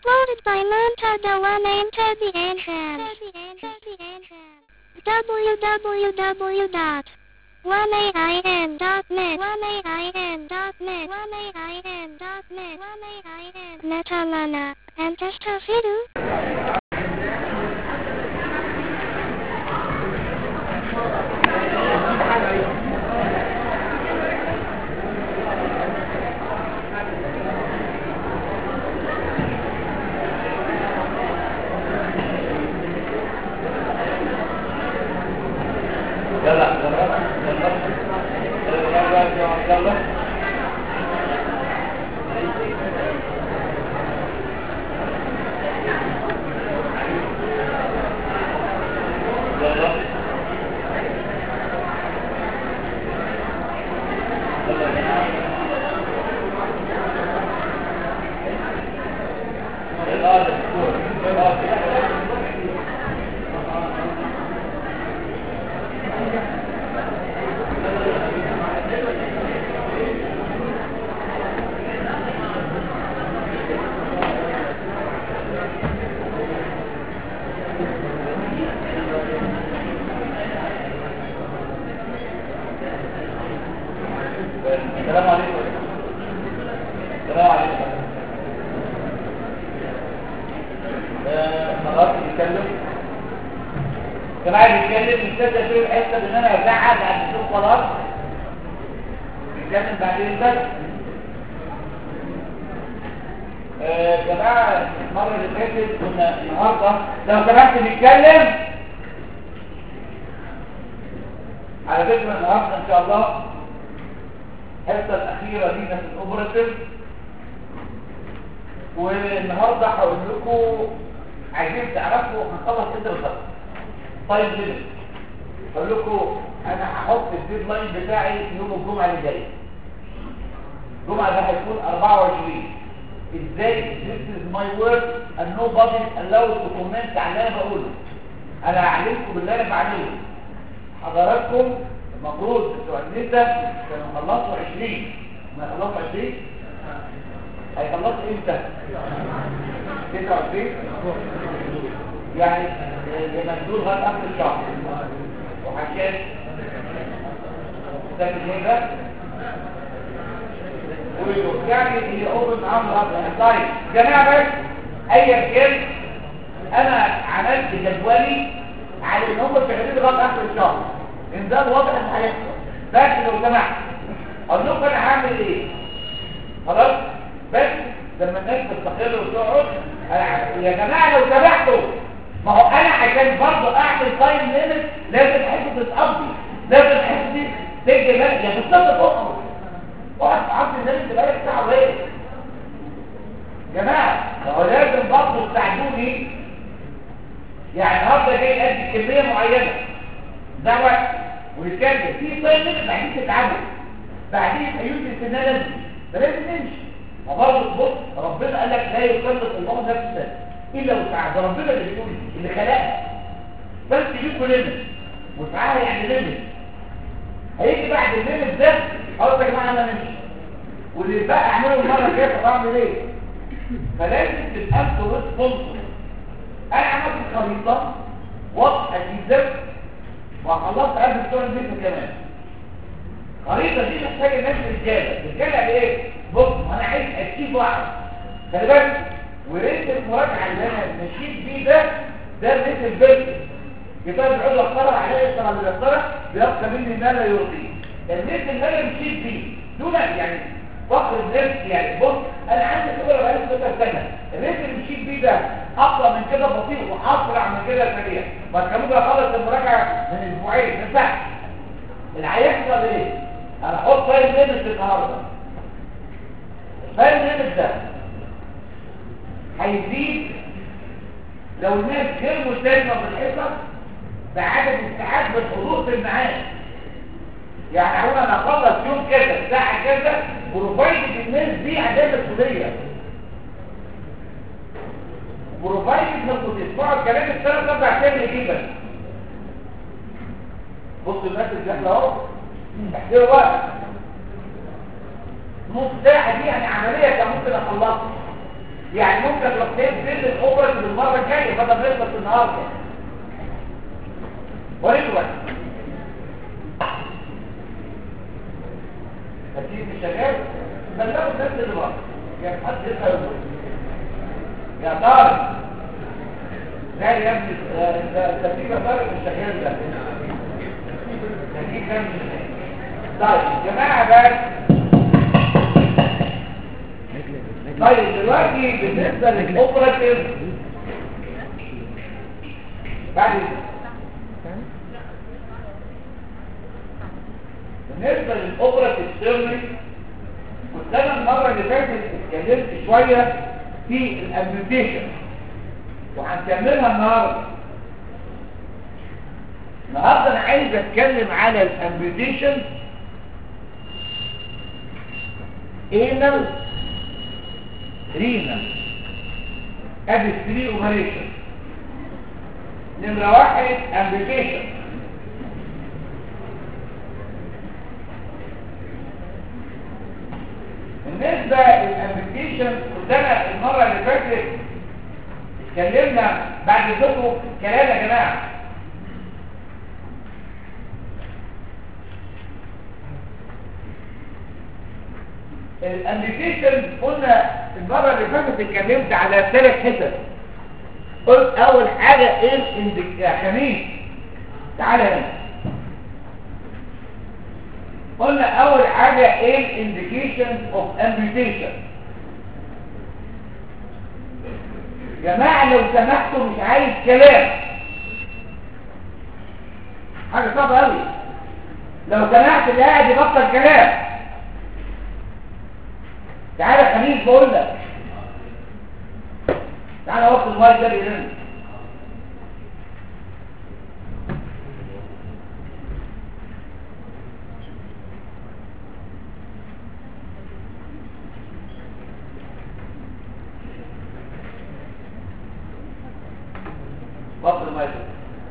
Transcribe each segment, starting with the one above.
Uploaded by Montada One Enter the Entrance. www.1ain.net 1ain.net 1ain.net Metalana. And Testafidu. يلا يلا يلا يلا يلا السلام عليكم السلام عليكم آه، خلاص نتكلم كان عايز يتكلم مش لازم اشوف الحته ان انا ازعل بعد الشوط خلاص نتكلم بعدين الدرس آه، يا جماعه المره اللي فاتت كنا النهارده لو سمحت نتكلم على فكره النهارده ان شاء الله الحصه الاخيره لينا في الاوبراتيف والنهارده هقول لكم عايزين تعرفوا هنخلص امتى بالظبط طيب ليه هقول لكم انا هحط الديدلاين بتاعي يوم الجمعه اللي جايه الجمعه ده هيكون 24 ازاي this is my work and nobody is allowed to comment على اللي انا بقوله انا هعلمكم باللي انا بعمله حضراتكم المفروض بتوع النسا كانوا خلصوا 20 ما خلصوا 20 هيخلصوا امتى 29 يعني مندول لغايه اخر الشهر وعشان ده من هنا يعني اللي اوبن معاهم النهارده طيب جماعه بس ايا كان انا عملت جدولي على ان هم شغالين لغايه اخر الشهر ان ده الوضع اللي هيحصل بس لو سمحت اقول لكم انا هعمل ايه خلاص بس لما الناس تستقر وتقعد أنا- يا جماعه لو سمحتوا ما هو انا عشان برضه اعمل تايم ليميت لازم الحته تتقضي لازم الحته دي تيجي لا يا بالظبط تقعد اقعد عبد النبي تبقى لك ساعه وايه جماعه هو لازم برضه تساعدوني يعني النهارده جاي ادي كميه معينه ده وقت ونتكلم في طيب بعدين تتعامل بعدين هيوجد السنه لازم فلازم نمشي وبرضه بص ربنا قال لك لا يكلف الله نفسا الا وسعها ده ربنا اللي بيقول اللي خلقها بس يجيبوا ليميت وسعها يعني ليميت هيجي بعد الليميت ده اقول يا جماعه انا نمشي واللي بقى اعمله المره الجايه طب اعمل ايه فلازم تبقى انتوا ريسبونسبل انا عملت خريطه واضحه جدا وخلصت قبل بتوع البيت كمان الخريطه دي محتاجه ناس رجاله رجاله ايه بص انا عايز اشيل واحد خلي بالك وريت المراجعه اللي انا مشيت بيه ده ده ريت البيت كتاب العضو اقترح عليه يقترح اللي يقترح بيبقى مني ما لا يرضيه الريت اللي انا مشيت بيه دون يعني فقر النفس يعني بص انا عندي خبره بقالي 16 سنه الريت اللي مشيت بيه ده اقوى من كده بطيء واسرع من كده سريع بس كانوا بقى خلص المراجعه من اسبوعين ما ينفعش اللي هيحصل ايه انا احط فايل ليميت النهارده الفايل ليميت ده هيزيد لو الناس غير ملتزمه بالحصص بعدد الساعات بالحضور في الميعاد يعني هقول انا اخلص يوم كذا الساعه كذا بروفايد الناس دي عداله مسؤوليه بروفايد انكم تسمعوا الكلام الثلاث اربع ايام اللي جه بس بصوا الناس اللي احنا اهو احسبوا بقى نص ساعه دي يعني عمليه كان ممكن اخلصها يعني ممكن تروح تنزل الاوبرا المره الجايه بدل ما يخلص النهارده وريته بقى ترتيب شغال بلغوا الناس اللي بره يا حد يسال يقول. يا طارق لا يا ابني آه، انت ترتيب يا طارق مش شغال ده ترتيب ده مش شغال طيب يا جماعه بقى طيب دلوقتي بالنسبه للاوبراتيف بعد إذنك. بالنسبه للاوبراتيف سيرفيس كنت انا المره اللي فاتت اتكلمت شويه في الامبيوتيشن وهنكملها النهارده النهارده انا عايز اتكلم على الامبيوتيشن انال رينال ادي 3 اوبريشن نمره واحد امبيوتيشن بالنسبة للابلكيشن قدامنا المرة اللي فاتت اتكلمنا بعد ذكر كلام يا جماعة الابلكيشن قلنا المرة اللي فاتت اتكلمت على ثلاث حتت قلت اول حاجة ايه الاندك يا خميس تعالى هنا قلنا اول حاجة ايه الانديكيشن اوف امبيوتيشن جماعة لو سمحتوا مش عايز كلام حاجة صعبة قوي لو سمحت اللي قاعد يبطل كلام تعالى خليل بقول لك تعالى وقت المايك ده بيرن وقت المايك ده.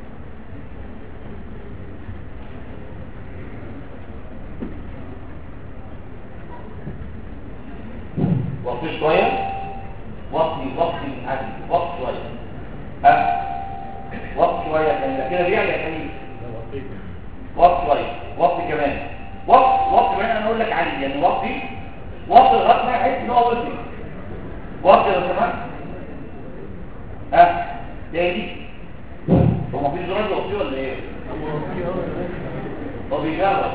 وطي شوية وطي وطي عادي وطي شوية ها وطي شوية كان كده بيعلى يا كريم وطي شوية وطي كمان وطي وطي كمان انا اقول لك عليه يعني وطي وطي لغايه ما يحس ان هو وطي وطي لو سمحت ها تاني هو مفيش زرار يوطيه ولا ايه؟ هو بيجرب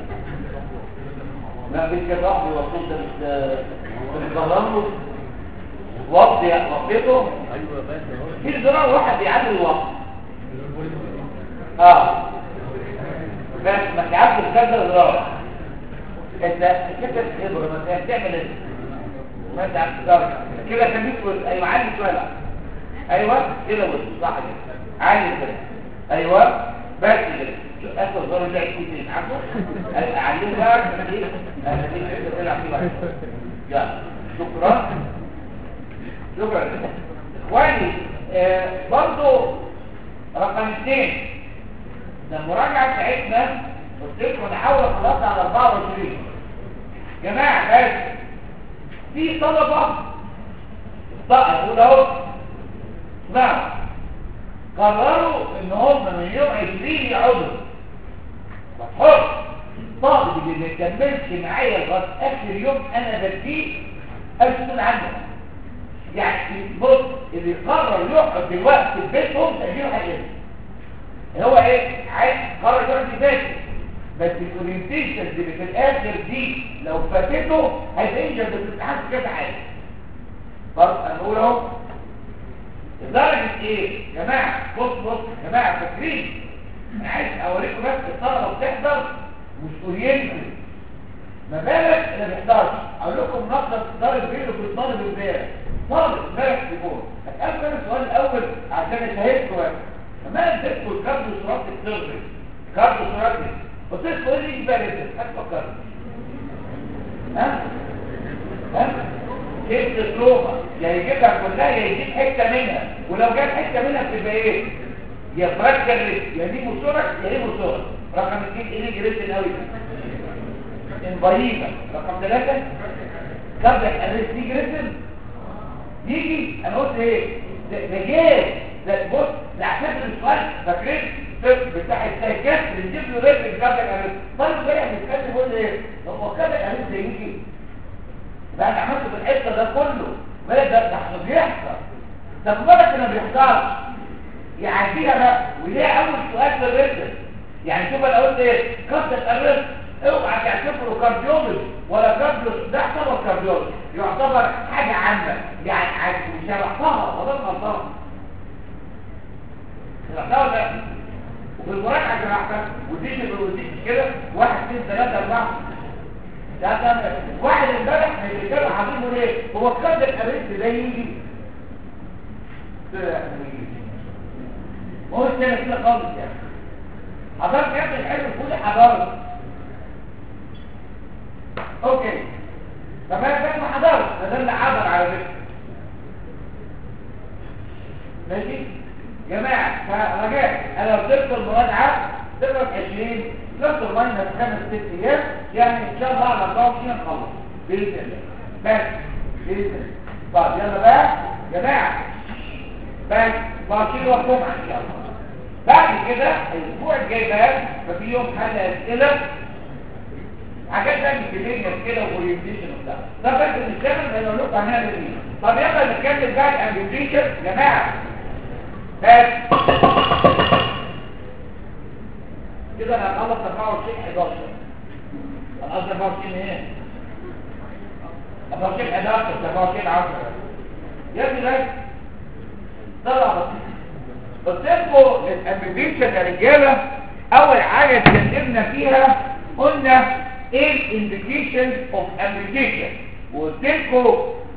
ما فيش كده واحد يوطيه ده مش بتجربه وطي وطيته في زرار واحد بيعلي الوقت اه بس ما تعبش كذا زرار انت كده تقدر ما انت بتعمل ايه ما انت عارف تقدر كده خليك وز- ايوه علي شويه بقى ايوه كده وز صح كده علي كده ايوه بس كده شوف اخر زرار ده يكون ايه عارفه عليه بقى ايه ايه العب فيه بقى يلا شكرا شكرا اخواني آه برضو رقم اثنين ده المراجعه بتاعتنا قلت لكم انا هحاول اخلصها على 24 جماعه بس في طلبه طلع يقول اهو اسمعوا قرروا ان هم من يوم 20 يقعدوا مفهوم الطالب اللي ما كملش معايا لغايه اخر يوم انا بديه اسال عنه يعني بص اللي قرر يقعد دلوقتي في بيتهم تجيله حاجه هو ايه عايز قرر يقعد في بيته بس الاورينتيشن اللي في الاخر دي لو فاتته هينجز في الامتحان في كذا حاجه برضه انا بقول اهو لدرجه ايه يا جماعه بص بص يا جماعه فاكرين انا عايز اوريكم بس الطلبه بتحضر مش اورينتد ما بالك اللي ما بيحضرش اقول لكم نقطه ضارب بينه وبين الطالب امبارح طالب امبارح بيقول هسالكم انا السؤال الاول عشان اشهدكم بس لما اديتكم الكارديو سرعه السيرفي كارديو سرعه قلت لكم ايه اللي يبقى لسه هتفكر ها ها جبت التروما يا يجيبها كلها يا يجيب حته منها ولو جاب حته منها بتبقى ايه يا فراكشر ريسك يا دي موتورك يا دي موتورك رقم اثنين ايه جريت قوي انفايبا رقم ثلاثة كاردك اريست دي جريتل يجي انا قلت ايه ده ده جاي ده بص ده اعتبر السؤال فاكرين الطب بتاع السايكات اللي نجيب له رجل الكابتن الاريز طيب جاي بيتكلم يقول ايه هو الكابتن الاريز ده يجي ده انا عملته في الحته ده كله ولا ده ده بيحصل طب بالك انا بيحصلش يعديها بقى وليه اول سؤال في الرجل يعني شوف انا قلت ايه كابتن الاريز اوعى تعتبره كارديولوجي ولا كارديولوجي ده يعتبر كارديولوجي يعتبر حاجه عامه يعني عادي مش شرحتها ولا غلطان شرحتها ولا وفي المراجعه شرحتها ودي ودي كده واحد اثنين ثلاثه اربعه ده ده واحد امبارح من الرجاله حاطينه ليه هو الكابتن الاريز ده يجي هو الثاني كده خالص يعني حضرتك كابتن الحلو كل حضاره اوكي طب انا فاهم ما حضرش ده اللي حضر على فكره ماشي جماعه فرجعت انا لو سبت المراجعه تقدر 20 بلس ماينس خمس ست ايام يعني ان شاء الله على 24 نخلص باذن الله بس باذن الله طب يلا بقى جماعه بس 24 وجمعه ان شاء الله بعد كده الاسبوع الجاي بقى ففي يوم حاجه اسئله حاجات بقى ميكانيكا كده واورينتيشن وبتاع طب بس نشتغل لان نقول هنعمل ايه طب يلا نتكلم بقى الامبيشن يا جماعه بس كده انا هخلص 24 11 قصدي 24 ايه 24 11 24 10 يا ابني ده طلع بسيط قلت لكم الامبيشن يا رجاله اول حاجه اتكلمنا فيها قلنا ايه الانديكيشن اوف امبيشن وقلت لكم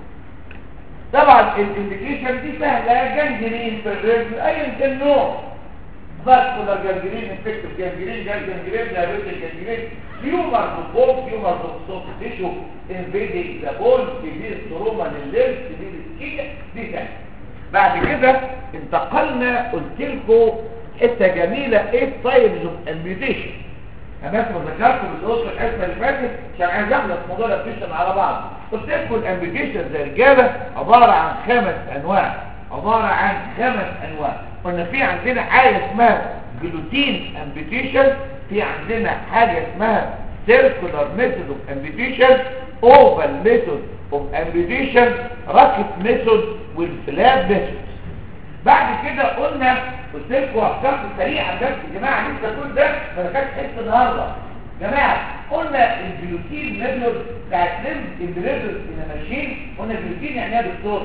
طبعا الانديكيشن دي سهله جنجرين في الرجل ايا كان نوع فاسكولار جنجرين انفكتيف جنجرين جنجرين دايبيتيك جنجرين تيومر في البول تيومر في الصوت تيشو انفيدنج ذا بول كبير تروما للليمف كبير السكيكه دي سهله بعد كده انتقلنا قلت لكم حته جميله ايه تايبز اوف امبيوتيشن انا بس ما ذكرت بالقصه الحصه اللي فاتت عشان عايز اخلص موضوع الامبيوتيشن على بعض قلت لكم الامبيوتيشن زي رجاله عباره عن خمس انواع عباره عن خمس انواع قلنا في عندنا حاجه اسمها جلوتين امبيوتيشن في عندنا حاجه اسمها سيركولار ميثود اوف امبيوتيشن اوفال ميثود اوف امبيوتيشن راكت ميثود والفلاب ميثود بعد كده قلنا قلت لكم افكار سريعه بس يا جماعه لسه كل ده ما كانش حته النهارده جماعه قلنا البيوتين ميثود بتاعت لم اندريفرز اللي ماشيين قلنا البيوتين يعني ايه يا دكتور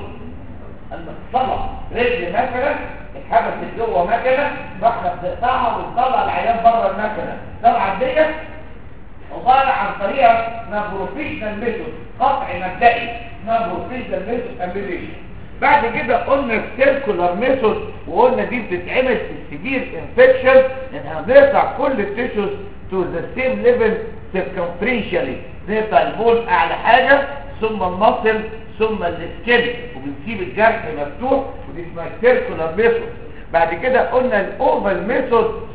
المفصله رجل مثلا اتحبست جوه مكنه رحنا بنقطعها ونطلع العيان بره المكنه طبعا ديت عباره عن طريقه اسمها بروفيشنال ميثود قطع مبدئي اسمها بروفيشنال ميثود امبيليشن بعد كده قلنا السيركولار ميثود وقلنا دي بتتعمل في السيفير انفكشن انها بنقطع كل التيشوز تو ذا سيم ليفل سيركمفرنشالي نقطع البول اعلى حاجه ثم المصل ثم السكين وبنسيب الجرح مفتوح ودي اسمها السيركولار ميثود بعد كده قلنا الاوفال ميثود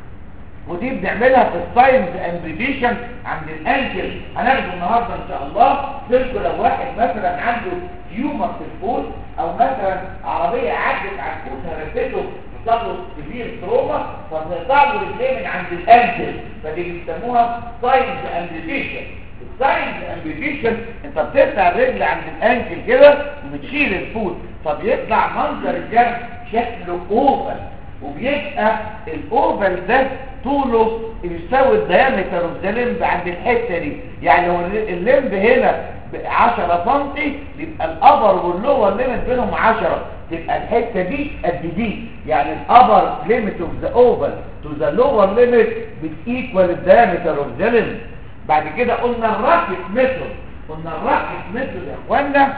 ودي بنعملها في الساينز امبيديشن عند الانجل هناخده النهارده ان شاء الله سيركو لو واحد مثلا عنده تيومر في الفوت او مثلا عربيه عدت على الفوت هرسته حصل له كبير تروما فبنقطع له رجليه من عند الانجل فدي بيسموها ساينز امبيديشن الساينز امبيديشن انت بتقطع الرجل عند الانجل كده وبتشيل الفوت فبيطلع منظر الجرح شكله اوفل وبيبقى الاوفل ده طوله يساوي الديامتر اوف ذا لمب عند الحته دي يعني لو اللمب هنا 10 سم يبقى الابر واللور ليميت بينهم 10 تبقى الحته دي قد دي يعني الابر ليميت اوف ذا اوفل تو ذا لور ليميت بتيكوال الديامتر اوف ذا لمب بعد كده قلنا الراكت ميثود قلنا الراكت ميثود يا اخوانا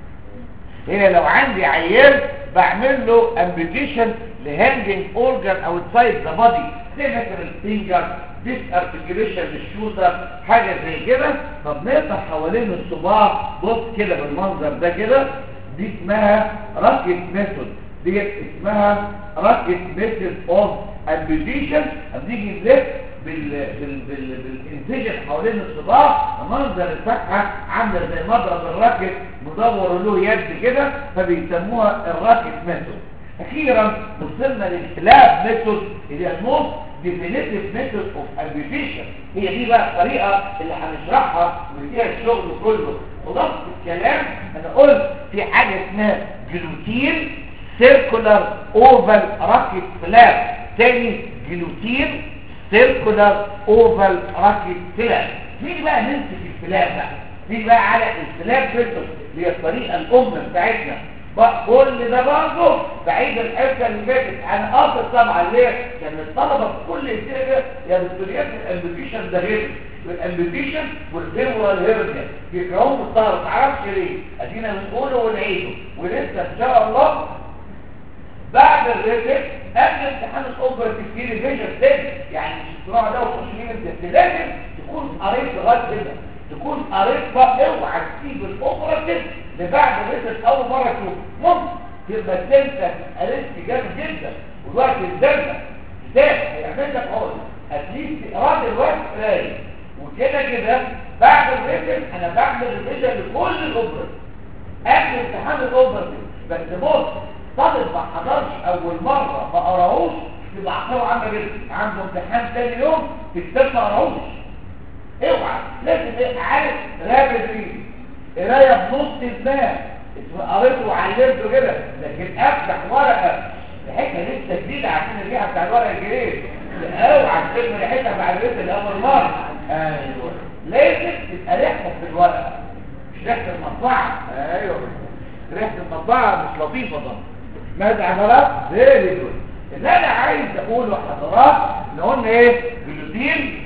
هي لو عندي عيان بعمل له امبيتيشن لهانجنج اورجان اوتسايد ذا بادي زي مثلا الفينجر ديس ارتكيوليشن للشوتر حاجه زي كده فبنقطع حوالين الصباع بص كده بالمنظر ده كده دي اسمها راكت ميثود ديت اسمها راكت ميثود اوف امبيتيشن بنيجي نلف بال بال بال بالانفجر حوالين الصباع منظر الفتحه عامله زي مضرب الراكت مدور له يد كده فبيسموها الراكت ميثود اخيرا وصلنا للكلاب ميثود اللي هي الموست ديفينيتيف ميثود اوف امبيشن هي دي بقى الطريقه اللي هنشرحها وفيها الشغل كله وضبط الكلام انا قلت في حاجه اسمها جلوتين سيركولار اوفال راكت فلاب تاني جلوتين سيركولار اوفال راكت فلاب نيجي بقى نمسك الفلاب بقى نيجي بقى على الفلاب ميثود اللي هي الطريقه الام بتاعتنا بقى كل ده برضه بعيد الحته اللي فاتت انا قاصد طبعا ليه؟ كان الطلبه في كل سنه يا دكتوريات الامبيشن ده غير والامبيشن والفيمورال هيرنيا بيكرهوهم الطلبه ما اعرفش ليه ادينا بنقوله ونعيده ولسه ان شاء الله بعد الريتك قبل امتحان الاوبر تكتير فيجن تاني يعني مش الصراع ده وتخش فيه انت لازم تكون قريت لغايه كده تكون قريت بقى اوعى تسيب الاوبرا لبعد الريتك اول مره تشوف ممكن تبقى تنسى قريت جامد جدا والوقت الزمن كتاب هيعمل لك عقد هتليك تقرا الوقت قرايه وكده كده بعد الريتك انا بعمل ريفيجن لكل الاوبرا قبل امتحان الاوبرا بس بص طالب ما حضرش اول مره ما قراهوش يبقى عقله عامه جدا عنده امتحان تاني يوم في كتاب ما قراهوش اوعى لازم يبقى عارف رابط ريد قرايه بنص دماغ قريته وعلمته كده لكن افتح ورقه ريحتها لسه جديده عشان الريحه بتاع الورقه الجديد اوعى تشم ريحتها بعد ريحه الاول مره ايوه لازم تبقى ريحتك في الورقه مش ريحه المطبعه ايوه ريحه المطبعه مش لطيفه طبعا ماذا عملت؟ فيري جود اللي انا عايز اقوله لحضرات اللي قلنا ايه جلوتين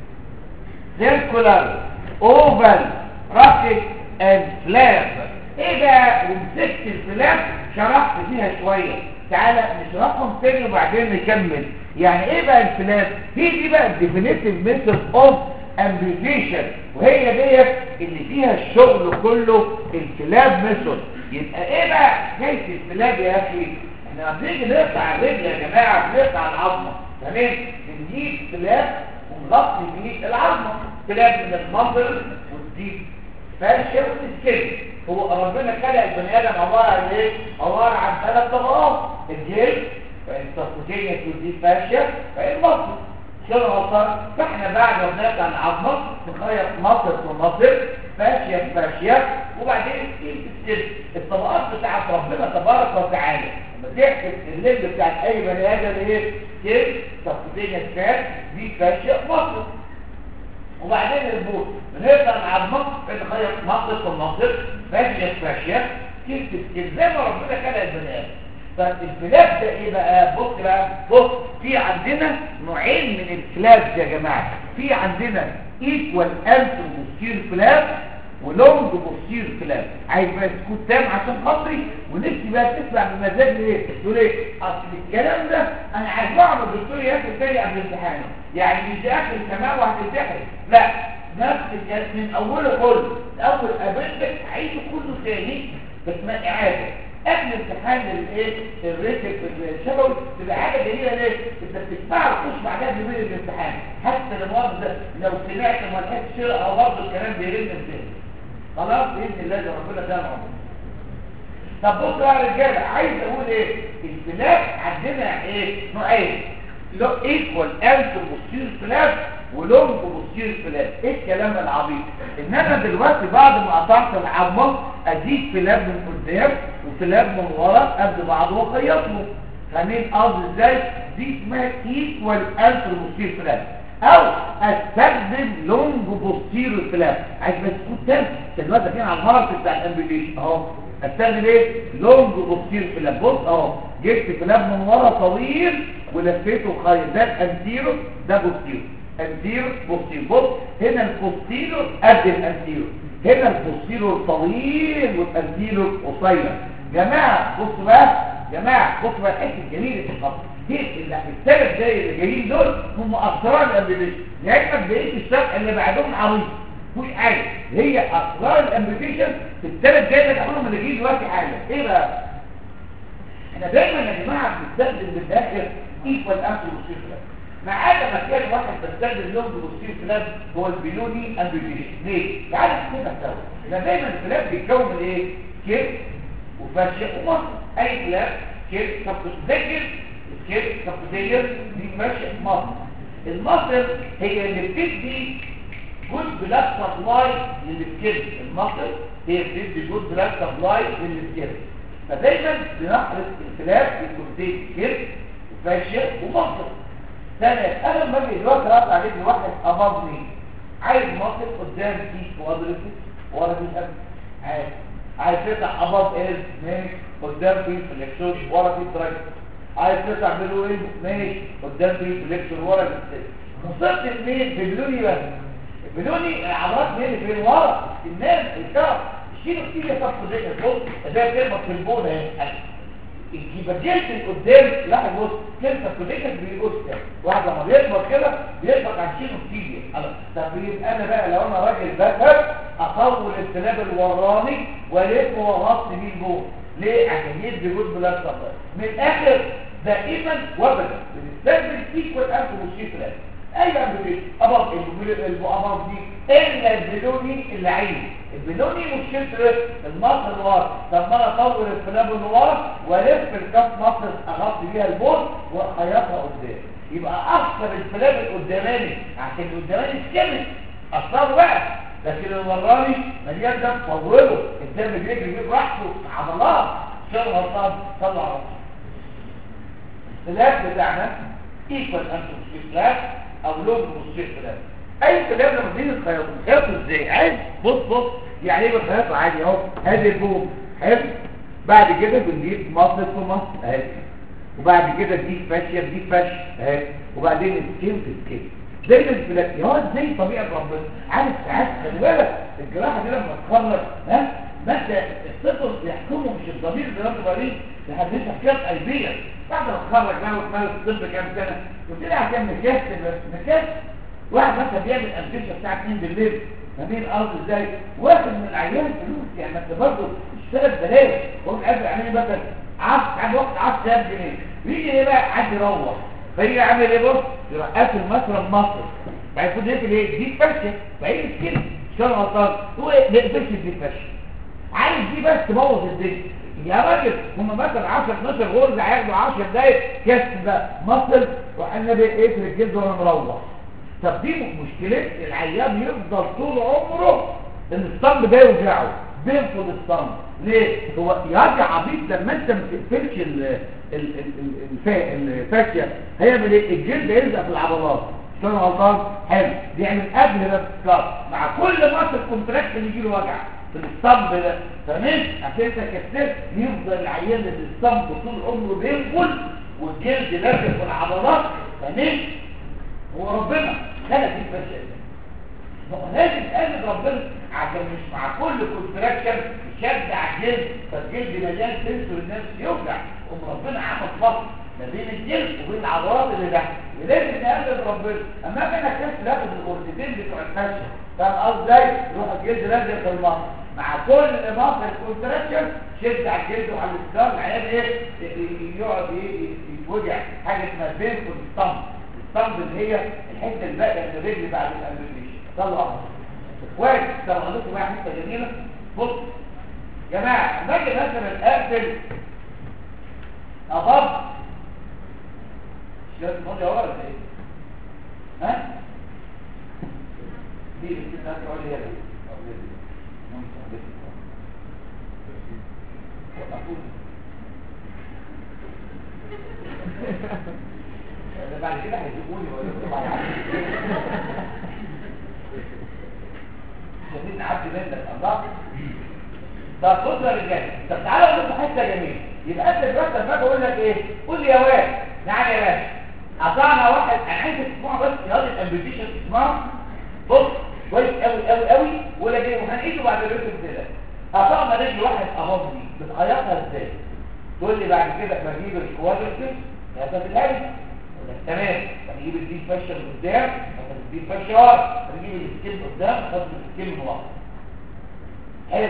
سيركولار اوفال راكت اند فلاب ايه بقى ومسكت الفلاب شرحت فيها شويه تعالى نشرحهم تاني وبعدين نكمل يعني ايه بقى الفلاب هي دي بقى الديفينيتيف ميثود اوف امبيفيشن وهي ديت اللي فيها الشغل كله الفلاب ميثود يبقى ايه بقى حكايه الفلاب يا اخي احنا لما بنيجي نقطع الرجل يا جماعه بنقطع العظمه تمام بنجيب فلاب ونغطي بيه العظمه فلاب من المصل والديب فاشل والسكن هو ربنا خلق البني ادم عباره عن ايه عباره عن ثلاث طبقات الجلد فالتسكوتينيا والديب فاشل فالمصل كده غلطان فاحنا بعد ما بنقطع العظمه نخيط مصل ومصل فاشية فاشية وبعدين السلسل الطبقات بتاعت ربنا تبارك وتعالى لما تحسب الليل بتاعت اي بني ادم ايه كيف تفصيلية الفات دي فاشية مصر وبعدين البوت بنقطع العظمة بنخيط مصر ومصر فاشية فاشية كيف تسكيل زي ما ربنا خلق البني ادم فالفلاف ده ايه بقى بص بقى بص في عندنا نوعين من الفلاف يا جماعه في عندنا ايكوال انتو بوستير فلاف ولونج بوستير فلاف عايز بقى تكون تام عشان خاطري ونفسي بقى تسمع بمزاج ليه تقول ايه اصل الكلام ده انا عايز اعمل الدكتور ياكل تاني قبل الامتحان يعني مش اخر كمان وهتمتحن لا نفس الكلام من اوله كله اول قابلتك عيده كله تاني بس ما اعاده قبل امتحان الايه الريتك الشفوي تبقى حاجه جميله ليه انت بتسمع وتخش بعدها بيقول الامتحان حتى لو ده لو سمعت ما لحقتش او برضه الكلام بيرن ازاي خلاص باذن الله ده ربنا ده العمر طب بصوا يا رجاله عايز اقول ايه الفلاف عندنا ايه نوعين لو ايكوال انتر بوستير فلاف ولونج بوستير فلاف ايه الكلام العبيط ان انا دلوقتي بعد ما قطعت العظمه اديك فلاف من قدام وفلاف من ورا قد بعض واخيطهم فاهمين قصدي ازاي دي اسمها ايكوال انتر بوستير فلاف او استخدم لونج بوستير فلاف عايز بس تكون تام دلوقتي كده على المرض بتاع الامبيليشن اهو استخدم ايه لونج بوستير فلاف بص اهو جبت فلاف من ورا طويل ولفيته خيط ده الانتيرو ده بوستيرو انتيرو بوستيرو بص هنا البوستيرو قد الانتيرو هنا البوستيرو طويل والانتيرو قصير جماعه بصوا بقى جماعه بصوا بقى الحته الجميله في الخط دي الثلاث دقايق اللي جايين دول هم اسرار الامبيليشن لعلمك بقيه الشرح اللي بعدهم عريض مش حاجه هي اسرار الامبيليشن في الثلاث دقايق اللي هقولهم اللي جايين دلوقتي حاجه ايه بقى احنا دايما يا جماعه بنستخدم بالاخر ايكوال انتو بوستيرو ما عدا ما كان واحد بستخدم لونج بوستير فلاب هو البيلوني امبيوتيشن ليه؟ تعالى كده سوا ده دايما الفلاب بيتكون من ايه؟ كيف وفاشيا ومصر اي فلاب كيف سبكوتيكل كيف سبكوتيكل دي فاشيا مصر المصر هي اللي بتدي جود بلاد سبلاي للسكيل المصر هي بتدي جود بلاد سبلاي للسكيل فدايما بنحرص الفلاب بكونتين كيف وفاشيا ومصر ثانية انا لما اجي دلوقتي رد عليك لواحد امامني عايز مصر قدام كيس واضرب ورا دي الأب عايز عايز تطلع اباب ايز ماشي قدام كيس فليكسور ورا كيس درايف عايز تطلع بلوين ماشي قدام كيس فليكسور ورا كيس وصلت لمين بلوني بس بلوني العضلات مين فين ورا الناس الكرم الشيل كتير يصفوا زي الفوق ده كلمه في البون اهي يبقى جلد قدام لاحظ بص كلمه كوليكس بيقول كده واحد لما بيكبر كده بيكبر عن شيء كتير طب يبقى انا بقى لو انا راجل بفهم اطول السلاب الوراني والف واغطي بيه البون ليه عشان يدي جود بلاد سبلاي من الاخر دائما وابدا بنستخدم سيكوال انف والشيكولات اي امبوليت ابط الابط دي الا البلوني اللعين البلوني مشكلته المصر اللي ورا طب ما انا اطول الفلاب اللي ورا والف الكاف مصر اغطي بيها البول واخيطها قدام يبقى اكثر الفلاب القداماني عشان القداماني سكمت اثره بقى لكن الوراني مليان دم طوله الدم بيجري بيجيب راحته عضلات شغل غلطان طلع راسه الفلاب بتاعنا ايكوال انتو فلاب او لون مصير فلاب اي كلام لما تيجي تخيطه تخيطه ازاي عادي بص بص يعني ايه بتخيطه عادي اهو ادي البوم حلو بعد كده بنجيب مصر في مصر اهي وبعد كده دي فاشيه دي فاشيه اهي وبعدين السكين في السكين دايما الفلاكي هو ازاي طبيعه ربنا عارف ساعات خلي بالك الجراحه دي لما تخرج ها مادة الطفل يحكمه مش الضمير اللي رب الغريب لحدث حكايات قلبيه بعد ما تخرج بقى وتمارس الطب كام سنه قلت لي عشان مكاسب مكاسب واحد مثلا بيعمل امبيشن الساعه 2 بالليل ما بين الارض ازاي واخد من العيان فلوس يعني ما انت برضه اشتغل بلاش هو قاعد يعمل مثلا 10 عند وقت 10000 جنيه ويجي ايه بقى عايز يروح فيجي عامل ايه بص يروح قافل مثلا مصر بعد كده يقفل ايه دي فرشه فايه كده شغل غلطان هو ما يقفلش دي فرشه عايز دي بس تبوظ الدنيا يا راجل هم مثلا 10 12 غرزه هياخدوا 10 دقايق كسب بقى مصر والنبي اقفل الجلد وانا مروح طب دي مشكلة العيان يفضل طول عمره ان الصمب ده يوجعه بينفض الصمب ليه؟ هو يرجع عبيط لما انت ما تقفلش الفاشية هيعمل ايه؟ الجلد يلزق في العضلات شلون غلطان؟ حلو بيعمل قبل ما تتكسر مع كل مصر كونتراكشن يجي له وجع في الصمب ده تمام عشان انت كسرت يفضل العيان اللي الصمب طول عمره بينفل والجلد لازق في العضلات تمام هو ربنا خلق دي الفشل هو لازم تقلد ربنا عشان مش مع كل كونتراكشن يشد على الجلد فالجلد مليان سنسور الناس يوجع قوم ربنا عمل فصل ما بين الجلد وبين العضلات اللي تحت لازم نقلد ربنا اما كان كاس لاخد الغرفتين بتوع الفشل فاهم قصدي ازاي يروح الجلد لازق في المصر مع كل مصر الكونتراكشن شد على الجلد وعلى الاسكار العيال ايه يقعد يتوجع حاجه اسمها بين في الصمت الصمد اللي هي الحته الباقيه اللي الرجل بعد الامبيشن طلعوا كويس لو عندكم بقى حته جميله بص يا جماعه باجي مثلا اقفل اباب مش لازم تقول لي ورا ايه ها دي اللي كده هتقول لي يلا بعد كده هيجيبوني ويقولوا عايزين نعدي منك الله ده قدره رجاله طب تعالى اقول لكم حته جميله يبقى انت دلوقتي لما اقول لك ايه قول لي يا واد نعم يا باشا قطعنا واحد انا عايز تسمعوا بس رياضه الامبيشن اسمها بص كويس قوي قوي قوي ولا جاي وهنعيده بعد الريتم كده قطعنا رجل واحد اهو دي بتخيطها ازاي تقول لي بعد كده بجيب الكوادرتس يا فتلاقي تمام هنجيب الديب فشه من قدام هنجيب الديب فشه ورا هنجيب السكين قدام نحط السكين من ورا حلو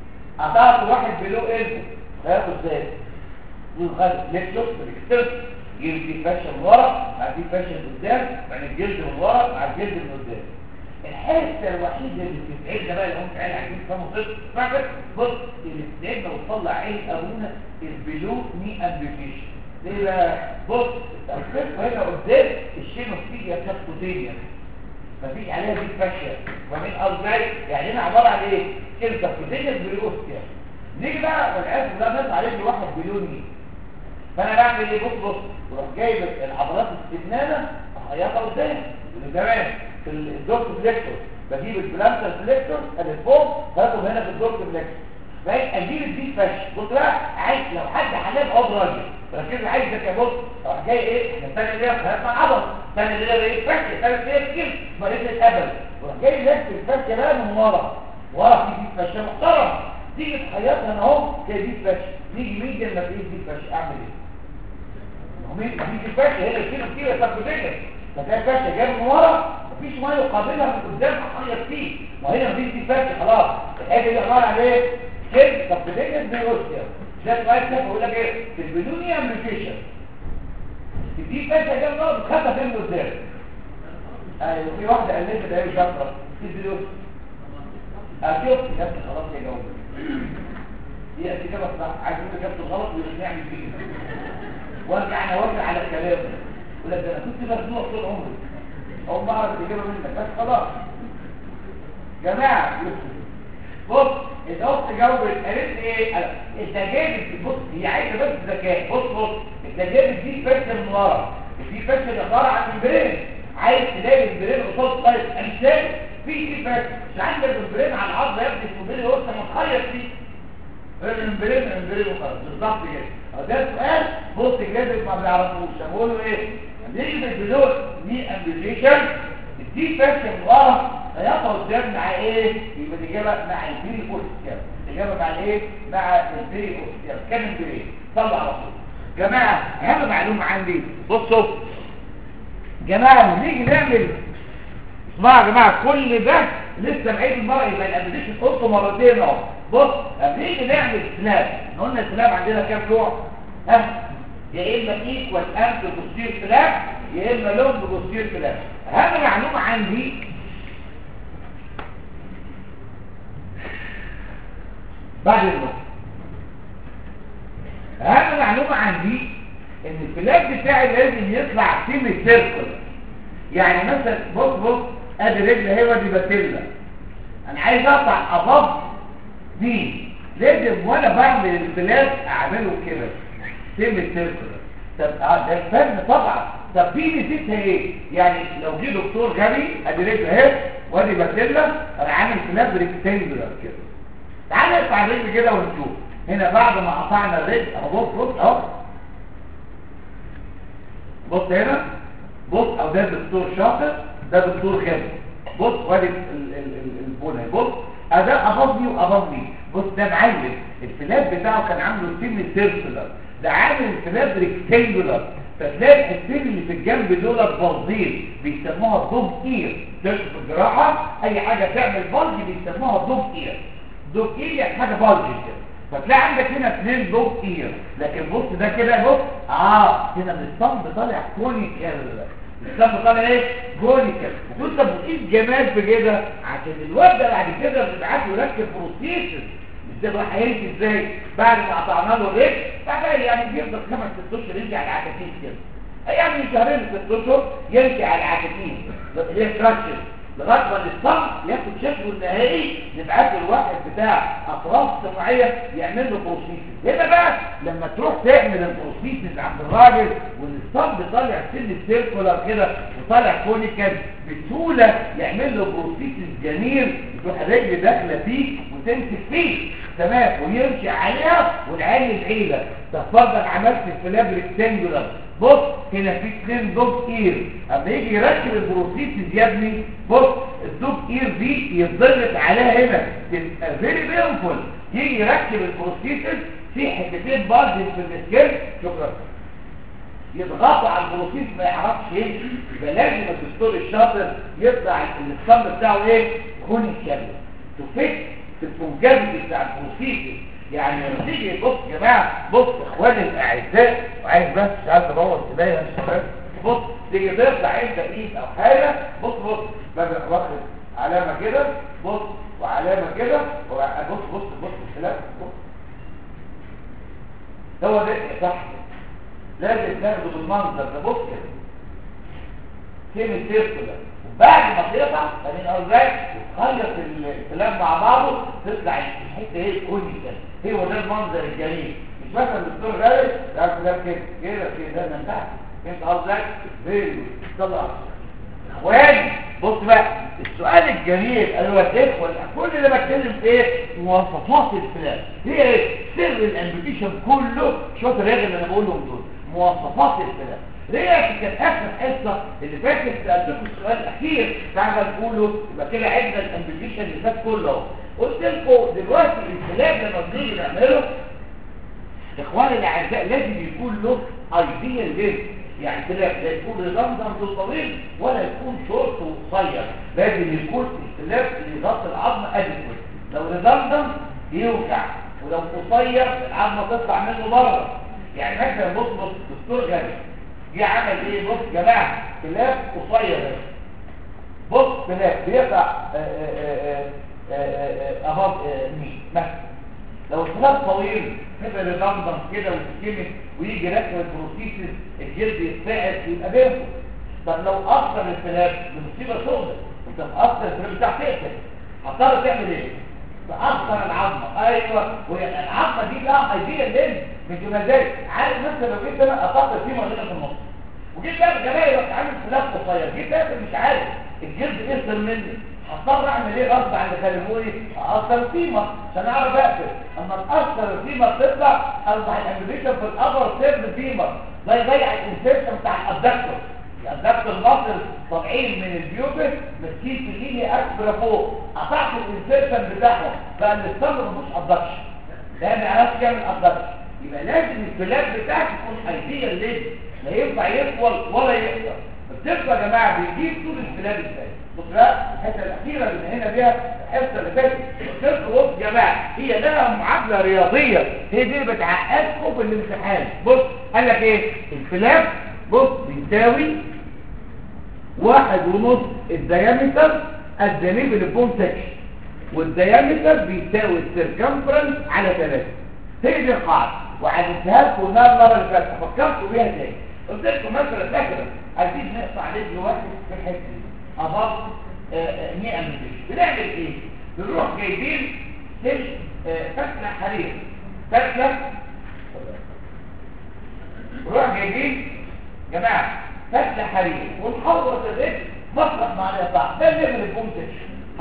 قطعت واحد بلو قلبه هياخد ازاي يخد ليكسوس بالاكسترس جلد دي فاشة من ورا مع دي فاشة من قدام مع الجلد من ورا مع الجلد من قدام الحته الوحيده اللي بتتعبنا بقى اللي هم عيال عايزين يفهموا طب فاكر بص اللي بتتعبنا وتطلع عين ابونا البلو ني امبيوتيشن ليه بقى بص الفرق هنا قدام الشينوفيليا كابتوتينيا مفيش عليها دي فاشيه ومن ارجاي يعني هنا عباره عن ايه كده كابتوتينيا بلوستيا نيجي بقى والعياذ بالله ناس عليه واحد بلوني فانا بعمل ايه بص بص بروح جايب العضلات السنانه اخيطها قدام اللي كمان في الدورس فليكتور بجيب البلانتر فليكتور اللي فوق باخد هنا في الدورس فليكتور بقى اجيب الدي فش قلت بقى عايز لو حد حلال عضو راجل ركز عايزك يا بص راح جاي ايه احنا الثاني اللي هي خلقنا عضل الثاني اللي هي ايه فش الثالث اللي هي كده مريض الابل راح جاي لف الفش بقى من ورا ورا في دي فش محترم تيجي تخيطها هنا اهو زي دي فش نيجي مين لما تيجي دي فش اعمل ايه؟ مين دي الفش هي اللي كده كده تاخد فتلاقي الفاشة جايه من ورا مفيش ما يقابلها من قدام هتخيط فيه وهنا مفيش دي فاشة خلاص الحاجة دي عبارة عن ايه؟ كده طب بداية بيوستيا ده سؤال كده بقول لك ايه؟ في البلونيا امبليكيشن دي فاشة جايه من ورا بتخطى فين قدام ايوه في واحدة قالت ده ايه شاطرة في البلوس اشوف يا ابني خلاص يا جاوب دي اجابة صح عايز اقول اجابته غلط ويقنعني فيه وارجع انا وارجع على الكلام يقول لك ده انا كنت مخنوق طول عمري اول ما اعرف الاجابه منك بس خلاص جماعه بص الاخت جاوبت قالت ايه انت جايب بص هي عايزه بس ذكاء بص بص انت جايب دي فكره من ورا في فكره عباره عن البرين عايز تلاقي البرين قصاد طيب انا مش شايف في دي فكره مش عندك البرين على العظم يا ابني البرين هو انت متخيط فيه البرين البرين وخلاص بالظبط كده ده سؤال بص الجاذب ما بيعرفوش اقول له ايه نيجي بالبلوت دي امبليكيشن دي فاشن من ورا هيقطع قدام مع ايه يبقى الاجابه مع البيري اوستيام الاجابه مع الايه مع البيري اوستيام كام البيري صلى على طول جماعه اهم معلومه عندي بصوا جماعه لما نيجي نعمل اسمعوا يا جماعه كل ده لسه بعيد المره يبقى الابليكيشن قلته مرتين اهو بص لما نيجي نعمل سلاب احنا قلنا السلاب عندنا كام نوع ها يا اما ايكوال امت بوستير سلاب يا اما لونج بوستير سلاب اهم معلومه عندي بعد النقطه اهم معلومه عندي ان الفلاب بتاعي لازم يطلع سيمي سيركل يعني مثلا بص بص ادي رجل اهي ودي باتيلا انا عايز اقطع اباب دي لازم وانا بعمل الفلاب اعمله كده سيمي سيركل طب اه ده الفن طبعا طب دي ميزتها ايه يعني لو جه دكتور غبي ادي رجل اهي وادي باتيلا انا عامل فلاب ريكتانجولار كده تعال نرفع الرجل كده ونشوف هنا بعد ما قطعنا الرجل اهو بص بص اهو بص هنا بص او ده دكتور شاطر ده دكتور غبي بص وادي البونه بص ده ابضني وابضني بص ده معلم الفلاب بتاعه كان عامله سيمي سيركلر ده عامل الفلاب ريكتانجولار فتلاقي الحتتين اللي في الجنب دول باظين بيسموها دوب اير ده في الجراحه اي حاجه تعمل بلج بيسموها دوب اير دوب اير يعني حاجه بلج كده فتلاقي عندك هنا اثنين دوب اير لكن بص ده كده بص اه هنا من الصمد طالع كونيكال الصمد طالع ايه كونيكال وتقول طب ايه الجمال في كده عشان الواد ده بعد كده بنبعته يركب بروستيسس ازاي بقى هيمشي ازاي بعد ما قطعنا له الرجل بعد يعني بيفضل خمس ست اشهر يمشي على العكاكين كده يعني من شهرين ست اشهر يمشي على العكاكين اللي هي تراكشن لغايه ما الصم ياخد شكله النهائي نبعت له الواحد بتاع اطراف صناعيه يعمل له بروسيسز هنا بقى لما تروح تعمل البروسيسز عند الراجل والصم طالع سن سيركولار كده وطالع كونيكال بسهوله يعمل له بروسيسز جميل تروح الرجل داخله فيه وتمسك فيه تمام ويمشي عليها والعين العيله تفضل عملت الفلاب ريكتانجولار بص هنا في اثنين دوب اير اما يجي يركب البروسيسز يا ابني بص الدوب اير دي يتضغط عليها هنا تبقى فيري بينفول يجي يركب البروسيسز في حتتين بارد في السكيل شكرا يضغطوا على البروسيس ما يعرفش ايه يبقى لازم الدكتور الشاطر يطلع الصم بتاعه ايه كونيكال تفك في الكونجابيتي بتاع البروسيسز يعني لما تيجي بص يا جماعه بص اخواني الاعزاء وعايز بس مش عايز ابوظ ايديا يا شباب بص تيجي ترفع انت ايد او حاجه بص بص ببقى واخد علامه كده بص وعلامه كده وبص بص بص الخلاف بص هو ده صح لازم ناخده بالمنظر ده بص كده كلمه سيركولر وبعد ما تقطع بعدين ازاي تخلص الكلام مع بعضه تطلع الحته ايه كوني كده هو ده المنظر الجميل مش مثلا الدكتور غالب ده كده كده كده كده ده من تحت انت قصدك فين طلع اخواني بص بقى السؤال الجميل ايوه الاخوه كل اللي بتكلم في ايه مواصفات الفلان هي ايه سر الامبيتيشن كله شويه الرياضه اللي انا بقولهم دول مواصفات الفلان ليه كانت اخر حصه اللي فاتت سالتكم السؤال الاخير تعالى نقوله يبقى كده عدنا الامبيتيشن اللي فات كله اهو قلت لكم دلوقتي الكلام لما بنيجي نعمله اخواني الاعزاء لازم يكون له ايديال لينك يعني كده لا يكون ريدندنت طويل ولا يكون شورت وقصير لازم يكون اختلاف لضغط العظم ادكويت لو ريدندنت يوجع ولو قصير العظمه تطلع منه بره يعني مثلا بص بص دكتور غني جه عمل ايه بص يا جماعه خلاف قصير بص خلاف بيقع اباب مين مثلا لو الخلاف طويل كده ريدندنت كده وتكمل ويجي يركب البروسيسز الجلد يتفاعل يبقى بينهم طب لو اثر الخلاف بمصيبه سوداء انت مأثر الخلاف بتاع تقتل هتضطر تعمل ايه؟ تأثر العظمه ايوه وهي العظمه دي لها ايديا لين مش بمزاج عارف مثلا لو جيت انا اقطع فيه مرتين في النص وجيت بقى جماعي بس عامل خلاف قصير جيت اكل مش عارف الجلد يصدر مني هضطر اعمل ايه غصب عن اللي خلفوني اقصر القيمه عشان اعرف اقفل اما تاثر القيمه تطلع اصبح الامبليشن في الابر سيرد قيمه ده يضيع الانسيرشن بتاع الادكتور الادكتور مصر طالعين من البيوبس ماسكين في اللينيا اكبر فوق قطعت الانسيرشن بتاعهم بقى الاستمر مفيش ادكشن لان عرفت يعمل ادكشن يبقى لازم البلاد بتاعك تكون ايديا ليه لا ينفع يطول ولا يقصر بتبقى يا جماعه بيجيب طول البلاد ازاي بص بقى الحته الاخيره اللي هنا بيها الحته اللي فاتت قلت بص يا جماعه هي لها معادله رياضيه هي دي اللي بتعقدكم في الامتحان بص قال لك ايه الفلاف بص بيساوي واحد ونص الديامتر الجانبي للبون سكشن والديامتر بيساوي السيركمفرنس على ثلاثة هي دي القاعده وعدتها لكم النهارده المره اللي فاتت فكرتوا بيها تاني قلت لكم مثلا فاكره عايزين نقطع رجل واحد في الحته دي أبط مئة مليون بنعمل ايه بنروح جايبين سل فتلة حرير فتلة نروح جايبين جماعة فتلة حرير ونحوط الرجل مطلق مع الإقطاع ده الليفل البومتش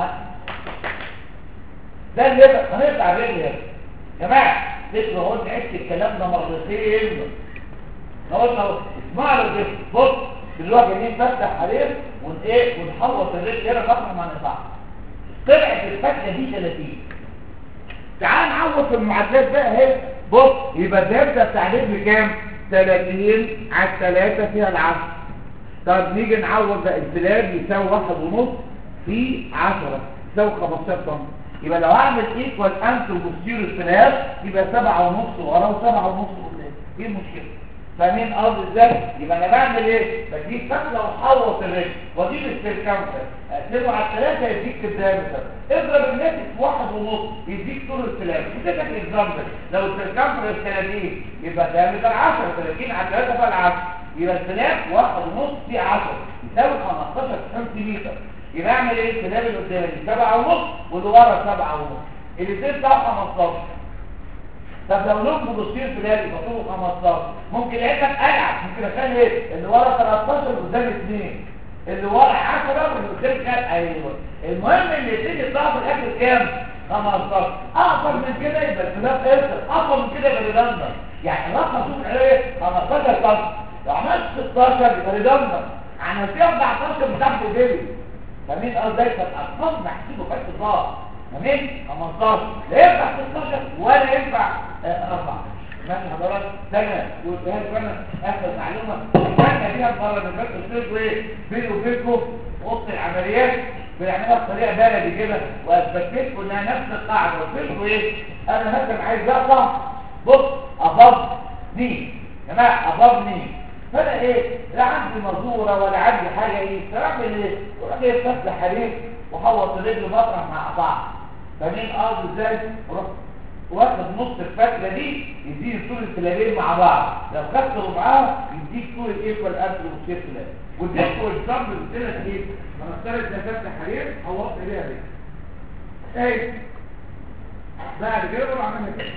ده الليفل هنقطع الرجل هنا جماعة لسه هو انت عشت الكلام ده مرتين قلنا اسمع له بص دلوقتي جايين نفتح حرير ون ايه ونحوط الرجل هنا فتره مع نقطع طلعت الفتله دي 30 تعال نعوض في المعادلات بقى اهي بص يبقى الدرجه بتاع الرجل كام 30 على 3 فيها العشر طب نيجي نعوض بقى البلاد يساوي واحد ونص في 10 يساوي 15 سم يبقى لو هعمل ايكوال انتر بوستيرو البلاد يبقى 7 ونص ورا و7 ونص قدام ايه المشكله فاهمين قصدي ازاي يبقى انا بعمل ايه بجيب فتله واحوط الرجل واجيب السيركمفر اقسمه على الثلاثه يديك الدايمتر اضرب الناتج في واحد ونص يديك طول السلام اديتك اكزامبل لو السيركمفر 30 يبقى دايمتر 10 30 على 3 بقى 10 يبقى السلام واحد ونص في 10 يساوي 15 سنتيمتر يبقى اعمل ايه السلام اللي قدامي 7 ونص واللي ورا 7 ونص الاثنين بتاعه 15 طب لو لوك بتصير بلادي فطوله 15 ممكن لقيتك العب ممكن اخلي ايه اللي ورا 13 قدام 2 اللي ورا 10 واللي قدام كام ايوه المهم ان يبتدي يطلع في الاخر كام 15 اكتر من كده يبقى الخلاف ارسل اكتر من كده يبقى ريدندر يعني الرقم شوف عليه 15 سم لو عملت 16 يبقى ريدندر عملت 14 من تحت الجلد فمين قصدي فالارقام محسوبه بس الظاهر تمام 15 لا ينفع 16 ولا ينفع 14 ماشي حضرتك تمام وقلتها لكم انا اخر معلومه كان بيها المره اللي فاتت قلت لكم ايه بيني وبينكم اوضه العمليات بنعملها بطريقه بلدي كده واثبت لكم انها نفس القاعده قلت لكم ايه انا مثلا عايز اقطع بص ابض ني يا جماعه ابض ني فانا ايه لا عندي مزوره ولا عندي حاجه ايه فاعمل ايه اروح جايب فتله حريق وحوط رجله مطرح مع قطع فاهمين ارض ازاي اروح واخد نص الفتله دي يديني طول الكلابين مع بعض لو خدت ربعها يديك طول الايكوال ابل والسيركل والديكو الجنب قلت لك ايه انا اخترت نفس حرير حوطت ايديها دي ايه بعد كده بروح اعملها كده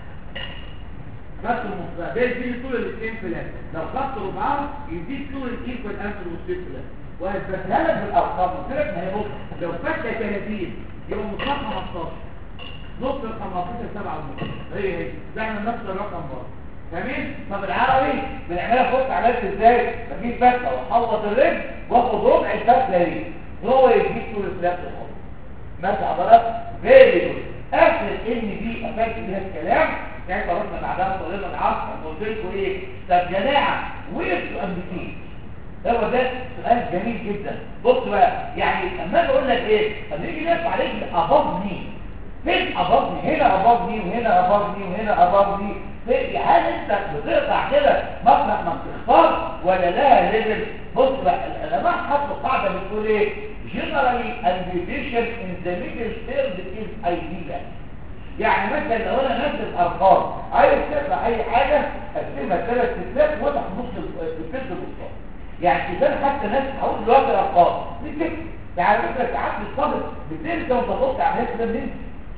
خدت المصباح ده يديني طول الاثنين فلات لو خدت ربعها يديك طول الايكوال ابل والسيركل وهثبتها لك بالارقام قلت لك ما هي بص لو فتله 30 يبقى مصباح 15 نص ال 15 7 ونص هي هي ده نفس الرقم برضه تمام طب العربي بنعملها فوق عملت ازاي بجيب فتله واحوط الرجل واخد ربع الفتله دي هو يجيب طول الفلات الخط ماشي حضرتك فيري جود اخر ان دي قفلت بيها الكلام كانت رحنا بعدها طريقه العصر قلت لكم ايه طب جماعه وقفتوا امبتين هو ده سؤال جميل جدا بص بقى يعني اما اقول لك ايه اما نيجي نرفع عليك ابضني فين ابضني هنا ابضني وهنا ابضني وهنا ابضني هل انت بتقطع كده مطلق ما بتختار ولا لا لازم بص بقى العلماء حطوا قاعده بتقول ايه generally amputation in the middle third is ideal يعني مثلا لو انا نفس الارقام عايز تطلع اي حاجه اقسمها ثلاث ستات واضح نص الست بالصوت يعني اذا حتى ناس هقول دلوقتي الارقام دي تكتب يعني مثلا ساعات الصبر بتنسى وانت تبص على الناس ده منين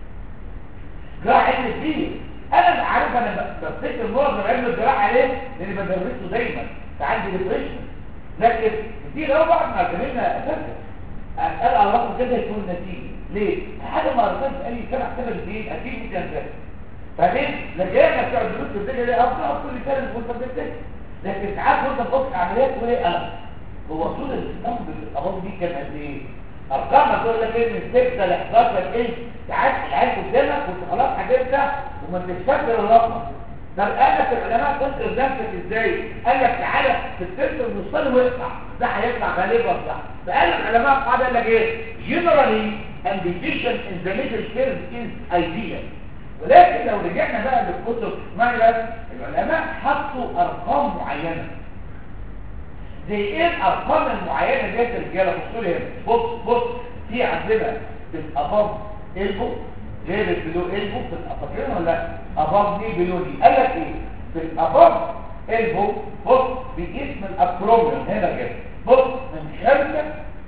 جراح علم الدين انا عارف انا بفتكر معظم علم الجراحه عليه لاني بدرسه دايما فعندي ديبريشن لكن دي لو بعد ما كلمنا اساسا اسال على رقم كده يكون نتيجه ليه؟ حاجه ما رضاش قال لي سبع ثمان سنين اكيد ممكن انساها فاهمين؟ لكن انا بتوع الدروس في الدنيا دي افضل كل سنه وانت بتفتكر لكن ساعات وانت بتبص عمليات وايه انا هو طول الاسلام بالاباض دي كان قد ايه؟ ارقام تقول لك ايه من 6 ل 11 ايه ساعات العيال قدامك وانت خلاص حجبتها وما انتش فاكر الرقم طب قال لك العلماء تنقذ نفسك ازاي قال لك تعالى في السلسله المصطلح ويقطع ده هيطلع غالبا صح فقال العلماء قاعده قال لك ايه generally amputation in the middle curve is ideal ولكن لو رجعنا بقى للكتب مجلس العلماء حطوا ارقام معينه زي ايه الارقام المعينه ديت الرجاله بصوا لي هنا بص بص في عندنا في الاباب البو غير البلو البو في الاباطين ولا لا اباب دي بلو دي قال لك ايه في الاباب البو بص بيقيس من اكروميون هنا كده بص من خمسة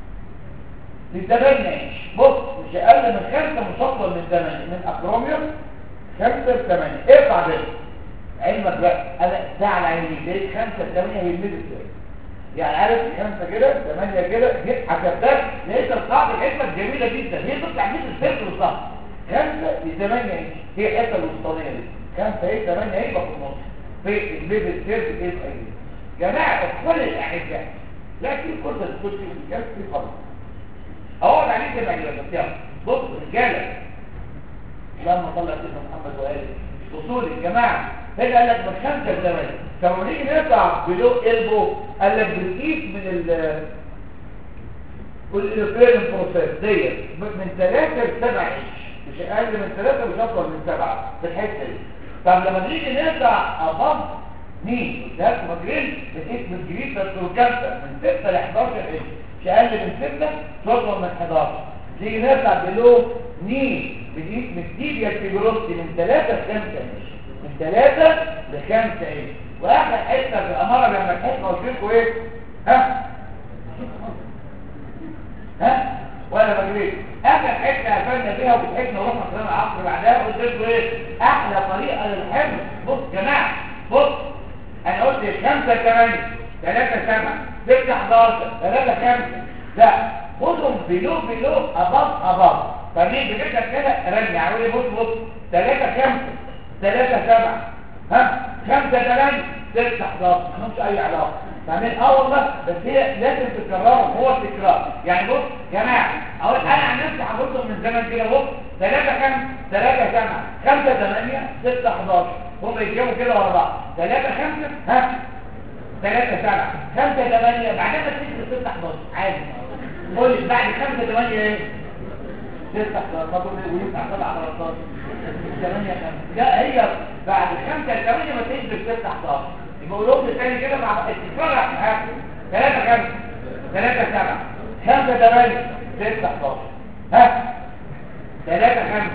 لثمانية انش بص مش اقل من خمسة مش اكتر من ثمانية من اكروميون خمسة لثمانية ارفع ده علمك بقى انا ساعة العينين لقيت خمسة لثمانية هي الميد يعني عارف خمسة كده ثمانية كده جيت حسبتها لقيت القاعدة الحكمة جميلة جدا هي تطلع ميد السيركل بالظبط خمسة لثمانية انش هي الحته الوسطانية دي خمسة هي ثمانية هي يبقى في النص في الميد السيركل ايه في جماعة كل الاحباء لكن كل الكل في الجلس في خالص اقعد عليك يا معلم بس يلا بص رجاله لما طلع سيدنا محمد وقال وصول الجماعه هنا قال لك من خمسه لثمانيه طب نيجي نطلع بلو البو قال لك بنقيس من ال والإلوفيرن بروسيس ديت من ثلاثة لسبعة إنش مش أقل من ثلاثة مش أكتر من سبعة في الحتة دي طب لما نيجي نرجع أبض مين؟ ده مجرين بنقيس من جريد التروكانتا من 6 ل 11 إنش مش أقل من 6 تطلع من 11 نيجي نرجع بلو ني بنقيس من تيبيا فيبروستي من 3 ل 5 إنش من 3 ل 5 إنش وآخر حتة في الأمارة لما الحتة قلت لكم إيه؟ ها؟ ها ولا مجريد اخر حته قفلنا بيها وبتحكنا ورحنا صلاه العصر بعدها قلت لكم ايه احلى طريقه للحفظ بص يا جماعه بص انا قلت 5 8 3 7 6 11 3 5 لا خدهم بلو بلو اباط اباط فمين بكده كده رجع اقول بص بص 3 5 3 7 ها 5 8 6 11 مالهمش اي علاقه فاهمين اه والله بس هي لازم تكررهم هو التكرار يعني بص يا جماعه اقول انا عن نفسي هبصهم من زمان كده بص 3 كام 3 7 5 8 6 11 هم يجيبوا كده ورا بعض 3 5 ها 3 7 5 8 بعدين ما تيجي 6 11 عادي قول لي بعد 5 8 ايه تفتح 13 ويفتح 7 13 8 5 لا هي بعد 5 8 ما تنزل تفتح 13 يبقى قولهم لي تاني كده مع اتفرج معاك 3 5 3 7 5 8 6 11 ها 3 5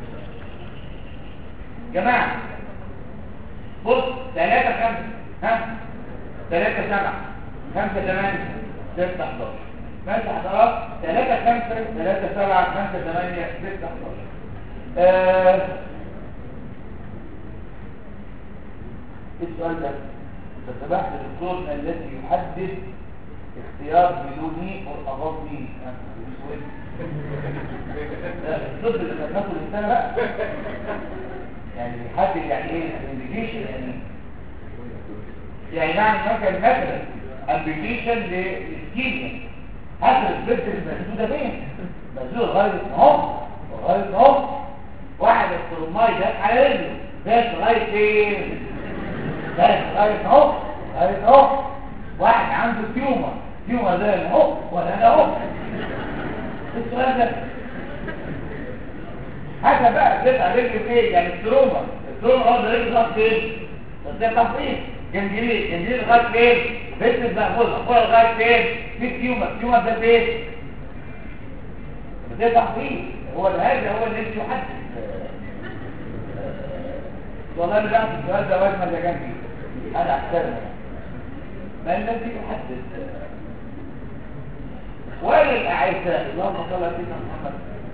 جماعة بص 3 5 ها 3 7 5 8 6 11 ماشي حضرات 3 5 3 7 5 8 6 11 آه السؤال ده فسبحت الدكتور الذي يحدد اختيار بدوني او اغضني الطب اللي خدناه الانسان بقى يعني يحدد يعني ايه الانديكيشن يعني يعني معنى مثلا مثلا امبيتيشن للسكيميا حسب البنت المسدوده فين مسدوده لغايه اهو لغايه اهو واحد الترماي ده على رجله بس لغايه فين بس لغايه اهو لغايه اهو واحد عنده تيومر تيومر ده اهو ولا انا اهو السؤال ده حسب بقى بتبقى رجله فين يعني التروما التروما هو ده رجله ضغط فين بس ده تحقيق جنجليه جنجليه لغايه فين بس بقى فوق فوق لغايه فين في تيومر التيومر ده فين ده تحقيق هو هذا هو اللي انت يحدد والله انا بعرف السؤال ده وزن اللي جنبي انا احترمه ما الذي يحدد وين الاعزاء اللهم صل على سيدنا محمد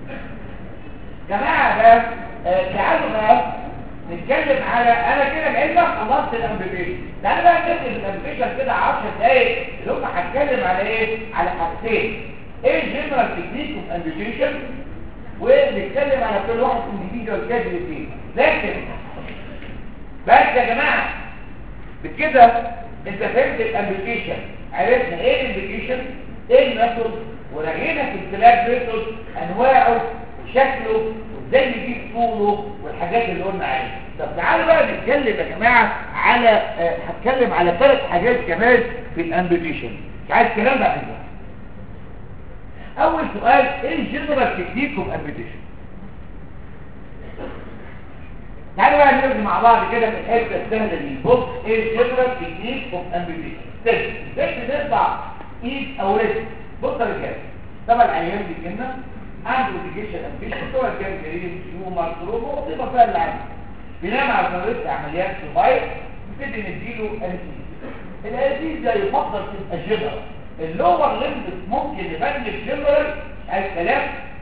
جماعه ده آه، تعالوا بقى نتكلم على انا كده لعلمك خلصت الامبيبيشن تعالى بقى نكتب الامبيبيشن كده 10 دقايق اللي هم هتكلم على ايه على حاجتين ايه الجنرال تكنيك اوف امبيبيشن ونتكلم على كل واحد انديفيدوال كده فيه لكن بس يا جماعه بكده انت فهمت الامبيبيشن عرفنا ايه الامبيبيشن ايه الميثود ورجينا في الكلاب ميثود انواعه وشكله وازاي نجيب طوله والحاجات اللي قلنا عليها طب تعالوا بقى نتكلم يا جماعه على آه، هتكلم على ثلاث حاجات كمان في الامبيتيشن مش عايز كلام بقى عنده. اول سؤال ايه الجنرال تكنيك اوف امبيتيشن تعالوا بقى نرجع مع بعض كده في الحته السهله دي بص ايه الجنرال تكنيك اوف امبيتيشن ازاي نرفع ايد او رجل بص يا رجاله طبعا العيان بيجي لنا عنده انديكيشن امبيشن سواء كان جريم تيومر تروما وظيفه فيها اللي عنده بناء على طريقه عمليات سوبايت نبتدي نديله انستيزيا الانستيزيا يفضل تبقى جنرال اللور ليمب ممكن نبني الجنرال اي كلام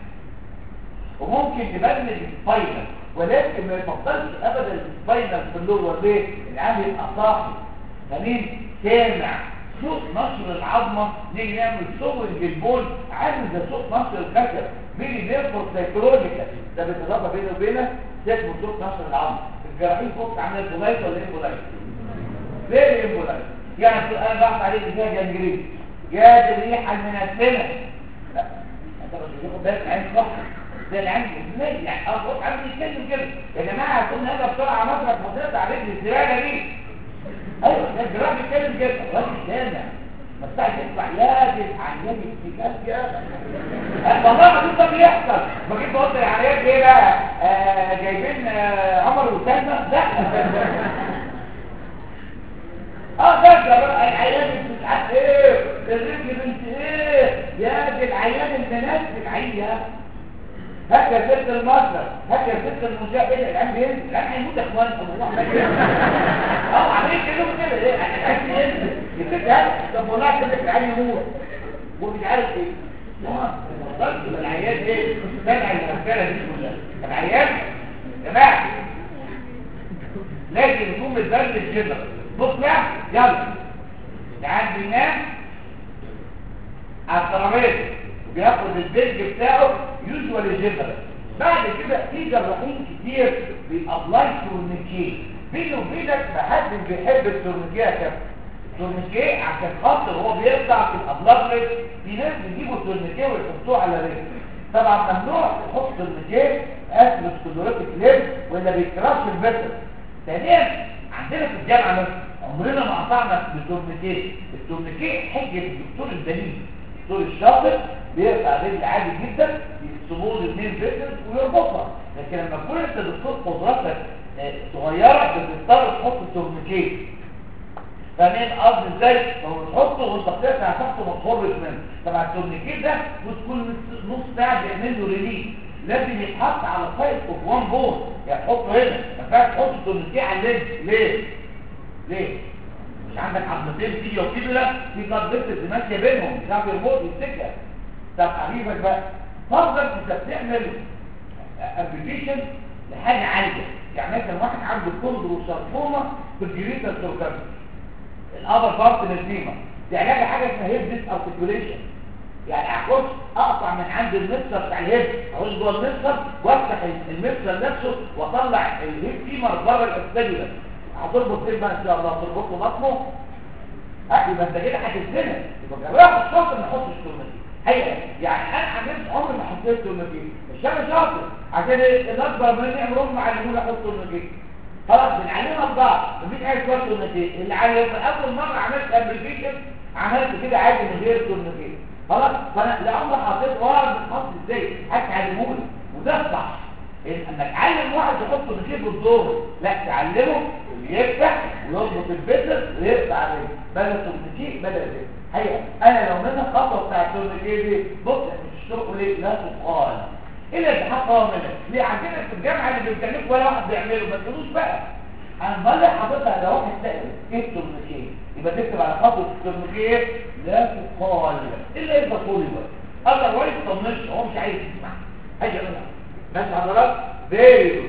وممكن نبني السباينال ولكن ما يفضلش ابدا السباينال في اللور ليه؟ العامل يبقى صاحي سليم سامع صوت نشر العظمة نيجي نعمل صوت البول عامل زي صوت نشر الخشب بيجي بيرفض سيكولوجيكال ده بيتضرب بينه وبينه اسمه صوت نشر العظمة الجراحين فوق عامل بولايت ولا ايه بولايت؟ ليه ايه بولايت؟ يعني انا بحث عليه ازاي جنجرين جاد الريحة المنسلة لا انت مش بتاخد بالك عين صح زي العين ازاي يعني اه عايز يتكلم كده يا جماعه كنا هنا بسرعه مصرف مصرف على رجل الزباله دي ايوه ده الجراح بيتكلم كده الراجل سامع ما بتاعش يطلع يا دي العيان الاتكال يا والله ما ده بيحصل ما جيت بقول العيان ايه بقى آه جايبين آه عمر وسلمى لا اه ده بقى العيان بنت عارف ايه الرجل بنت ايه يا دي العيان البنات العيان هات يا ست المصدر هات يا ست المجاهد ايه العيان بينزل العيان هيموت يا اخوان الله اه عاملين كده كده ايه العيان بينزل الست هات طب والله كده العيان يموت ومش عارف ايه ما وصلت العيان ايه سمع المساله دي كلها العيان يا جماعه لازم يكون الدرس الجنرال بص بقى يلا تعال بينام على الترابيزه وبياخد البيج بتاعه يوجوال جنرال بعد كده في جراحين كتير بيابلاي تورنيكيه بينه وبينك محدش بيحب التورنيكيه يا كابتن التورنيكيه عشان خاطر هو بيقطع في الابلاج في ناس بيجيبوا التورنيكيه ويحطوه على رجل طبعا ممنوع تحط تورنيكيه اسمه سكلوريتك ليب ولا بيكراش الفيسل ثانيا عندنا في الجامعه مثلا عمرنا ما قطعنا بالتورنيكيه التورنيكيه حجه الدكتور البنين الدكتور الشاطر بيقطع رجل عادي جدا يقسموه لاثنين بيزنس ويربطها لكن لما تكون انت دكتور قدراتك آه، صغيره بتضطر تحط تورنيكيت فاهمين قصدي ازاي لو تحطه وانت بتقطع تحته ما تخرج منه طبعا التورنيكيت ده وتكون نص- نص ساعه بيعمل له ريليف لازم يتحط على سايد اوف وان بون يعني تحطه هنا ما ينفعش تحط التورنيكيت على الليد ليه؟ ليه؟ مش عندك عظمتين فيديا وفيبولا في بلاد فيسلز ماشيه بينهم مش عارف يربط يفتكر طب حبيبك بقى فرضا انت بتعمل ابلكيشن لحاجه عاليه يعني مثلا واحد عنده كولد وساركوما في الجريتر سيركم الابر بارت من الفيما دي علاج حاجه اسمها هيب ديس ارتكوليشن يعني اخش اقطع من عند المفصل بتاع الهيب اخش جوه المفصل وافتح المفصل نفسه واطلع الهيب فيمر بره الاستاديوم هتربط فين بقى ان شاء الله تربطه بطنه اه يبقى انت كده هتتزنق يبقى جراح الشاطر ما يحطش تورنيكيت حقيقه يعني انا عملت عمري ما حطيت تورنيكيت مش انا شاطر عشان الاكبر مني عمرهم ما علموني احط تورنيكيت خلاص بنعلمها لبعض مفيش حاجه اسمها تورنيكيت اللي علم اول مره عملت ابلكيشن عملت كده عادي من غير تورنيكيت خلاص فانا لا عمري حطيت واعرف بتحط ازاي هتعلموني وده الصح إن انك تعلم واحد يحط تورنيكيت بالدور لا تعلمه اللي يفتح ويربط البيتر ويقطع عليه بدل تورنيكيت بدل ده حقيقه انا لو منها الخطوه بتاعت التورنيكيت دي بص مش تقول ليه لا تقال الا اذا حطها منك ليه عندنا في الجامعه اللي بيمكنك ولا واحد بيعمله ما تقولوش بقى انا بقول حاططها لو واحد سأل ايه التورنيكيت يبقى تكتب على خطوه التورنيكيت لا تقال الا اذا طلب اقدر وايد طنش هو مش عايز يسمع هاجي منها بس حضرتك فيري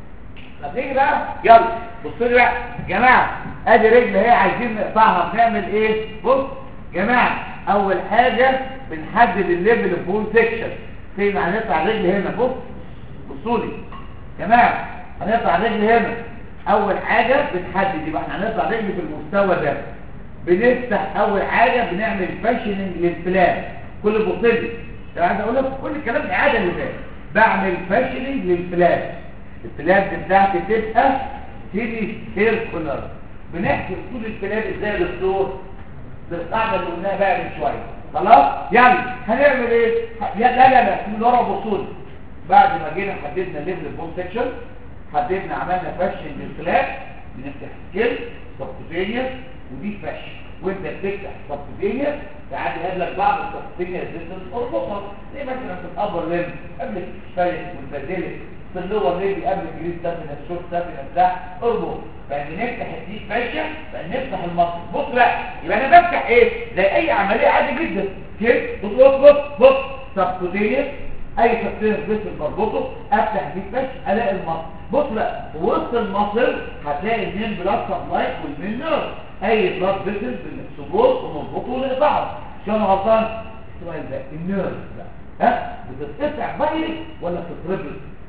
طب نيجي بقى يلا بصوا لي بقى يا جماعه ادي رجل اهي عايزين نقطعها بنعمل ايه بص يا جماعه اول حاجه بنحدد الليفل اوف بون سيكشن فين هنقطع الرجل هنا بص بصوا لي يا جماعه هنقطع الرجل هنا اول حاجه بنحدد يبقى احنا هنقطع رجل في المستوى ده بنفتح اول حاجه بنعمل فاشننج للفلان كل بصلي انا عايز اقول لك كل الكلام اعاده اللي فات بعمل فاشننج للفلان الفلان بتاعتي تبقى تيجي سيركولر بنحكي طول الفلان ازاي يا دكتور بالقاعده اللي قلناها بقى من شويه خلاص يلا هنعمل ايه ه- لا لا لا من ورا بصول بعد ما جينا حددنا ليفل البون سكشن حددنا عملنا فاشن للفلان بنفتح سكيل سبكوتينيوس ودي فاشن وانت بتفتح سبكوتينيوس تعالي هادلك بعض السبكوتينيوس ديستنس اربطها زي مثلا في الابر ليم قبل الفالس والبازيليك في اللور ليبي قبل الجريس سافينس شورت سافينس ده اربط فنفتح الديب فاشن فنفتح المصل بص بقى يبقى انا بفتح ايه زي اي عمليه عادي جدا كده بص بص بص بص سبكوتينيوس اي سبكوتينيوس بس بربطه افتح ديب فاشن الاقي المصل بص بقى في وسط المصل هتلاقي المين بلاد سبلاي والمين نيرف اي بلاد فيسل بالاكسبوز ونربطه ونقطعه عشان أنا غلطان السؤال ده النيرف ده ها بتتقطع بايركت ولا بتتربط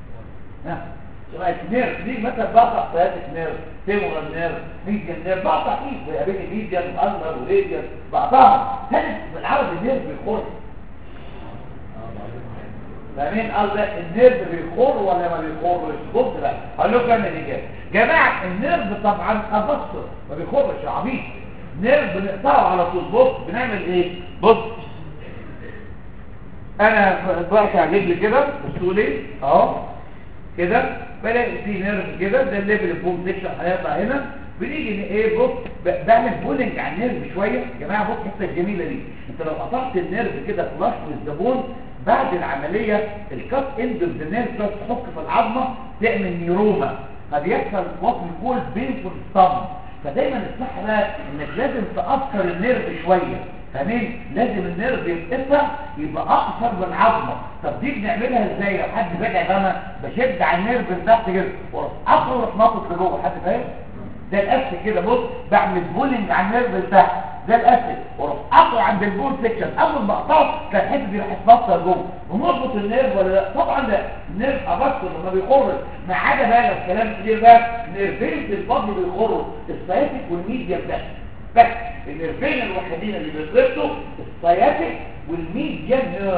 ها سؤال نيرف دي مثلا بقطع سياتك نيرف تيمورال نيرف ميديان نيرف بقطع فيه زي بين ميديان والنر وريديان بقطعها هل بالعربي النيرف بيخر فاهمين قصدي النيرف بيخر ولا ما بيخرش بص بقى هقول لكم انا الاجابه جماعه النيرف طبعا ابصر ما بيخرش يا عبيط نيرف بنقطعه على طول بص بنعمل ايه بص انا بقطع رجلي كده بصوا لي اهو كده بلاقي في نيرف كده ده الليفل البوم سيكشن هيطلع هنا بنيجي ن- ايه بص ب- بعمل بولنج على النيرف شويه يا جماعه بص الحته الجميله دي انت لو قطعت النيرف كده فلاش والزبون بعد العمليه الكات اند اوف ذا نيرف تقعد تحك في العظمه تعمل نيروما فبيحصل وات بيقول بينفول ستام فدايما الصح بقى انك لازم تاثر النيرف شويه فاهمين لازم النيرف يتقطع يبقى اقصر من العظمه طب دي بنعملها ازاي لو حد راجع انا بشد على النيرف من تحت كده واروح اخرج ناطط لجوه حد فاهم ده الاسد كده بص بعمل بولينج على النيرف من تحت ده الاسد واروح اقطع عند البول سيكشن اول ما اقطعه كان الحته دي راح تفصل جوه ونربط النيرف ولا لا طبعا ده النيرف ابصر لما بيخرج ما عدا بقى لو كلام كتير بقى نيرفين في الفضل بيخرج السياتيك والميديا بس بس النيرفين الوحيدين اللي بيتربطوا السياتيك والميديا نيرف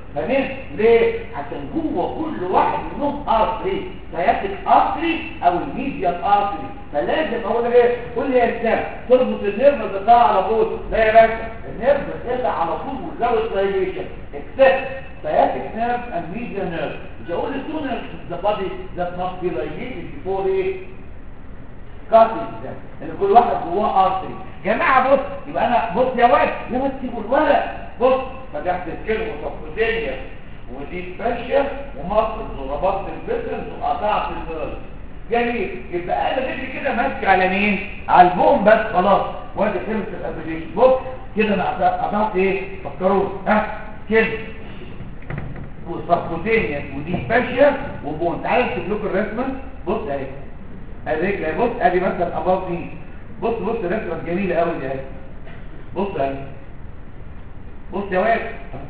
فاهمين ليه عشان جوه كل واحد منهم ارتري سياتيك ارتري او الميديال ارتري فلازم اقول لك ايه قول لي يا اسلام تربط النيرف ده على طول لا يا باشا النيرف ده على طول وزود دايليشن اكسبت sciatic nerve and medial nerve. The only two nerves in the body that must be dilated before ايه؟ cutting them. لان كل واحد جواه ارتري. جماعه بص يبقى انا بص يا واد لما تسيبوا الورق بص فتحت الكلمه وصفتينيا ودي فاشيه ومصر وربطت البترز وقطعت النيرف. جميل يبقى انا بدي كده ماسك على مين؟ على البوم بس خلاص وادي كلمه الابليكيشن بص كده انا قطعت ايه؟ فكروني ها كده وسبكوتينيا ودي فاشيا وبون تعالوا نشوف لكم الرسمه بص اهي الرجل اهي بص ادي مثلا اباظ دي بص بص الرسمه جميله قوي دي اهي بص اهي بص يا واد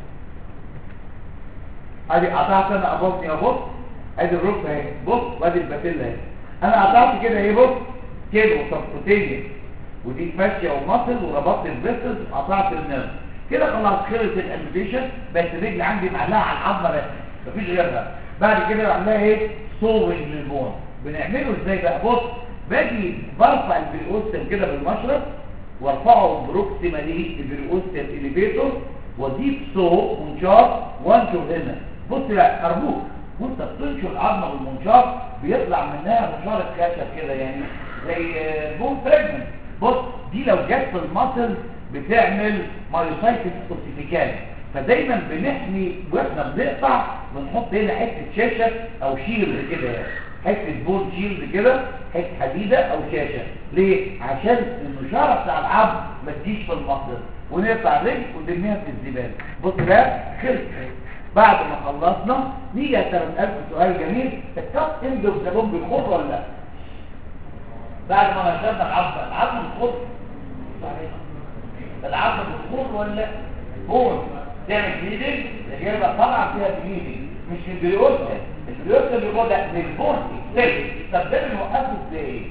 ادي قطعت انا اباظ دي اهو ادي الركبه اهي بص وادي الباتيلا اهي انا قطعت كده اهي بص كده وسبكوتينيا ودي فاشيا ومصل وربطت الفيسلز وقطعت النيرف كده خلاص خلصت الانفيشن بقت الرجل عندي معلقه على العظمه بس مفيش غيرها بعد كده بعملها ايه صوبنج للبون بنعمله ازاي بقى بص باجي برفع البريوستم كده بالمشرط وارفعه بروكسيمالي البريوستم اليفيتور واجيب صو منشار وانشر هنا بص لا ارجوك وانت بتنشر العظمه بالمنشار بيطلع منها منشار خشب كده يعني زي بون فريجمنت بص دي لو جت في المصل بتعمل مايوسايتس اوسيفيكال فدايما بنحمي واحنا بنقطع بنحط هنا حته شاشه او شيلد كده حته بون شيلد كده حته حديده او شاشه ليه عشان النشاره بتاع العظم ما تجيش في المصدر ونقطع رجل ونرميها في الزباله بص ده خلص بعد ما خلصنا نيجي اسالك الف سؤال جميل الكاب اند اوف ذا بون بيخر ولا لا بعد ما نشرنا العظم العظم بيخر العظم بتخور ولا بون تعمل بليدنج الإجابة طبعا فيها بليدنج مش البريوستا البريوستا اللي جوه ده للبون ازاي طب ده بنوقفه ازاي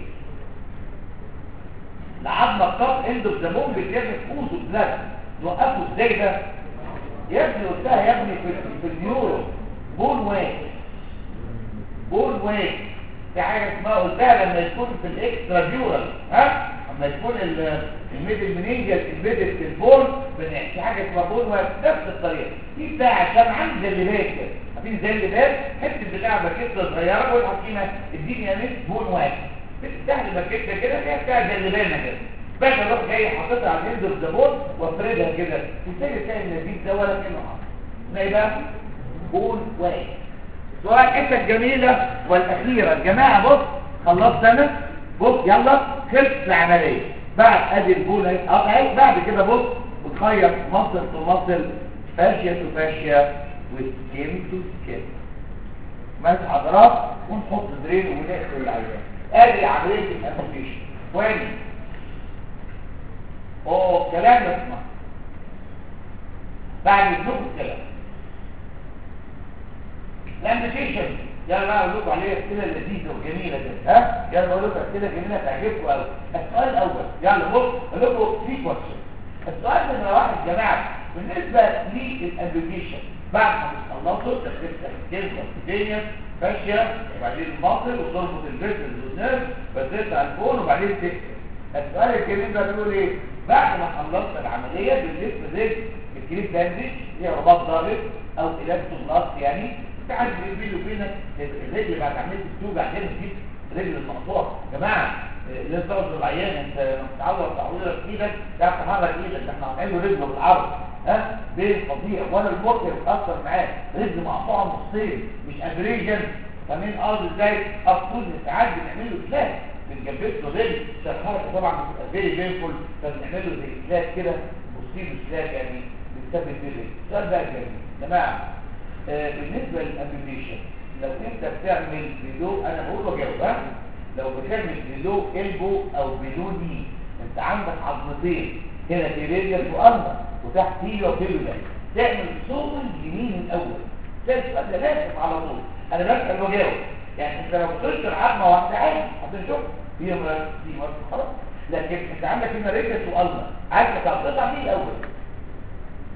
العظمه الطاق عنده الزبون بتعمل فوز بلاد نوقفه ازاي ده يا ابني قلتها يا ابني في, في النيورو بون ويك بون ويك في حاجه اسمها قلتها لما يكون في الاكسترا بيورال ها لما يكون الميدل منينجل امبيدد في البول في حاجه اسمها بول نفس الطريقه دي بتاع عشان عندي اللبات كده عارفين زي اللبات حته بتاع باكيته صغيره والحكيمه اديني يا مس بول واحد بتفتح لي باكيته كده فيها بتاع زي اللبانه كده بس اروح جاي حاططها على الهند الزبون وافردها كده ازاي تلاقي النبيذ ده ولا كلمه حاطط زي بقى بول واحد سؤال الحته الجميله والاخيره الجماعه بص خلصت انا بص يلا خلص العمليه بعد ادي البول اهي قطعت بعد كده بص بتخيط مصل تو مصل فاشيا تو فاشيا وسكين تو سكين ماسك حضرات ونحط درين ونقفل العيان ادي عمليه الابلكيشن وين اوه كلام اسمع بعد الزوج الكلام الابلكيشن يلا بقى اقول لكم عليها اسئله لذيذه وجميله كده ها يلا اقول لكم اسئله جميله تعجبكم قوي السؤال الاول يلا بص اقول لكم في كويشن السؤال نمره واحد يا جماعه بالنسبه للابلكيشن بعد ما تخلصوا تفتح الكلمه الدنيا فاشيه وبعدين المصل وتربط البيزنس والنيرف بترجع الفون وبعدين تكتب السؤال الجميل ده بيقول ايه بعد ما خلصت العمليه بالنسبه للرجل الكريم باندج هي رباط ضارب او الاستوبلاست يعني تعال بيني وبينك الرجل بعد عمليه التوجع عشان تجيب رجل المقطوع يا جماعه لازم تاخد العيان انت متعود تعويضك في ايدك تعرف تحرك ايدك ده احنا هنعمل رجله بالعرض ها بين فظيع ولا الموت يتاثر معاه رجل مقطوعه نصين مش ابريجن فاهمين ارض ازاي اقصد ساعات بنعمل له سلاك بنجبس له رجل الحركه طبعا بتبقى فيري بينفول فبنعمل له زي سلاك كده بصيله سلاك يعني بنثبت بيه الرجل السؤال ده جميل يا جماعه آه بالنسبة للابليشن لو انت بتعمل بلو انا بقول وجاوب ها لو بتعمل بلو البو او بلو ني انت عندك عظمتين هنا تيريريال وارمر وتحت تيلو وتيلو ده تعمل صوب اليمين الاول ده السؤال ده لازم على طول انا بسال وجاوب يعني انت لو بتشتر عظمه واحده عادي هتشوف هي دي خلاص لكن انت عندك هنا رجل وارمر عايز تقطع دي الاول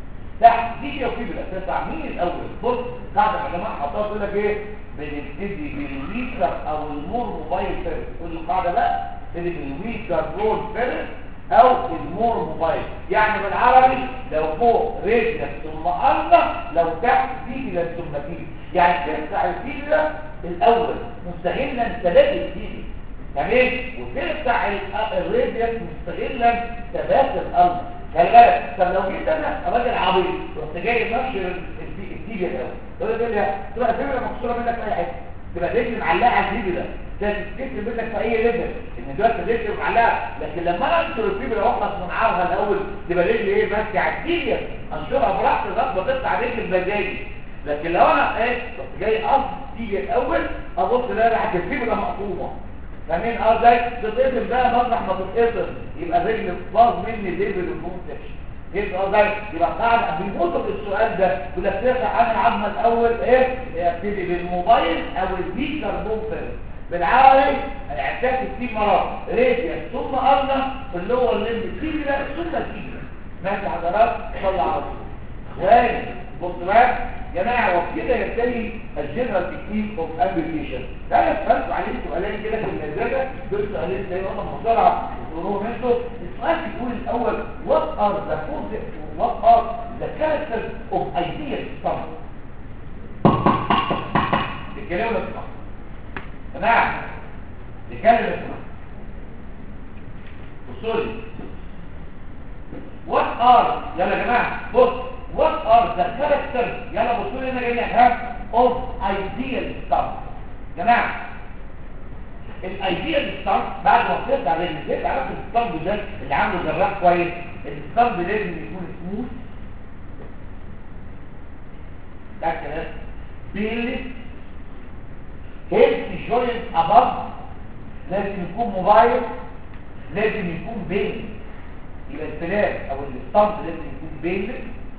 تحت تيجي وفيبلا تطلع مين الاول بص قاعده يا جماعه حطها تقول لك ايه بنبتدي بالويكر او المور موبايل فيرست كل القاعده بقى نبتدي بالويكر رول فيرست او المور موبايل يعني بالعربي لو فوق رجلك ثم الله لو تحت تيجي ثم تيجي يعني ترفع الفيبلا الاول مستغلا ثبات الفيبلا تمام وترفع الراديوس مستغلا ثبات الارض خلي بالك طب لو جيت انا راجل عبيط رحت جاي نشر التيجي الاول تقول لي تروح الفيبلا مكسوره منك في اي حته تبقى رجل معلقه على الفيبلا ده ده تتكسر منك في اي ليفل ان دلوقتي رجل معلقه لكن لما انا انشر الفيبلا واخلص من عرضها الاول تبقى رجلي ايه ماشيه على التيجي انشرها براحتي لغايه ما تطلع رجل بمزاجي لكن لو انا ايه رحت جاي قصد تيجي الاول ابص الاقي راحت الفيبلا مقطومه فاهمين اه ازاي تتقسم بقى مطرح ما تتقسم يبقى رجل باظ مني ليفل البون سكشن يبقى ازاي يبقى قاعد بيموتوا في السؤال ده يقول لك ترجع عن العظمه الاول ايه يبتدي بالموبايل او البيكر بون فيرست بالعربي الاعتاك التيم مرات ريديا ثم قلنا اللي هو اللي فيبرا ثم فيبرا ماشي حضرات صلى على طول واني بص بقى جماعه وبكده يبتدي الجنرال تكنيك اوف ابليكيشن تعالى اسالكم عليه سؤالين كده في المدرسه دول سؤالين زي ما قلنا بسرعه تقولوا منه السؤال بيقول الاول what are the concepts what are the characters of ideal sum الكلام ده صح تمام الكلام ده صح بصوا لي what are يلا يا جماعه بص what are the characters يلا بصوا لي هنا جاي لك ها of ideal sum جماعه الايديال ستارت بعد ما وصلت على الزيت عرفت الستارت ده اللي عنده جراح كويس الستارت لازم يكون سموث ده كده بيلس هيلث جوينت اباف لازم يكون موبايل لازم يكون بين يبقى الفلاس او الستارت لازم يكون بين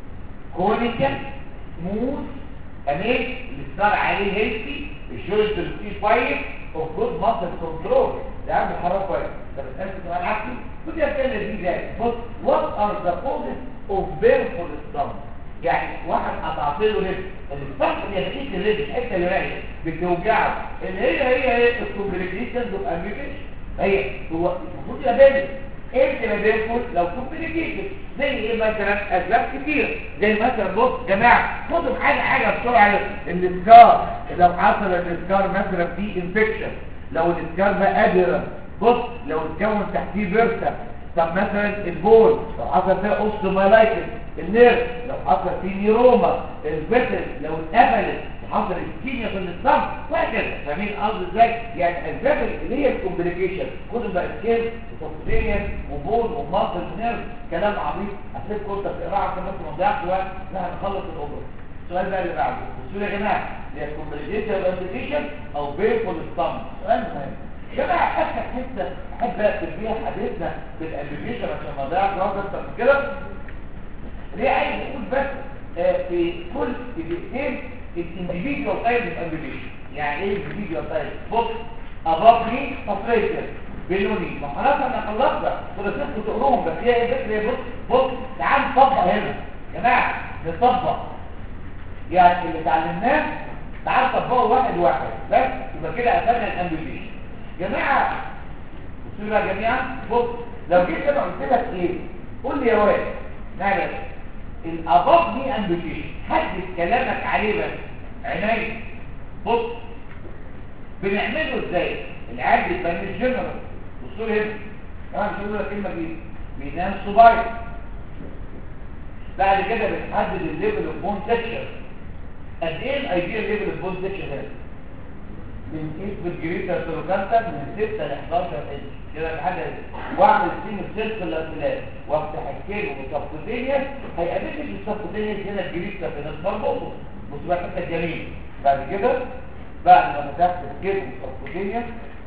كونيكال سموث تمام الستار عليه هيلثي الجوينت اللي فيه كويس of good muscle control ده عنده حرارة كويس ده بتقال سؤال عكسي كنت يتكلم دي ذلك بص what are the causes of painful stomach يعني واحد قطعت له رجل الصف اللي يخليك الرجل الحته اللي رايحه بتوجعه اللي هي هي هي الكومبليكيشنز اوف امبيوتيشن هي هو المفروض يبقى بينفل ايه اللي بينفل لو كومبليكيشن زي ايه مثلا اسباب كتير زي مثلا بص جماعه خدوا حاجه حاجه بسرعه الاسكار لو حصل الاسكار مثلا فيه انفكشن لو الاسكار ده قادر بص لو اتكون تحتيه بيرسا طب مثلا البول لو حصل فيها اوستومايلايتس النيرف لو حصل فيه نيروما الفيتل لو اتقفلت وحصل الكيميا في النظام وهكذا فاهمين قصدي ازاي يعني الاسباب اللي هي الكومبليكيشن كل بقى سكيل وتوكسينيا وبول ومصل ونيرف كلام عبيط هسيب كنت تقراه عشان بس ما نضيعش وقت لا هنخلص الاوبر السؤال بقى اللي بعده بصوا يا جماعه هي الكومبليكيشن والامبليكيشن او بيرفول ستام سؤال مهم جماعة اخر حتة احب اقفل فيها حديثنا بالامبليكيشن عشان ما نضيعش وقت اكتر من كده ليه عايز اقول بس آه في كل دقيقتين الانديفيديوال تايب امبليكيشن يعني ايه الانديفيديوال تايب بص above me operator بينوني ما خلاص انا خلصنا ثلاثين تقروهم بس هي ايه فكره بص بص تعال نطبق هنا يا جماعه نطبق يعني اللي اتعلمناه تعال طبقه واحد واحد بس يبقى كده قفلنا الامبليكيشن جماعه بصوا يا جماعه بص لو جيت انا قلت لك ايه قول لي يا واد نعم الاباف دي امبليكيشن حدد كلامك عليه بس عيني بص بنعمله ازاي العيال بيبقى مش جنرال بصوا لي هنا طبعا مش هقول لك كلمه دي بينام صباعي بعد كده بتحدد الليفل اوف بون سكشن قد ايه الايديال ليفل اوف بون سكشن هنا بنقيس بالجريتر سلوكانتا من 6 ل 11 انش كده لحد واعمل سين السيركل الارتلال وافتح الكيل والسبكوتينيوس هيقابل لي السبكوتينيوس هنا الجريتر في نص برضه بص بقى الحته الجميله بعد كده بعد ما فتحت الكيل والسبكوتينيوس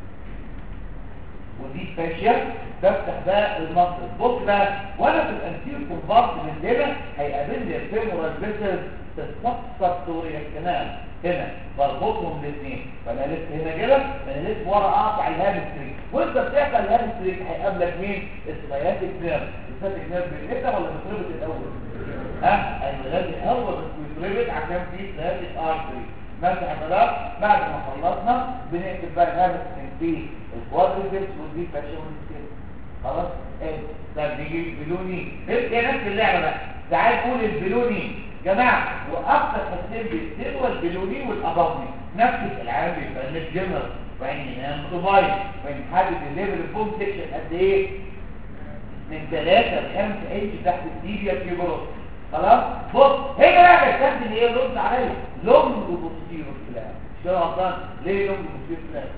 ودي فاشيا بفتح بقى المصل بص بقى وانا في الانتير كومبارتمنت هنا هيقابل لي الفيمورال فيسل تتفصل طوريا الكنال هنا بربطهم الاثنين فانا الف هنا كده انا الف ورا اقطع الهامستريك وانت بتقطع الهامستريك هيقابلك مين السياتيك نيرف السياتيك نيرف بيتقطع ولا بيتربط الاول ها ايوه لازم الاول بيتربط عشان في سياتيك ارتري مثلا حضرتك بعد ما خلصنا بنكتب بقى الهامستريك في الكوادريسبس ودي فاشون خلاص ايه طب نيجي البلوني هي نفس اللعبه بقى تعال نقول البلوني جماعه واكثر حاجتين بيقتلوا البلوني والابابني نفس العام بيبقى الجنرال وين ينام دبي وين حدد الليفل البوم سيكشن قد ايه من 3 ل 5 انش تحت التيبيا كيبروس خلاص بص هنا بقى بستخدم ايه رد عليا لونج وبوستيرو فلان شو غلطان ليه لونج وبوستيرو فلان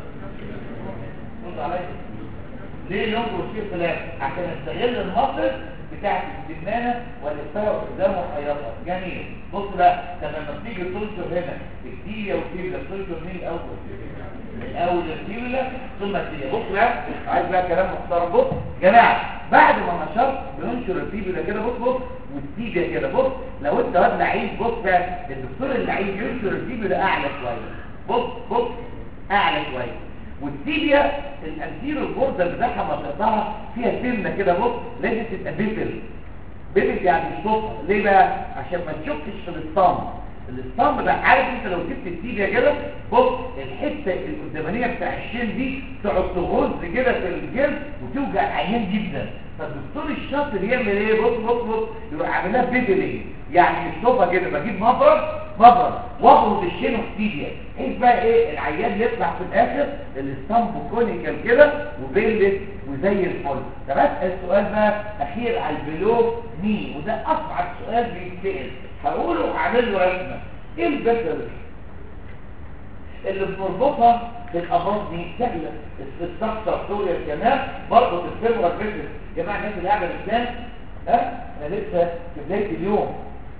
رد عليا ليه لونج وبوستيرو فلان عشان استغل المصرف بتاعت الدمانة واللفها قدامه حياطها جميل بص بقى ده لما بتيجي تنشر هنا التيبيا والتيبيا بتنشر مين الاول الاول التيبيا ثم التيبيا بص بقى عايز بقى كلام محترم بص جماعه بعد ما نشرت بننشر التيبيا كده بص بص والتيبيا كده بص لو انت واد لعيب بص بقى الدكتور اللعيب ينشر التيبيا اعلى شويه بص بص اعلى شويه والتيبيا الانتيرو البوردر بتاعها منطقتها فيها سنه كده بص لازم تبقى بيتل بيتل يعني الصوت ليه بقى عشان ما تشكش في الاسطمب الاسطمب ده عارف انت لو جبت التيبيا كده بص الحته القدامانيه بتاع الشين دي تقعد تغز كده في الجلد وتوجع العيان جدا فالدكتور الشاطر يعمل ايه بص بص بص يروح عاملها بيدلينج يعني الصوفه كده بجيب مضرب مضرب واضرب الشين والتيبيا بحيث بقى ايه العيان يطلع في الاخر الاسطمب كونيكال كده وبيلت وزي الفل طب اسال سؤال بقى اخير على البلو مين وده اصعب سؤال بيتسال هقوله وهعمل له رسمه ايه البتر اللي بنربطها في الامراض دي سهله الستراكشر سوريا كمان بربط الفيبرا بيتر يا جماعه الناس اللي قاعده بالكلام ها انا لسه في بدايه اليوم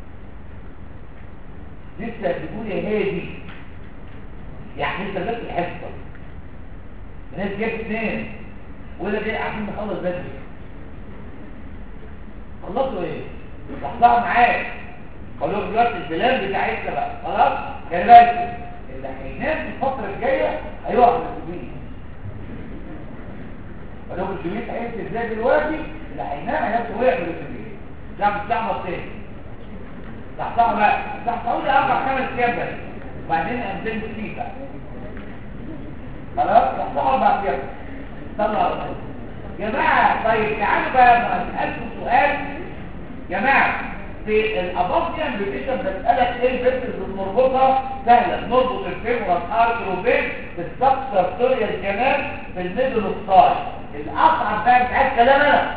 لسه بتقول يا هي دي يعني انت بس الحصه الناس جايه اثنين ولا جاي عايزين نخلص بدري خلصوا ايه لحظه معاك قالوا لهم دلوقتي البلاد بتاعتنا بقى خلاص كان بقى اللي هينام في الفتره الجايه هيقع في الجبين قالوا لهم الجبين هينزل ازاي دلوقتي اللي هينام هينام وقع في الجبين ده مش تعمل تاني تحتها بقى تحتها لي اربع خمس ايام بس وبعدين انزل فيه بقى خلاص تحتها اربع ايام صلى على النبي جماعه طيب تعالوا بقى اسالكم سؤال جماعه في الاباضيان بيتيشن بسالك ايه الفيرتز المربوطه سهله نربط الفيمورال ارتروبين في السبسرتوريال كمان في الميدل اوف ساي الاصعب بقى مش عايز كلام انا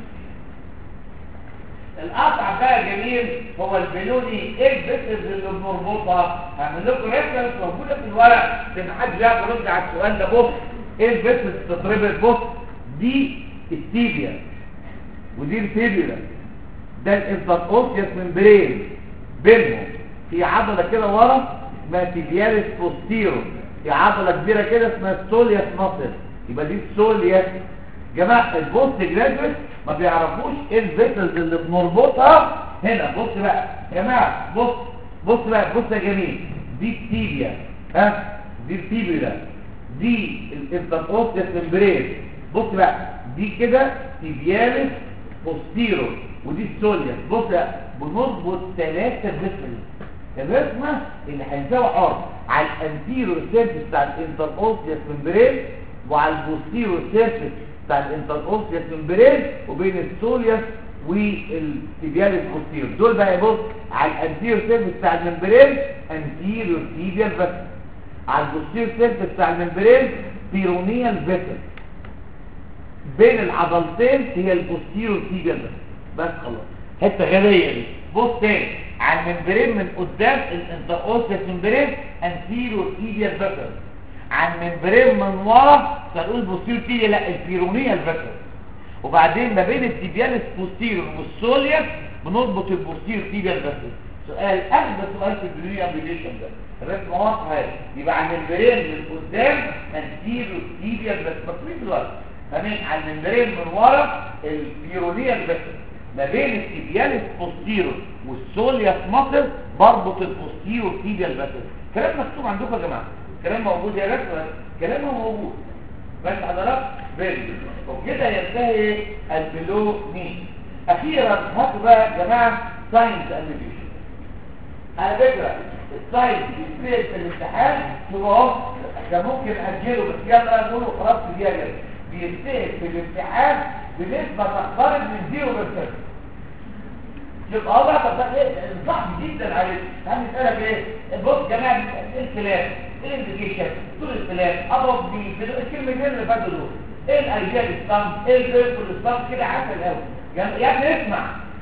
الاصعب بقى جميل هو البلوني ايه الفيرتز اللي مربوطه هعمل لكم ريفرنس موجوده في الورق عشان محدش يعرف يرد على السؤال ده بص ايه الفيرتز تتربط بص دي التيبيا ودي التيبيا ده الانتراوسيوس ممبرين بينهم في عضله كده ورا اسمها تيبياليس بوستيرو في عضله كبيره كده اسمها السولياس ماسل يبقى دي السولياس جماعه البوست جرادويت ما بيعرفوش ايه الفيتلز اللي بنربطها هنا بص بقى يا جماعه بص بص بقى بص يا جميل دي التيبيا ها دي التيبيا دي الانتراوسيوس ممبرين بص بقى دي كده تيبياليس بوستيرو ودي السوليا بص بنربط ثلاثة فيسل الرسمة اللي هيساوي عرض على الانتيرو سيرفيس بتاع الانتراوسيوس ممبرين وعلى البوستيرو سيرفيس بتاع الانتراوسيوس ممبرين وبين السوليوس والتيبياليس بوستيرو دول بقى يبص على الانتيرو سيرفيس بتاع الممبرين انتيرو تيبيال فيسل على البوستيرو سيرفيس بتاع الممبرين بيرونيال فيسل بين العضلتين هي البوستيرو تيبيال فيسل بس خلاص حته غبيه دي بص تاني على الممبرين من قدام الانتراوسيوس ممبرين انتيرو تيبيال فيسل على الممبرين من ورا فنقول بوستيرو تيبيال لا البيرونيال فيسل وبعدين ما بين التيبيالس بوستيرو والسوليوس بنربط البوستيرو تيبيال فيسل سؤال اخر سؤال في البيرونيال ابليكيشن ده الرسمه واضحه اهي يبقى على الممبرين من قدام انتيرو تيبيال فيسل مكتوبين دلوقتي تمام على الممبرين من ورا البيرونيال فيسل ما بين التيبياليس بوستيرو والسولياس ماسل بربط البوستيرو تيبيال باسل كلام مكتوب عندكم يا جماعه كلام موجود يا رسمه كلام موجود بس حضرتك بيل وبكده ينتهي البلو ني اخيرا هاتوا بقى يا جماعه ساينس انيميشن على فكره الساينس بيتسال في الامتحان يبقى اهو كان ممكن اجله بس يلا نقوله خلاص في دقيقه كده بيتسال في الامتحان بنسبه تقترب من 0% يبقى اه بقى طب ده ايه صعب جدا عليك هنسالك ايه بص يا جماعه ايه الكلام ايه الانديكيشن طول الكلام ابوظ دي الكلمتين اللي فاتوا دول ايه الايديال ستام ايه الفيربل ستام كده عسل قوي يا ابني اسمع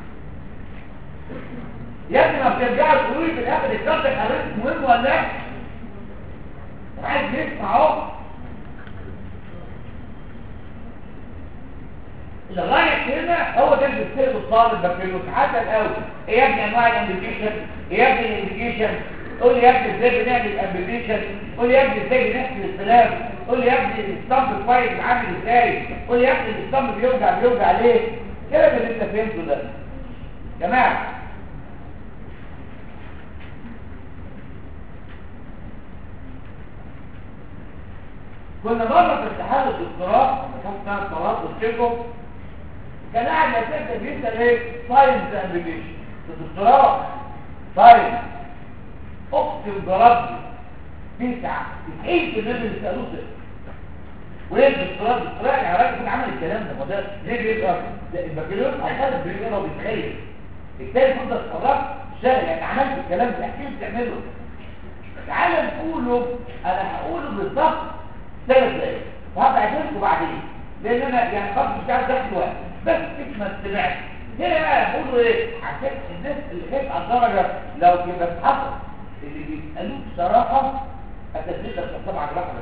يا ابني ما بترجعش تقولي في الاخر الكارت قريت مهم ولا لا عايز يسمع اهو لغايه هنا هو ده اللي بيصير الطالب بكالوريوس عسل قوي ايه يا ابني انواع الانديكيشن ايه يا ابني الانديكيشن قول لي يا ابني ازاي بنعمل الابليكيشن قول لي يا ابني ازاي بنحسب السلام قول لي يا ابني الستامب كويس عامل ازاي قول لي يا ابني الستامب بيوجع بيوجع ليه كده اللي انت فهمته ده جماعه كنا مرة في امتحان الدكتوراه كان ثلاث مرات قلت لكم كان قاعد يسأل بيسأل ايه ساينس امبليشن في الدكتوراه ساينس اقسم بربي تسعة تسعين في الناس اللي سألوه ده وايه الدكتوراه الدكتوراه يعني راجل يكون عمل الكلام ده ما ده ليه بيقرا ده البكالوريوس اخذ بيقرا وبيتخيل التاني كنت اتفرجت شغل يعني عملت الكلام ده احكي لي بتعمله تعالى نقوله انا هقوله بالظبط ثلاث دقايق وهبعت لكم بعدين لان انا يعني خلاص مش عايز اخد وقت بس مش ما استمعش هنا بقى بقولوا ايه عشان الناس اللي خايف على الدرجه لو كده حصل اللي بيسالوه بصراحه هتثبت لك طبعا رقم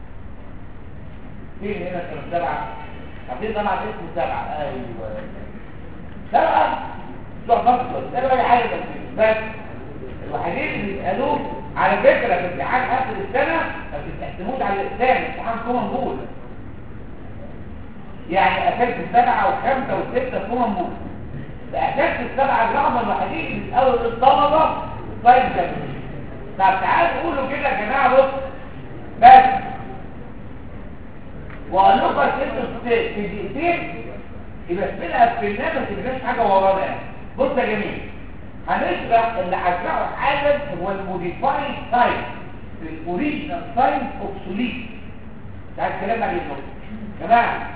فين هنا كانوا سبعه عارفين طبعا اسمه سبعه ايوه سبعه بتوع مصر ده بقى حاجه بس الوحيدين اللي بيسالوه على فكرة في امتحان آخر السنة ما بتحتموش على الإسلام امتحان كومن بول يعني أساس السبعة وخمسة وستة كومن بول فأساس السبعة الرقم الوحيدين من أول الطلبة طيب ده طب تعالوا قولوا كده يا جماعة بص بس وأقول لكم انتوا في دقيقتين يبقى اسمنا في الناس ما تبقاش حاجة ورانا بص يا جميل هنشرح اللي هشرحه حالا هو الموديفايد ساينس الاوريجينال ساينس اوبسوليت ده الكلام عليه النقطه جماعه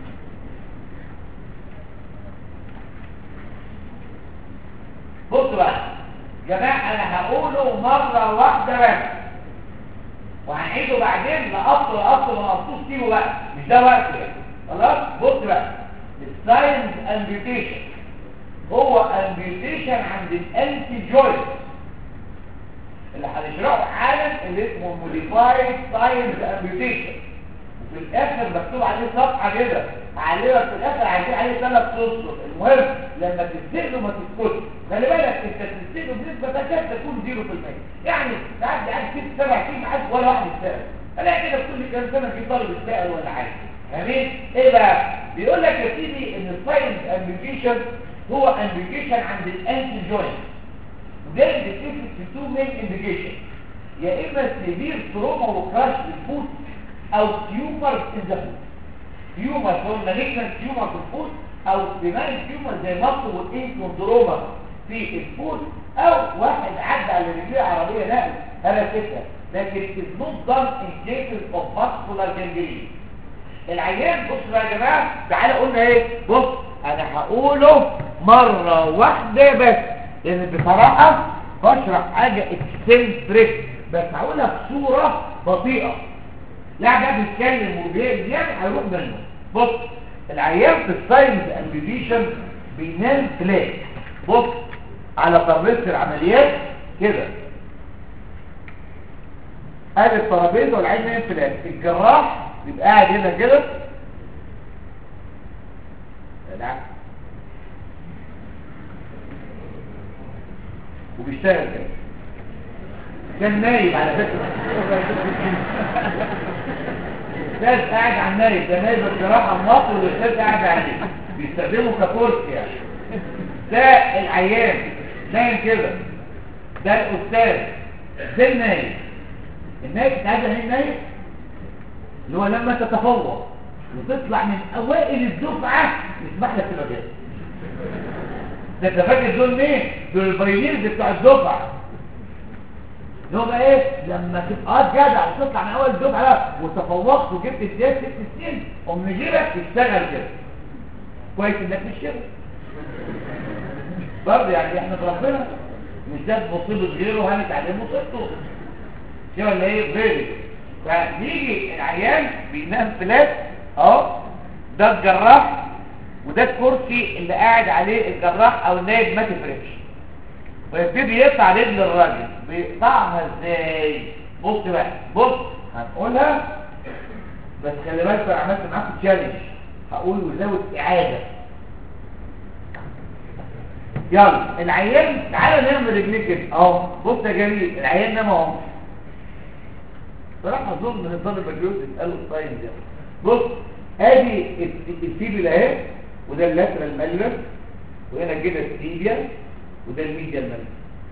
بصوا بقى جماعه انا هقوله مره واحده بس وهنعيده بعدين لاصل لاصل ما قصوش سيبه بقى مش ده وقت خلاص بص بقى الساينس امبيوتيشن هو امبيوتيشن عند الانتي جوينت اللي هنشرحه حالا اللي اسمه موديفايد ساينس امبيوتيشن وفي الاخر مكتوب عليه صفحه كده عليه في الاخر عايزين عليه ثلاث اسطر المهم لما تستقله ما تسكتش خلي بالك انت تستقله بنسبه تكاد تكون 0% يعني ساعات قاعد ست سبع سنين معاك ولا واحد يستاهل الاقي كده في كل كام سنه في طالب يستاهل ولا حاجه فاهمين ايه بقى بيقول لك يا سيدي ان الساينس امبيوتيشن هو انديكيشن عند الانتي جوينت وده بيتفق في تو مين انديكيشن يا اما سيفير تروما وكراش للفوت او تيومر ان ذا فوت تيومر هو مالجنت تيومر في الفوت او سيمانيك تيومر زي مصر والانكوندروما في الفوت او واحد عدى على رجليه عربيه نقل هذا كده لكن is not done in cases of muscular gangrene العيان بص بقى يا جماعه تعالى قلنا ايه بص انا هقوله مرة واحدة بس لان بصراحة بشرح حاجة اكسنتريك بس هقولها بصورة بطيئة لا ده بيتكلم وبيعمل هيروح منه بص العيان في الساينس امبيديشن بينام فلاك بص على ترابيزه العمليات كده ادي الترابيزه والعين نايم فلاك الجراح بيبقى قاعد هنا كده العكس وبيشتغل كده كان نايم على فكرة الاستاذ قاعد على النايم ده نايم الجراحة مصر والاستاذ قاعد عليه بيستخدمه ككرسي يعني ده العيان نايم كده ده الاستاذ ده النايم النايم هذا هي النايم اللي هو لما تتفوق وتطلع من اوائل الدفعه يسمح لك تبقى كده ده انت فاكر دول مين دول البايونيرز بتوع الدفعه اللي هو بقى ايه لما تبقى جدع وتطلع من اول الدفعه وتفوقت وجبت امتياز ست سنين ام جيبك تشتغل كده كويس انك مش كده برضه يعني احنا ربنا مش ده مصيبه غيره هنتعلم مصيبته كده ولا ايه غيري فبيجي العيان بينام فلات اهو ده الجراح وده الكرسي اللي قاعد عليه الجراح او النايب ما تفرقش ويبتدي يقطع رجل الراجل بيقطعها ازاي بص بقى بص هنقولها بس خلي بالك انا عملت معاكم تشالنج هقول وزود اعاده يلا العيان تعالى نعمل رجليك كده اهو بص يا جميل العيان نام اهو صراحه ظلم من الطالب الجوز قالوا الطايم ده بص ادي الفيبل اهي وده اللاترال مالر وهنا كده التيبيا وده الميديا المالر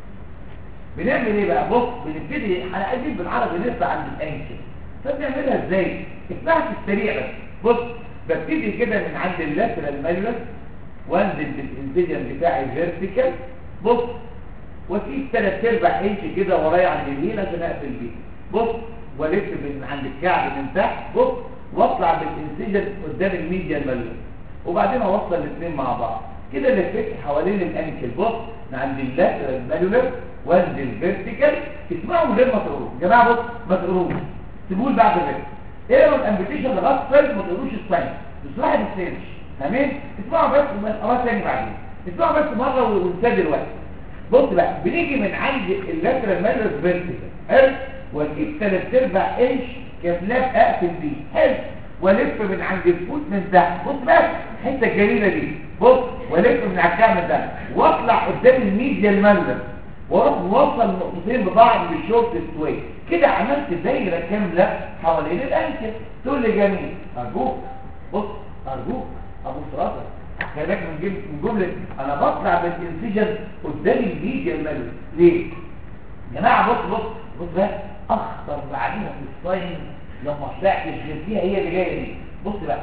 بنعمل ايه بقى بص بنبتدي هنقلب بالعربي نطلع عند الانكل فبنعملها ازاي اسمها في السريع بس بص ببتدي كده من عند اللاترال مالر وانزل بالانسجن بتاعي فيرتيكال بص واسيب ثلاث ارباع انش كده ورايا عند اليمين عشان اقفل بيه بص والف من عند الكعب من تحت بص واطلع بالانسجن قدام الميديا المالر وبعدين اوصل الاثنين مع بعض كده لفيت حوالين الانكل بص من عند اللاترال مالولر وانزل فيرتيكال اسمعوا من غير ما تقروه يا جماعه بص ما تقروش سيبوه بعد كده اقروا الامبيتيشن لغايه السايد ما تقروش السايد بصراحه ما تستاهلش تمام اسمعوا بس وما تاني بعدين اسمعوا بس مره ونسجل دلوقتي بص بقى بنيجي من عند اللاترال مالولر فيرتيكال حلو واجيب ثلاث ارباع انش كفلاب اقفل بيه حلو والف من عند الفوت من تحت بص بقى الحته الجميله دي بص والف من على الكعب من تحت واطلع قدام الميديا المنزل واروح موصل النقطتين ببعض بالشورت ستوي كده عملت دايره كامله حوالين الانكل تقول لي جميل ارجوك بص ارجوك ابص راسك خلي بالك من جمله من جمله انا بطلع بالانسجن قدام الميديا المنزل ليه يا جماعه بص بص بص بقى اخطر بعديها في الساين لو ما طلعتش غير فيها هي اللي جايه دي بص بقى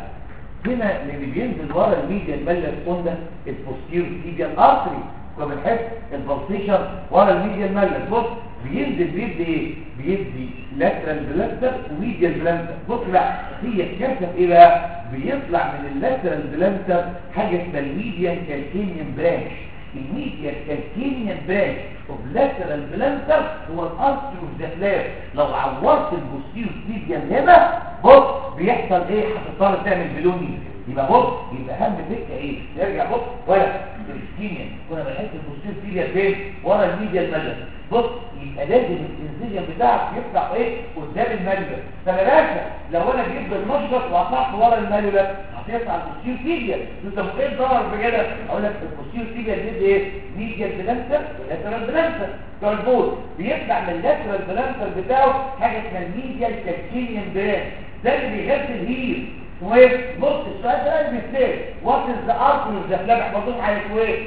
هنا اللي بينزل ورا الميديا المالر ده البوستير تيبيال ارتري فبنحس البلسيشن ورا الميديا المالر بص بينزل بيدي ايه بيدي لاترال بلانتر وميديال بلانتر بص بقى هي الكارثه في ايه بقى بيطلع من اللاترال بلانتر حاجه اسمها الميديا كالكينيوم برانش الميديا كالكينيوم برانش اوف لاترال بلانتر هو الارتري اوف ذا فلاش لو عورت البوستير تيبيال هنا بص بيحصل ايه هتضطر تعمل بلوني يبقى بص يبقى اهم فكره ايه نرجع بص ولا الاسكيميا كنا بنحس البوستير تيبيال فين ورا الميديا المجل بص يبقى لازم الانسجن بتاعك يطلع ايه قدام المجل طب يا باشا لو انا جبت المشرط وقطعت ورا المجل هتقطع البوستير تيبيال انت ممكن تدور بكده اقول لك البوستير تيبيال دي ايه ميديا بلانتر لاترال بلانتر كاربون بيطلع من اللاترال بلانتر بتاعه حاجه اسمها الميديا كالكينيوم بران ده اللي بيغذي الهيل اسمه ايه بص السؤال ده بيتسال وات از ذا ارتري اوف ذا فلاج احفظوه على ايه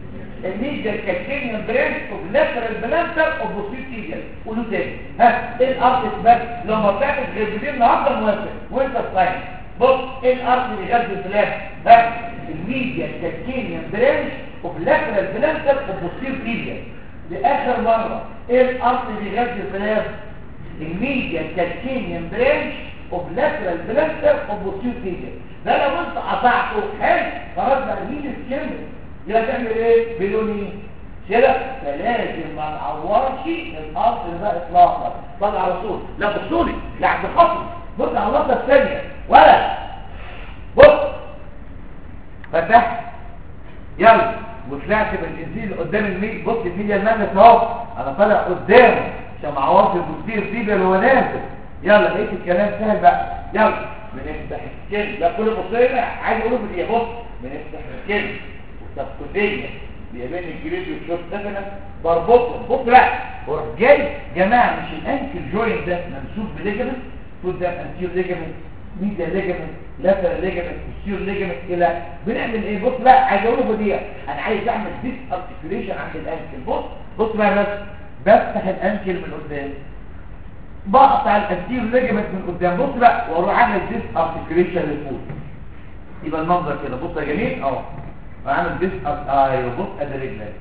الميديا كالكينيوم بران اوف لاترال بلانتر اوف بوستير تيبيال قولوا تاني ها ايه الارتري بس لو ما بتعمل غير بدين النهارده موافق وانت صايم بص ايه الارتري اللي بيغذي الفلاج ها الميديا كالكينيوم بران اوف لاترال بلانتر اوف بوستير تيبيال لاخر مره ايه الارتري اللي بيغذي الفلاج الميديا كالكينيوم برانش اوف لاترال بلانتر اوف بوستير تيبيال ده لو انت قطعته حلو خلاص بقى مين الكلمه يبقى تعمل ايه بلوني كده فلازم ما نعورش الارض ده اطلاقا طلع على طول لا بصولي لا عند خطر بص على اللقطه الثانيه ولا بص فتحت يلا وطلعت بالانزيل قدام الميل بص الميديا المنس اهو انا طالع قدامه عشان معورت البوستير تيبيا اللي هو نازل يلا لقيت الكلام سهل بقى يلا بنفتح السكن ده كل بصينا عايز اقول بالايه بص بنفتح السكن والتفكيريه بين الجريد والشوط سكنه بربطهم بص بقى وراح جاي جماعه مش الانكل جوينت ده ممسوك بليجمنت فوت ده انتير ليجمنت ميديا ليجمنت لاترال ليجمنت بوستير ليجمنت الى بنعمل ايه بص بقى عايز اقول لكم دي انا عايز اعمل ديس ارتكيوليشن عند الانكل بص بص بقى بس بفتح الانكل من قدام بقطع الانتير ليجمنت من قدام بص بقى واروح اعمل ديس ارتكيوليشن لفوق يبقى المنظر كده بص يا جميل اهو بعمل ديس ايوه بص ادي رجلك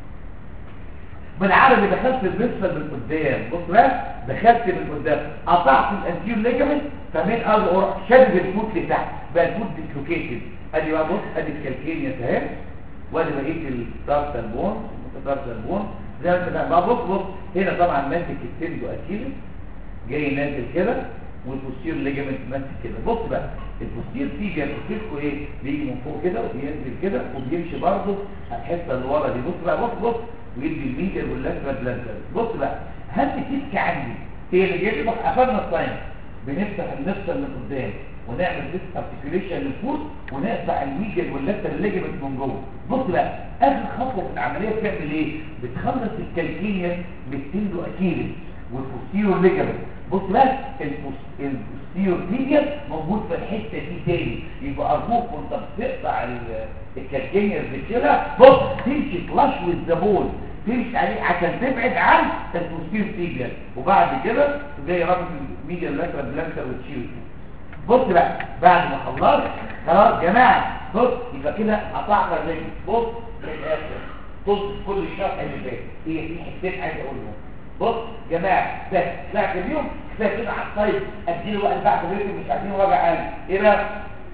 بالعربي دخلت المفصل من قدام بص بقى دخلت من قدام قطعت الانتير ليجمنت فمن اروح شدد الفوت لتحت بقى الفوت ديسلوكيتد ادي بقى بص ادي الكالكينيا اهي وادي بقيه التارسال بون التارسال بون زي ما انت فاهم بقى بص بص هنا طبعا ماسك التندو اكيلس جاي نازل كده والبوستير ليجمنت ماسك كده بص بقى البوستير تيجي بوستيركو ايه بيجي من فوق كده وبينزل كده وبيمشي برضه الحته اللي ورا دي بص بقى بص بص ويدي الميديال واللاترال بلانتر بص بقى هات تيك عندي هي اللي جايه بقى قفلنا الساين بنفتح المفصل من قدام ونعمل ديس ارتكيوليشن للفوت ونقطع الميديال واللاترال ليجمنت من جوه بص بقى اخر خطوه في العمليه بتعمل ايه بتخلص الكالكينيا بالتندو اكيلس والبوستيرور ليجمنت بص بقى البوستيرور ليجمنت موجود في الحته دي تاني يبقى ارجوك وانت بتقطع الكالكينيا بتشيلها بص تمشي فلاش والزبون تمشي عليه عشان تبعد عن البوستيرور ليجمنت وبعد كده زي رابط الميديا لاترال بلانكر وتشيل بص بقى بعد ما خلصت خلاص جماعه بص يبقى كده قطعنا الرجل بص للاخر بص كل الشرح اللي فات هي في حتتين عايز اقولهم بص جماعه ده طلعت اليوم كفايه كده على الطيب اديله بقى بعد الرجل مش عارفين وجع قلب ايه بقى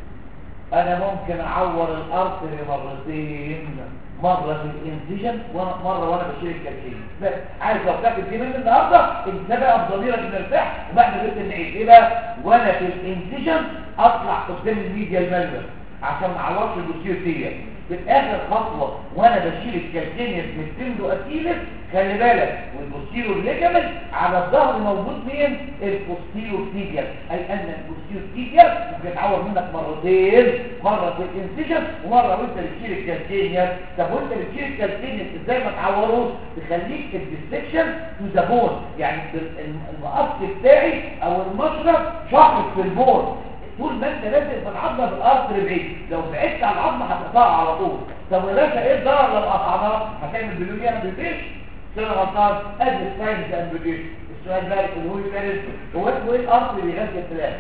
انا ممكن اعور الارتري مرتين مرة في الانسجن ومرة وانا بشيل الكالكين بس عايز لو تاكل دي مني النهارده انت بقى بضميرك نرتاح وبعد بيت نعيد ايه بقى وانا في الانسجن اطلع قدام الميديا الملبس عشان ما اعورش البوستير فيا في الاخر خطوه وانا بشيل الكالكينيوس من التندو اكيلس خلي بالك والبوستيرو ليجامنت على الظهر موجود مين البوستيرو تيبيال اي ان البوستيرو تيبيال بيتعور منك مرتين مره في الانسجن ومره وانت بتشيل الكالكينيوس طب وانت بتشيل الكالكينيوس ازاي ما تعوروش تخليك الديستكشن تو ذا بون يعني المقص بتاعي او المشرط شاخص في البون طول ما انت لازق في العظمه بالارض بعيد لو بعدت عن العظمه هتقطعها على طول طب يا باشا ايه الضرر لو قطعناها هتعمل بلونيه امبيتيشن سنه غلطان ادي الساينس امبيتيشن السؤال بقى اللي هو يفرز هو اسمه ايه الارض اللي بيغذي الفلاح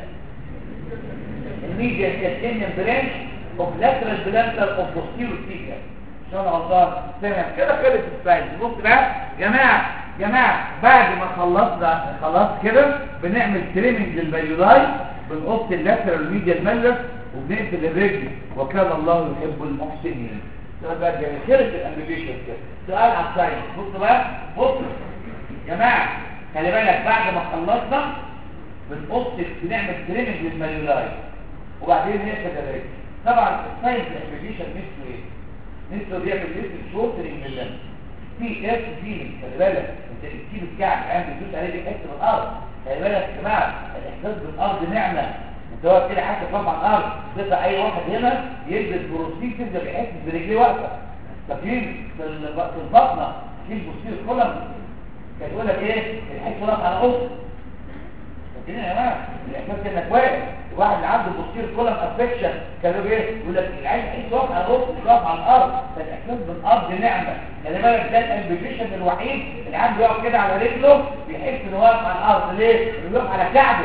الميديا كالكينيان برانش اوف لاترال بلانتر اوف بوستيرو تيجا سنه غلطان تمام كده خلص الساينس بص بقى جماعه جماعه بعد ما خلصنا خلاص كده بنعمل تريمنج للفاليولاي بنقص اللاترال ميديا الملس وبنقفل الرجل وكان الله يحب المحسنين سؤال بقى جميل خلص الامبيشن كده سؤال على الساينس بص بقى بص يا جماعه خلي بالك بعد ما خلصنا بنقص بنعمل تريمنج للماليولاي وبعدين نقفل الرجل طبعا الساينس الامبيشن نفسه ايه نفسه بيعمل نفسه شورتنج لللمس في اف فيلينج خلي بالك انت بتجيب الكعب عند بتدوس عليه بيحس بالارض خلي بالك يا جماعه الاحساس بالارض نعمه انت واقف كده حاسس رفع الارض تطلع اي واحد هنا يلبس بروستيك تبدا بيحس برجليه واقفه فاكرين في البطنه في البوستير كولم كان يقول لك ايه الحس واقف على قص فاكرين يا جماعه الاحساس انك واقف واحد اللي عنده بوستير كولم افكشن كان يقول ايه يقول لك العين يحس واقف على قص مش واقف على الارض فالاحساس بالارض نعمه خلي بالك ده الامبيشن الوحيد اللي عنده يقف كده على رجله بيحس انه واقف على الارض ليه؟ بيقف على كعبه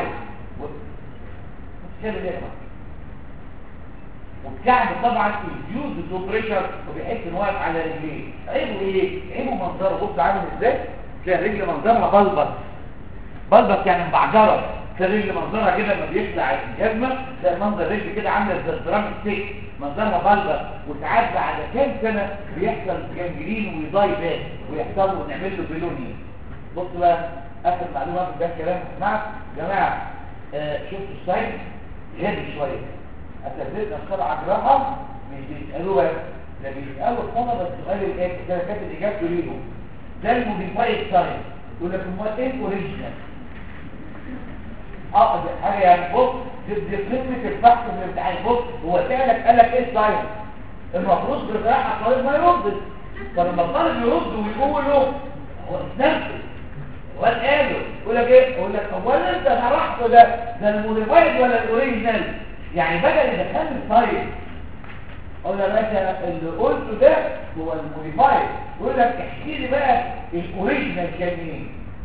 كده ليه والكعب طبعا الجوز تو بريشر وبيحس انه واقف على رجليه عيبه ايه؟ عيبه منظره بص عامل ازاي؟ تلاقي الرجل منظرها بلبط بلبط يعني مبعجره تلاقي الرجل منظرها كده لما بيطلع الجزمه تلاقي منظر الرجل كده عامله زي الدرام ستيك منظرها بلبط وساعات بعد كام سنه بيحصل جنجرين ويضاي باك ويحصل له نعمل له بيلوني بص بقى اخر معلومه في ده الكلام يا جماعه جماعه آه شفتوا السايد غبي شويه اساتذتنا السبعه جراحه مش بيسالوه بس ده بيسالوا الطلبه السؤال الاتي كده كانت اجابته ليهم ده الموديفايد سايد يقول لك امال ايه الاوريجينال اه ده حاجه يعني بص دي قمه البحث في الامتحان بص هو سالك قال لك ايه السايد المفروض بالجراحه الطالب ما يردش فلما الطالب يرد ويقوله هو اتنفس قالوا يقول لك ايه يقول لك اولا انت شرحته ده ده الموديفايد ولا الاوريجينال يعني بدل يدخلني الطيب اقول يا باشا اللي قلته ده هو الموديفايد يقول لك احكي لي بقى الاوريجينال كان ايه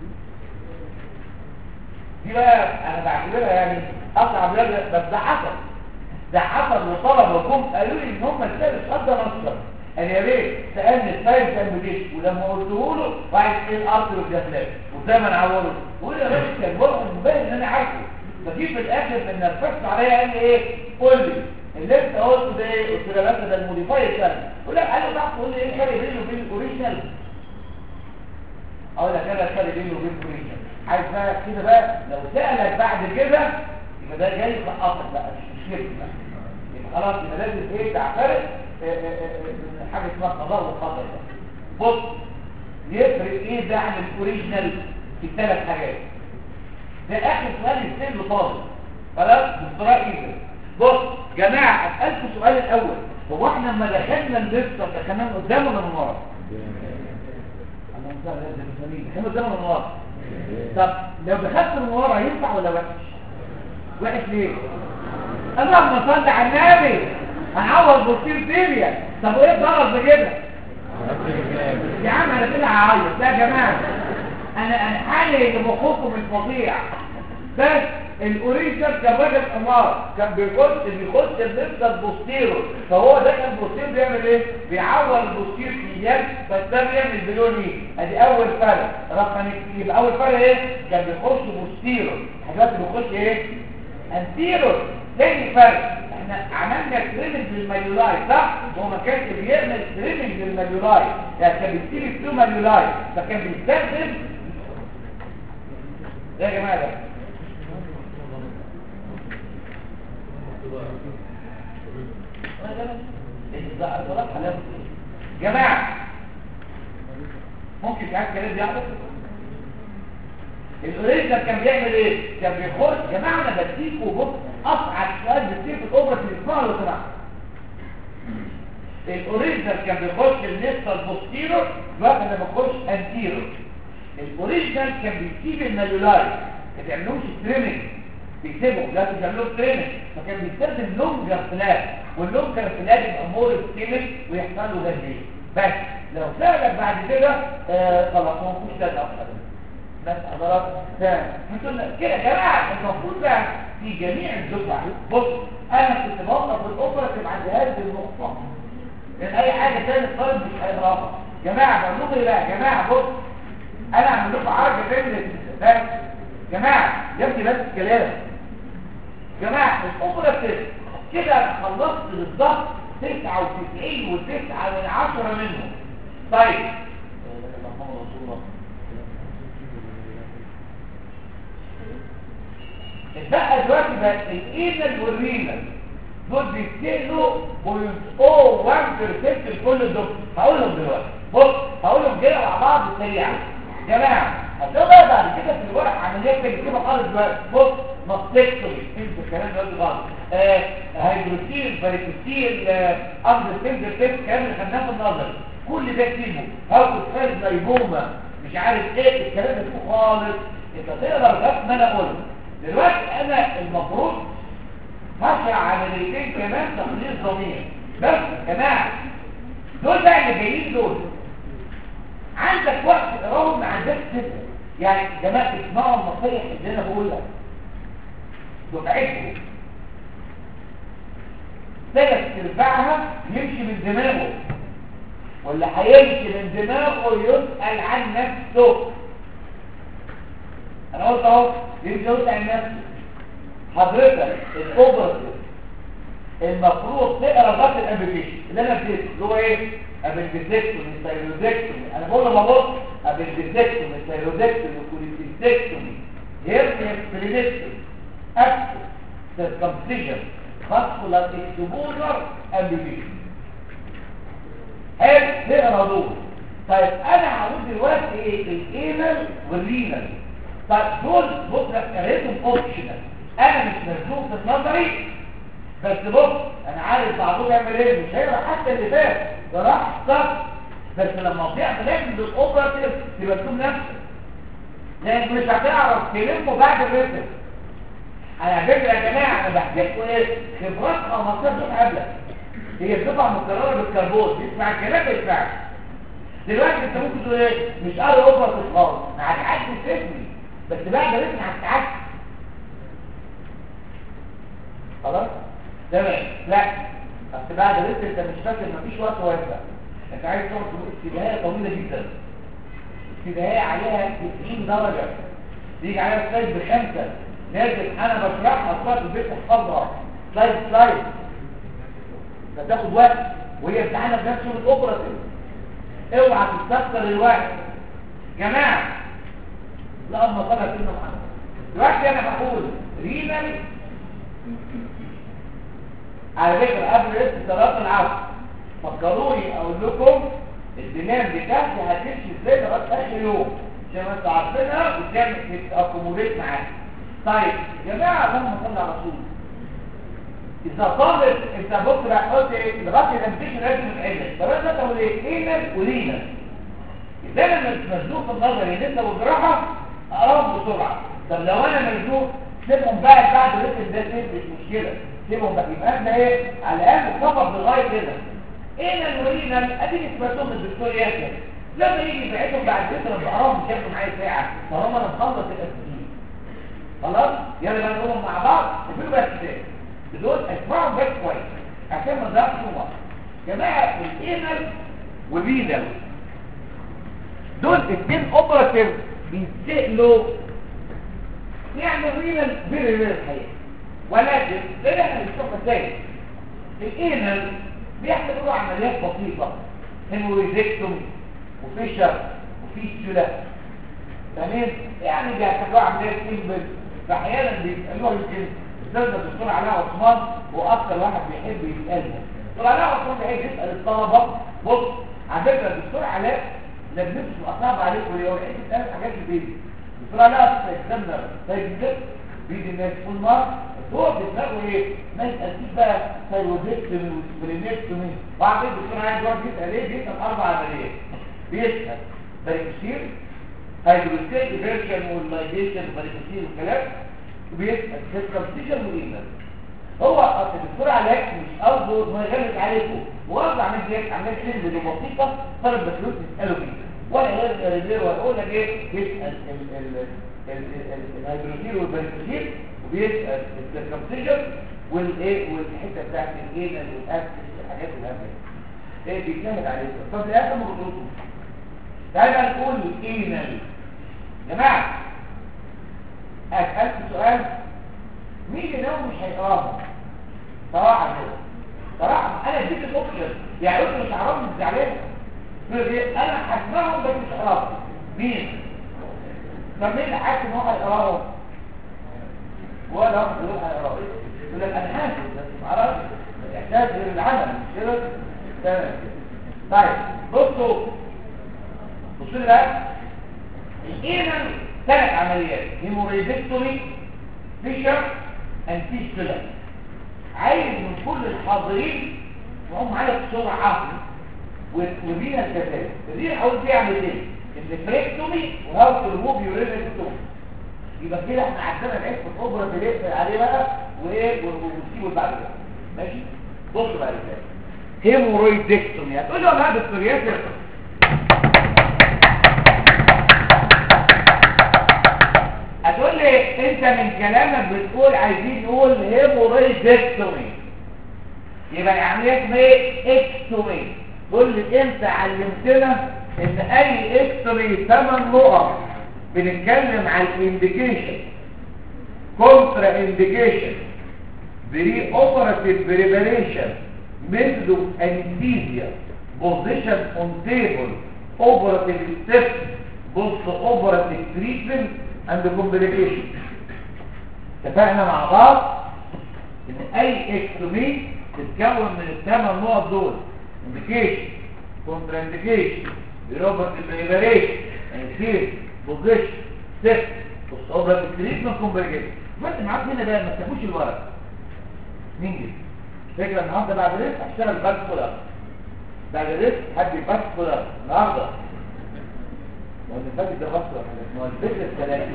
دي بقى انا بعتبرها يعني اصعب رياضه بس ده حصل ده حصل وطلبه جم قالوا لي ان هم الثالث قد مصر قال يا ريت سالني الساينس امبيديشن ولما قلته له بعد ايه الارض والجفلات وزي ما نعوضه وقول يا باشا كان برضه مبين ان انا عارفه فجيت في الاخر من نرفزت عليا قال لي ايه قول لي اللي انت قلته ده ايه قلت له يا باشا ده الموديفاير كان يقول لك قال له تعرف تقول لي ايه الفرق بينه وبين الاوريجينال اقول لك انا الفرق بينه وبين الاوريجينال عايز بقى كده بقى لو سالك بعد كده يبقى ده جاي يسقطك بقى مش مشكلتي بقى يبقى خلاص يبقى لازم ايه تعترف من حاجه اسمها قضاء وقدر ده بص يفرق ايه ده عن الاوريجينال في ثلاث حاجات ده اخر سؤال يستاهل طالب خلاص دكتوراه ايه بص جماعه اسالكم السؤال الاول هو احنا لما دخلنا الليستر دخلنا من قدام ولا من ورا اللهم صل على النبي دخلنا قدام ولا من ورا طب لو دخلت من ورا ينفع ولا وحش وحش ليه اللهم صل على النبي هنعوض بوستير فيليا طب وايه الضرر بكده يا عم انا كده هعيط لا يا جماعه انا انا حالي لمخكم الفظيع بس الاوريجنال كان راجل حمار كان بيخش بيخش اللبسه البوستيرو فهو ده كان بوستير بيعمل ايه بيعور البوستير فيات بس ده بيعمل بلون ايه ادي اول فرق رقم يبقى اول فرق ايه كان بيخش بوستيرو دلوقتي بيخش ايه انتيرو تاني فرق احنا عملنا تريمنج للماليولاي صح هو ما كانش بيعمل تريمنج للماليولاي يعني كان بيسيب التو ماليولاي فكان بيستخدم ده يا جماعه ده جماعة ممكن في حاجة كلام يحدث الأوريجنال كان بيعمل ايه؟ كان بيخش جماعة انا بديكوا بص اصعب سؤال بتصير في الأوبرا اللي اسمها لو سمحت الأوريجنال كان بيخش النصف البوستيرو دلوقتي انا بخش انتيرو الأوريجنال كان بيسيب الماليولاي ما بيعملوش تريمنج بيكتبوا لا بيعملوا تريننج فكان بيستخدم لونجر فلاب واللونجر فلاب يبقى مور ستيبل ويحصل له جنبيه بس لو سألك بعد كده آه خلاص ما فيش تاني اكتر بس حضرات تاني انتوا كده يا جماعه المفروض بقى في جميع الدفع بص انا كنت بوقف الاوبرا عند هذه النقطه لان اي حاجه تاني الطالب مش هيقراها جماعه بقول لكم ايه بقى يا جماعه بص انا اعمل لكم حركه تاني بس جماعه يا ابني بس الكلام جماعة الأخرى كده كده خلصت بالضبط 99 وتسعة من عشرة منهم طيب بقى دلوقتي بقى الايميل والريميل دول بيستهلوا بوينت او 1 بيرسنت لكل الدكتور هقولهم دلوقتي بص هقولهم كده مع بعض سريعا جماعه هتبقى بعد كده في الورق عمليه كده خالص دلوقتي بص ماستكتومي انت الكلام ده غلط آه هيدروسيل باريكوسيل امر سيلز تيست الكلام اللي خدناه في النظر كل ده كتيبه هاو تفرز لايبوما مش عارف ايه الكلام ده خالص انت تقدر بس ما انا قلت دلوقتي انا المفروض هشرع عمليتين كمان تخليص ضمير بس يا جماعه دول بقى اللي جايين دول عندك وقت تقراهم ما عندكش تفهم يعني جماعه اسمعوا النصيحه اللي انا بقول لك دفعتهم ثلاث ارباعها يمشي من دماغه ولا هيمشي من دماغه يسأل عن نفسه انا قلت اهو يمشي يسأل عن نفسه حضرتك الاوبرتيف المفروض تقرا ضغط الابلكيشن اللي انا اديته اللي هو ايه ابندكتومي ثايرويدكتومي انا بقول لما بص ابندكتومي ثايرويدكتومي كوليسيستكتومي هيرنيا سبلينكتومي اكتف circumcision vascular exposure amputation حلو نقرا دول طيب انا هقول دلوقتي ايه الايمل والرينال طيب دول بص قريتهم اوبشنال انا مش مرسوم في النظري بس بص انا عارف بعضهم يعمل ايه مش هيقرا حتى اللي فات ده راح صف بس لما تضيع بلاقي بالاوبراتيف تبقى تكون نفسك لانك مش هتعرف تلمه بعد الريسك على فكره يا جماعه انا بحكي لكم ايه خبرات 15 دفعه قبلك هي الدفعه متكرره بالكربون تسمع الكلام ما يسمعش دلوقتي انت ممكن تقول ايه مش قادر اوفر خالص هتعدي سيبني بس بعد الريسك هتتعدي خلاص تمام لا بس بعد الريسك انت مش فاكر مفيش وقت واسع انت عايز تقعد تقول استدهايه طويله جدا استدهايه عليها 90 درجه تيجي عليها سلايد بخمسه لازم انا بشرحها اصلا في البيت تحفظها سلايد سلايد فتاخد وقت وهي بتعانى في نفس الاوبراتيف اوعى تستخسر الوقت جماعه لا اما طلع كلمه محمد دلوقتي انا بقول رينال على فكره قبل ريست صلاه العصر فكروني اقول لكم الدماغ بتاعتي هتمشي ازاي لغايه اخر يوم عشان انتوا عارفينها وتعمل تاكوموديت معاها طيب يا جماعه اللهم صل على رسول اذا طالب انت بص بقى قلت ايه لغايه الامبيشن لازم يتعمل طب انا تقول ايه اينال ولينال اذا انا مش مزنوق في النظري لسه والجراحه اقراهم بسرعه طب لو انا مزنوق سيبهم بقى بعد الريتم ده مش مشكله سيبهم بقى يبقى احنا ايه على الاقل صفر لغايه كده ايه الورينا اديني سمعتهم الدكتور ياسر لما يجي يبعتهم بعد فتره بقراهم مش هياخدوا معايا ساعه طالما انا مخلص التسجيل خلاص يلا بقى نقولهم مع بعض وفي بقى كتاب دول اسمعهم بس كويس عشان ما نضيعش وقت جماعه الاينال والرينال دول اثنين اوبراتيف بيتسالوا يعني الرينال فيري رير الحقيقه ولكن زي احنا بنشوفها ازاي الاينال بيعملوا عمليات بسيطة هيموريزكتومي وفيشر وفيستولا تمام يعني بيعملوا عمليات سيمبل فاحيانا بيسالوها يمكن استاذنا الدكتور علاء عثمان هو اكثر واحد بيحب يسالها الدكتور علاء عثمان بيحب يسال الطلبه بص على فكره الدكتور علاء لما بنمشي صعب عليكم ليه هو بيحب يسال حاجات في البيت الدكتور علاء استخدمنا طيب جدا بيدي الناس كل مره هو في دماغه ايه ما يسالش بقى ثايرويدكتومي وسبلينكتومي بعد الدكتور عايز يقعد يسال ايه بيسال اربع عمليات بيسال باريكسير هيدروستيك فيرشن واللايجيشن والباريكسير والكلام وبيسال سيركمستيشن والايميل هو اصل الدكتور علاء مش قصده ما يغلس عليكم وقصده عمليه ايه عمليه سيمبل وبسيطه طالب بكالوريوس يساله فيها ولا يغير ولا يقول لك ايه يسال الهيدروجين والباريكسير وبيسال السيركمسيجن والايه والحته بتاعت الايه والاكس الحاجات الهبله ايه بيتكلم عليه طب الاخر مخطوطه تعالى نقول الايميل يا جماعه اسالك سؤال مين اللي لو مش هيقراها صراحه كده صراحه انا اديك الاوبشن يعني قلت مش هعرفهم زعلان انا هسمعهم بس مش هقراهم مين طب مين اللي حاسس ان هو هيقراهم ولا واحد يقول هيقراهم يقول لك انا حاسس بس ما اعرفش الاحساس غير العمل مش كده تمام طيب بصوا بصوا لي بقى الايمن ثلاث عمليات هيموريزكتومي فيشر انتيستولا عايز من كل الحاضرين وهم معايا بسرعه ودينا الكذاب دي حاول فيها عمليتين النفريكتومي وهاو ترموف يورينكتومي يبقى كده احنا عندنا العيش في الخبره بنقفل عليه بقى وايه ونسيبه بعد كده ماشي بص بقى ازاي هيمورويدكتومي هتقول لي والله دكتور ياسر هتقول لي انت من كلامك بتقول عايزين نقول هيمورويدكتومي يبقى العمليه اسمها ايه اكتومي تقول لي انت علمتنا ان اي اكتومي 8 نقط بنتكلم عن الانديكيشن كونترا انديكيشن بري اوبراتيف بريباريشن ميثود اوف انستيزيا بوزيشن اون تيبل اوبراتيف ستيب بوست اوبراتيف تريتمنت اند كومبليكيشن اتفقنا مع بعض ان اي اكتومي تتكون من الثمان نقط دول انديكيشن كونترا انديكيشن بري اوبراتيف بريباريشن انستيزيا بوزيشن ستيب بوست اوبراتيف تريتمنت كومبليكيشن فانت معاك هنا بقى ما تسيبوش الورق ننجز فكرة النهاردة بعد الرزق هشتغل باك فولر بعد الرزق هدي باك فولر النهاردة هو اللي فاتت ده غصب ولا حاجه ما هو الفكر الثلاثه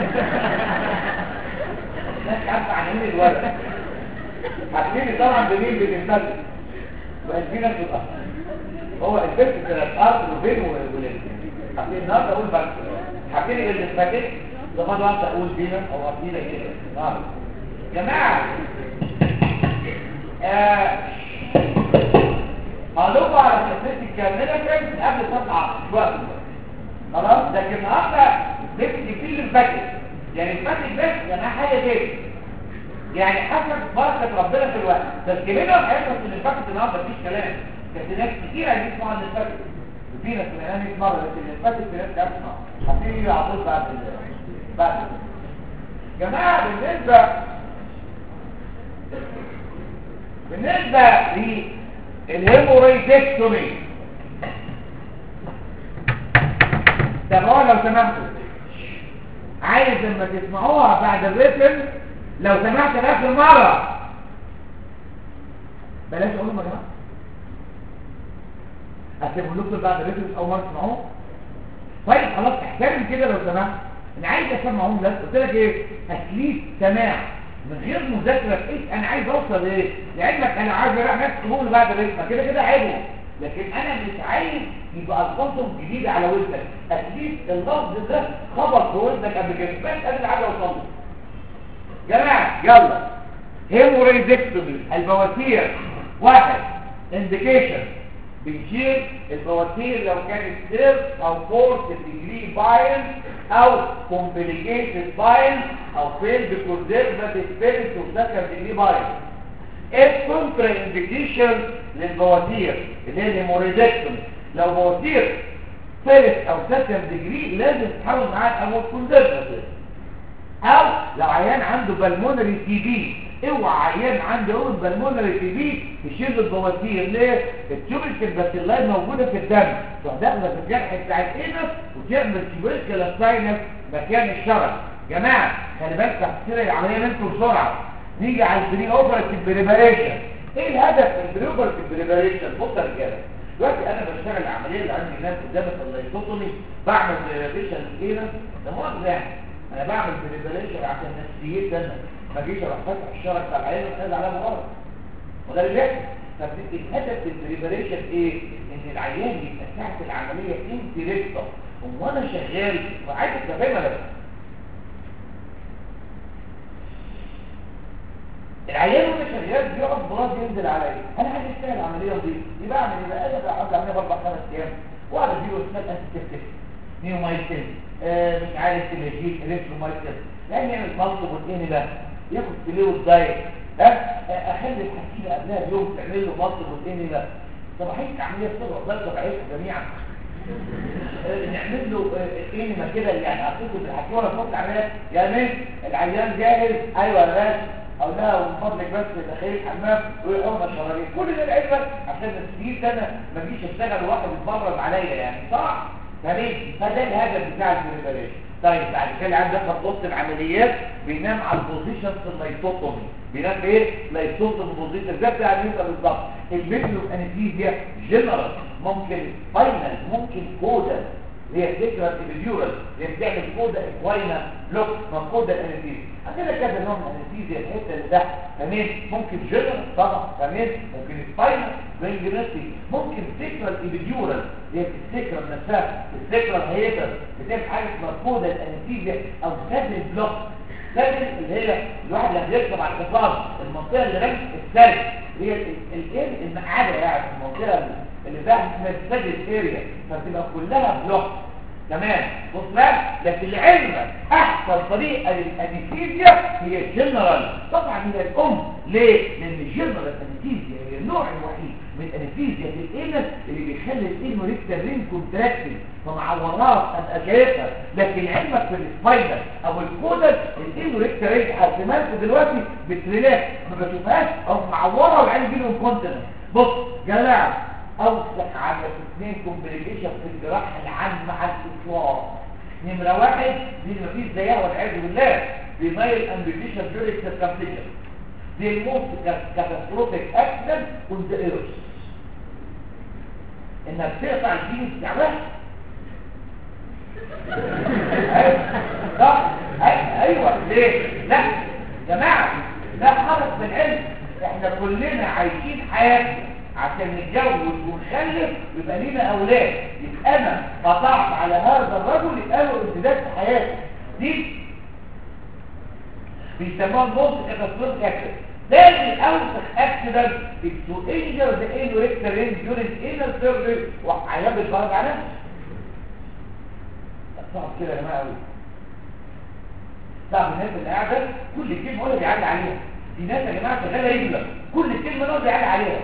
الناس عارفه عن مين الولد حاطين طبعا بمين بالانفاتيك وقلبينا في الارض هو الفكر الثلاثه ارض وبين ولاد حاطين النهارده اقول بس حاطين بالانفاتيك زمان واحده اقول بينا او قبلينا كده النهارده جماعه آه هقول على شخصيتي الكامله كان قبل سبعة وقت خلاص لكن النهارده نبتدي فيه الفاتح يعني الفاتح بس يعني حاجه كده يعني حسب بركه ربنا في الوقت تسجيلنا هيخلص ان الفاتح النهارده مفيش كلام كانت ناس كتير عايزين يسمعوا عن الفاتح في ناس من انا 100 مره لكن الفاتح في ناس عايزه تسمع هتيجي على طول بعد بعد جماعه بالنسبه بالنسبه للهيموريدكتومي تابعوها لو سمحتوا عايز لما تسمعوها بعد الرسم لو سمحت لاخر مره بلاش اقولهم يا جماعه هسيبهم لكم بعد الرسم اول مره تسمعوه طيب خلاص احترم كده لو سمحت انا عايز اسمعهم بس قلت لك ايه اتليست سماع من غير مذاكره ايه انا عايز اوصل ايه لعلمك انا عايز اراجع نفس تقول بعد الرسم كده كده حلو لكن انا مش عايز يبقى الفاظهم جديده على ودنك اتليست اللفظ ده خبط في ودنك قبل كده بس ادي حاجه اوصل له جماعه يلا هيموريدكتومي البواسير واحد انديكيشن بنشيل البواسير لو كانت سيرف او فورس ديجري باين او كومبليكيتد باين او فيلد كونزرفاتيف فيلد وسكر ديجري باين الكونترا انديكيشن للبواسير اللي هي الهيموريدكتومي لو بواسير فيرست او سكند ديجري لازم تحاول معاه الاول كونزرفاتيف او لو عيان عنده بالمونري تي بي اوعى عيان عنده اول بالمونري تي بي تشيل البواسير ليه التيوبركل باسيلاي موجوده في الدم تروح داخله في الجرح بتاع الانس وتعمل تيوبركل ساينس مكان الشرج جماعه خلي بالك تفسير العمليه منكم بسرعه نيجي على البري اوبراتيف بريباريشن ايه الهدف من البري اوبراتيف بريباريشن بص يا رجاله دلوقتي انا بشتغل العمليه اللي عندي الناس قدامي في اللايكوتومي بعمل بريباريشن كده ده مؤاخذه يعني انا بعمل بريباريشن عشان نفسيتي انا ما اجيش اروح فاتح الشرج بتاع العين وخد عليها مغرض وده اللي بيحصل طب الهدف من البريباريشن ايه ان العيان يبقى ساعه العمليه انتريكتور وانا شغال وعايز تفهمها بس العيان وانا شغال بيقعد براس ينزل عليا انا عايز اشتغل العمليه دي يبقى اعمل ايه بقى انا بقعد اعملها باربع خمس ايام واقعد اديله اسمها انتيسبتيك نيومايسين آه مش عارف تلاجيك ريترومايسين يعني يعمل مالتو بروتيني ده ياخد كيلو دايت ها اخلي الحكيمه قبلها بيوم تعمل له مالتو بروتيني ده صباحيه عمليه صبح ده صباحيه جميعا نعمل له انما كده يعني اعطيته بالحكيمه فوق العمليات يا مين العيان جاهز ايوه يا باشا او لا ومن فضلك بس داخل الحمام ويقوم الشرايين كل ده العلم عشان السيد انا ما اجيش اشتغل واحد يتبرد عليا يعني صح تمام فده الهدف بتاع البريباريشن طيب بعد كده عندك خطوط العمليات بينام على البوزيشن في اللايتوتومي بينام ايه لايتوتومي بوزيشن ده بتاع اليوتا بالظبط الميثلو انستيزيا جنرال ممكن فاينل ممكن كودال هي فكرة الفيديورال هي بتعمل كودا اكواينا لوك من كودا الانستيزيا عندنا كذا نوع من الانستيزيا الحته اللي تحت تمام ممكن جنرال طبعا تمام ممكن سباينال رينجريتي ممكن سيكرال ايبيديورال هي السيكرال نفسها السيكرال هيتر بتعمل حاجه اسمها كودا الانستيزيا او سادل بلوك سادل اللي هي الواحد لما يركب على الحصان المنطقه اللي رمت السادل هي الايه المقعده يعني المنطقه اللي ده اسمها السادل اريا فتبقى كلها بلوك تمام بص بقى لكن لعلمك احسن طريقه للانستيزيا هي الجنرال طبعا هي الام ليه لان الجنرال انستيزيا هي النوع الوحيد من الانستيزيا في الانس اللي بيخلي الانو ريكترين كونتراكتنج فمع وراه ابقى شايفها لكن علمك في السبايدر او الكودر الانو ريكترين حاسمانكم دلوقتي بتريلاكس ما بشوفهاش او معوره والعين بينهم كونتنت بص جماعه اوسع على اثنين كومبليكيشن في الجراحه العامه على الاطلاق نمره واحد دي اللي مفيش زيها والعياذ بالله دي مايل امبيتيشن ديوريك سيركمفليكشن دي الموست كاتاستروفيك اكسيدنت كنت ايرس انك تقطع الجين بتاع واحد ايوه صح أي- ايوه ليه لا يا جماعه ده خلص من العلم احنا كلنا عايشين حياتنا عشان نتجوز ونخلف يبقى لينا اولاد يبقى انا قطعت على هذا الرجل يبقى له امتداد في حياتي دي بيسموها النص كاتاستروف اكسيدنت تاني اوسخ اكسيدنت تو انجر ذا انو ريكتر رينج ديورنج انر سيرفي وعيان بيتفرج على نفسه صعب كده يا جماعه قوي صعب الناس اللي قاعده كل كلمه هو بيعلي عليها في ناس يا جماعه شغاله رجله كل كلمه هو بيعلي عليها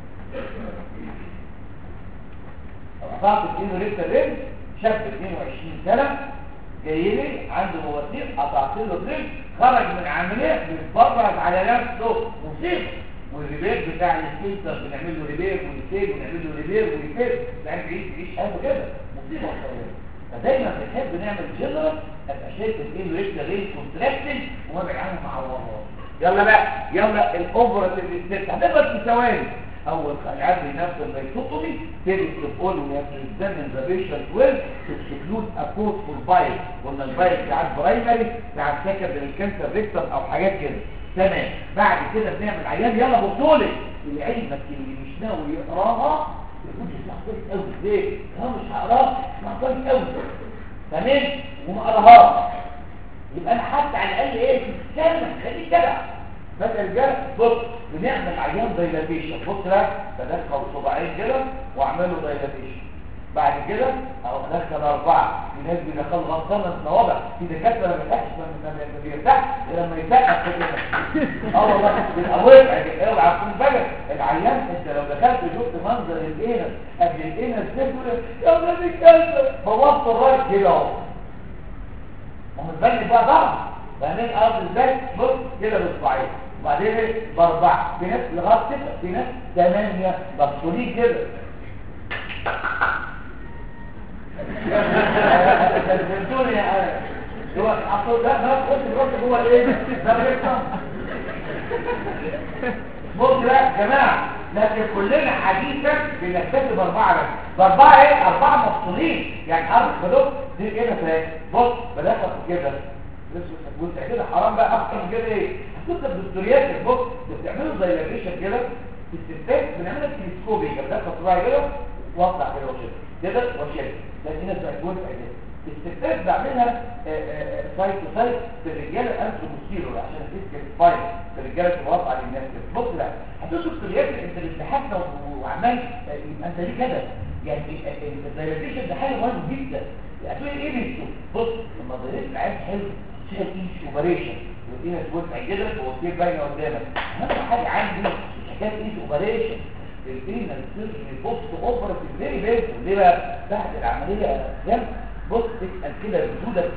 قطعت الانو ريكتر رينج شاب 22 سنه جاي لي عنده مواسير قطعت له الرجل خرج من عمليه بيتفرج على نفسه مصيبه والريبير بتاع السكيلتر بنعمل له ريبير ونسيب ونعمل له ريبير ونسيب يعني بيعيش بيعيش حياته كده مصيبه وصغيره فدايما بنحب نعمل جنرال ابقى شايف الايه ريكتر رينج كونتراكتنج وما بيتعامل مع الله يلا بقى يلا الاوفر اللي بتفتح هنبقى في ثواني اول العبد نفس البيتوتومي تيجي تقول له يا بريزن ذا بيشنت ويل تكلود ابورت فور بايل قلنا البايل بتاع برايمري بتاع سكندري كانسر ريكتم او حاجات كده تمام بعد كده بنعمل عيان يلا بصوا لي لعلمك اللي مش ناوي يقراها يقول لي اسمع كويس قوي ليه؟ انا مش هقراها اسمع كويس قوي تمام وما قراهاش يبقى انا حتى على الاقل ايه استنى خليك جدع بدل جد بص بنعمل عيان دايلاتيشن بص بقى بدخل صباعين كده واعمل له دايلاتيشن بعد كده او ادخل اربعه في ناس بيدخلوا غلطانه الصوابع في دكاتره ما بيرتاحش ما ما بيرتاح لما يسقف كده اه والله بيبقى وقع اوعى تكون بالك العيان انت لو دخلت شفت منظر الانس قبل الانس تقول يا ولاد الكلب بوظت الراجل كده اهو ما هو بنبني بقى بعض فاهمين ارض ازاي بص كده باصبعين وبعدين ايه باربعه في ناس لغايه سته في ناس ثمانيه مفصولين كده فهمتوني يا هو اصل ده ده قلت الراجل هو ايه ده بيفهم بص بقى يا جماعه لكن كلنا حديثا بنكتسب اربعه بس باربعه ايه اربعه مفصولين يعني ارض خدوك دي كده فاهم بص بدخل كده وانت كده حرام بقى اكتر من كده ايه هتكتب دكتوريات بص بتعملوا زي لابريشن كده في الستات بنعملها تلسكوبي كده بدخل صباعي كده واطلع كده واشيل كده واشيل ده هنا بقى جوه كده الستات بعملها سايد تو سايد في الرجاله انتروبوستيرور عشان تسكت سباين في الرجاله تبقى واقعه للناس كده بص بقى هتدخل دكتوريات انت بتضحكنا وعمال يبقى انت ليه كده يعني الدايلاتيشن ده حاجه مهمه جدا هتقول ايه بيشوف بص لما ضربت العين حلو شايف ايش اوبريشن ودينا توسع جدرك وكيف باينه قدامك اهم حاجه عندي حكايه ايش اوبريشن البينا السيرجري بوست اوبر في الفيري بيت ليه بقى بعد العمليه جنب بص اسال كده وجودك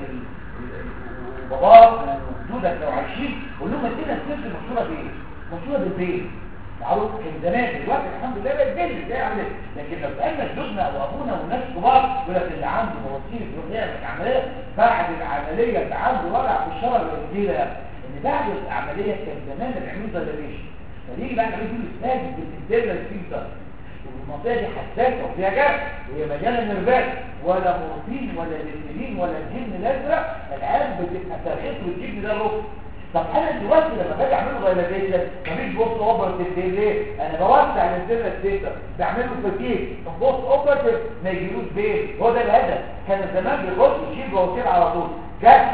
باباك وجودك لو عايشين قول لهم ادينا السيرجري مشهوره بايه؟ مشهوره بالبيت معروف كان زمان دلوقتي الحمد لله بقت جلد زي عمليه لكن لو سالنا جوزنا او ابونا والناس كبار يقول لك اللي عنده مواسير يروح يعمل عمليه بعد العمليه اللي عنده وجع في الشرج والجيله ان بعد العمليه كان زمان العمليه دايليشن فنيجي بقى نعمل له استاذ بالانترنال سيمتر والمنطقه دي حساسه وفيها جرح وهي مليانه نرفات ولا مورفين ولا ليسترين ولا الجبن الازرق العيال بتبقى ترخيص والجبن ده رخص طب انا دلوقتي لما باجي اعمل له دايلاتيشن مفيش بوست اوبرتيف ليه انا بوسع الانترنال سيستم بعمل له فتيك بوست اوبرتيف ما يجيلوش بيه هو ده الهدف كان زمان بيخش يشيل بواسير على طول جت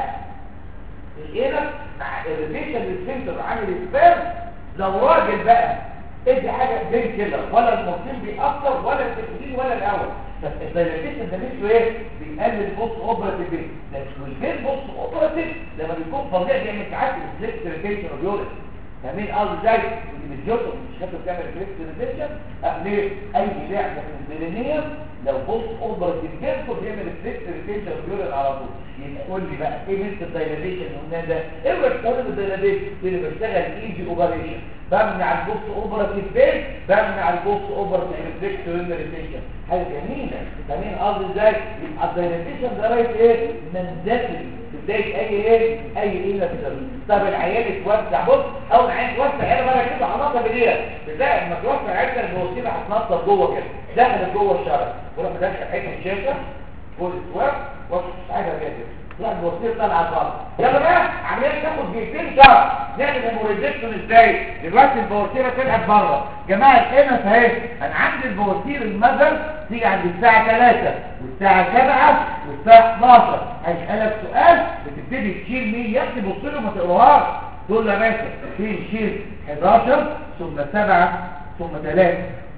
القلب مع الريليشن للسنتر عامل سبام لو راجل بقى ادي حاجه بين كده ولا المورفين بيأثر ولا التكلين ولا الاول بس الدايلاتيشن ده مش ايه بيقلل البوست اوبراتيف بيه لكن والبين بوست اوبراتيف لما بيكون فظيع بيعمل تعدي ريفلكس ريتيشن وبيولد فاهمين قصدي ازاي اللي مش جوتو مش خاطر تعمل ريفلكس ريتيشن ليه اي لعبه في البيرينيوم لو بوست اوبراتيف جيركو بيعمل ريفلكس ريتيشن وبيولد على طول يبقى قول لي بقى ايه مثل الدايلاتيشن اللي قلنا ده ايه بشتغل الدايلاتيشن اللي بشتغل ايجي اوبريشن بمنع البوست اوبراتيف بين بمنع البوست اوبراتيف ريفلكس ريتيشن حاجه جميله فاهمين قصدي ازاي يبقى الدايلاتيشن ده رايت ايه منزل بدايه اي ايه اي ايه كده طب العيال اتوسع بص اول ما عين توسع هنا بقى كده هنطط بايديها بتلاقي لما توسع عينك البوستيل هتنطط جوه كده دخلت جوه الشرج وراح مدخل حته الشاشه فوق السواب ومش عايزها كده لا البوستير طالعه خالص يلا بقى عمليه تاخد دقيقتين شهر نعمل هيموريدكشن ازاي دلوقتي البوستيره طلعت بره جماعه الانس اهي انا عندي البوستير المذر تيجي عند الساعه 3 والساعه 7 والساعه 12 هيسالك سؤال بتبتدي تشيل مين يا ابني بص له ما تقراهاش تقول له يا باشا في نشيل 11 ثم 7 ثم 3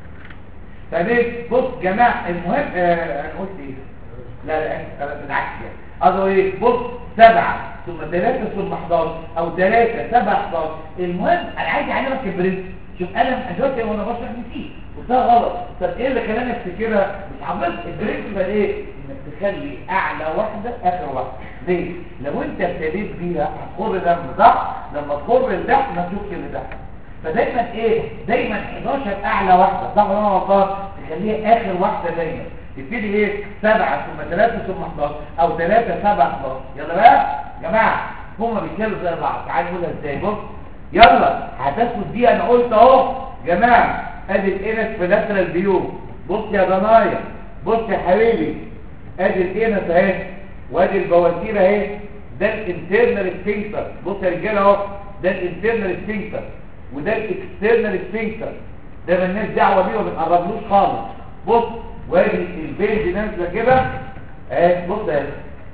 فليه بص جماعه المهم آه انا قلت ايه لا لا انا بالعكس يعني قالوا ايه بص سبعة ثم ثلاثة ثم 11 او ثلاثة سبعة 11 المهم انا عايز اعلمك البرنس شوف انا دلوقتي وانا بشرح نسيت قلتها غلط طب ايه اللي خلاني افتكرها مش حافظ البرنس بقى ايه انك تخلي اعلى واحدة اخر واحدة ليه لو انت ابتديت بيها هتخر دم صح لما تخر الدم ما تشوفش اللي تحت فدايما ايه دايما 11 اعلى واحده صح ولا انا غلطان تخليها اخر واحده دايما تبتدي ايه 7 ثم 3 ثم 11 او 3 7 11 يلا بقى يا جماعه هما بيتكلموا زي بعض تعالوا نقولها ازاي بص يلا هتاخد دي انا قلت اهو جماعه ادي الانس في لاترال فيو بص يا ضنايا بص يا حبيبي ادي الانس اهي وادي البواسير اهي ده الانترنال سفنكتر بص يا رجاله اهو ده الانترنال سفنكتر وده الاكسترنال سفنكتر ده مالناش دعوه بيه وما بنقربلوش خالص بص وادي البين دي نازله كده اهي بص اهي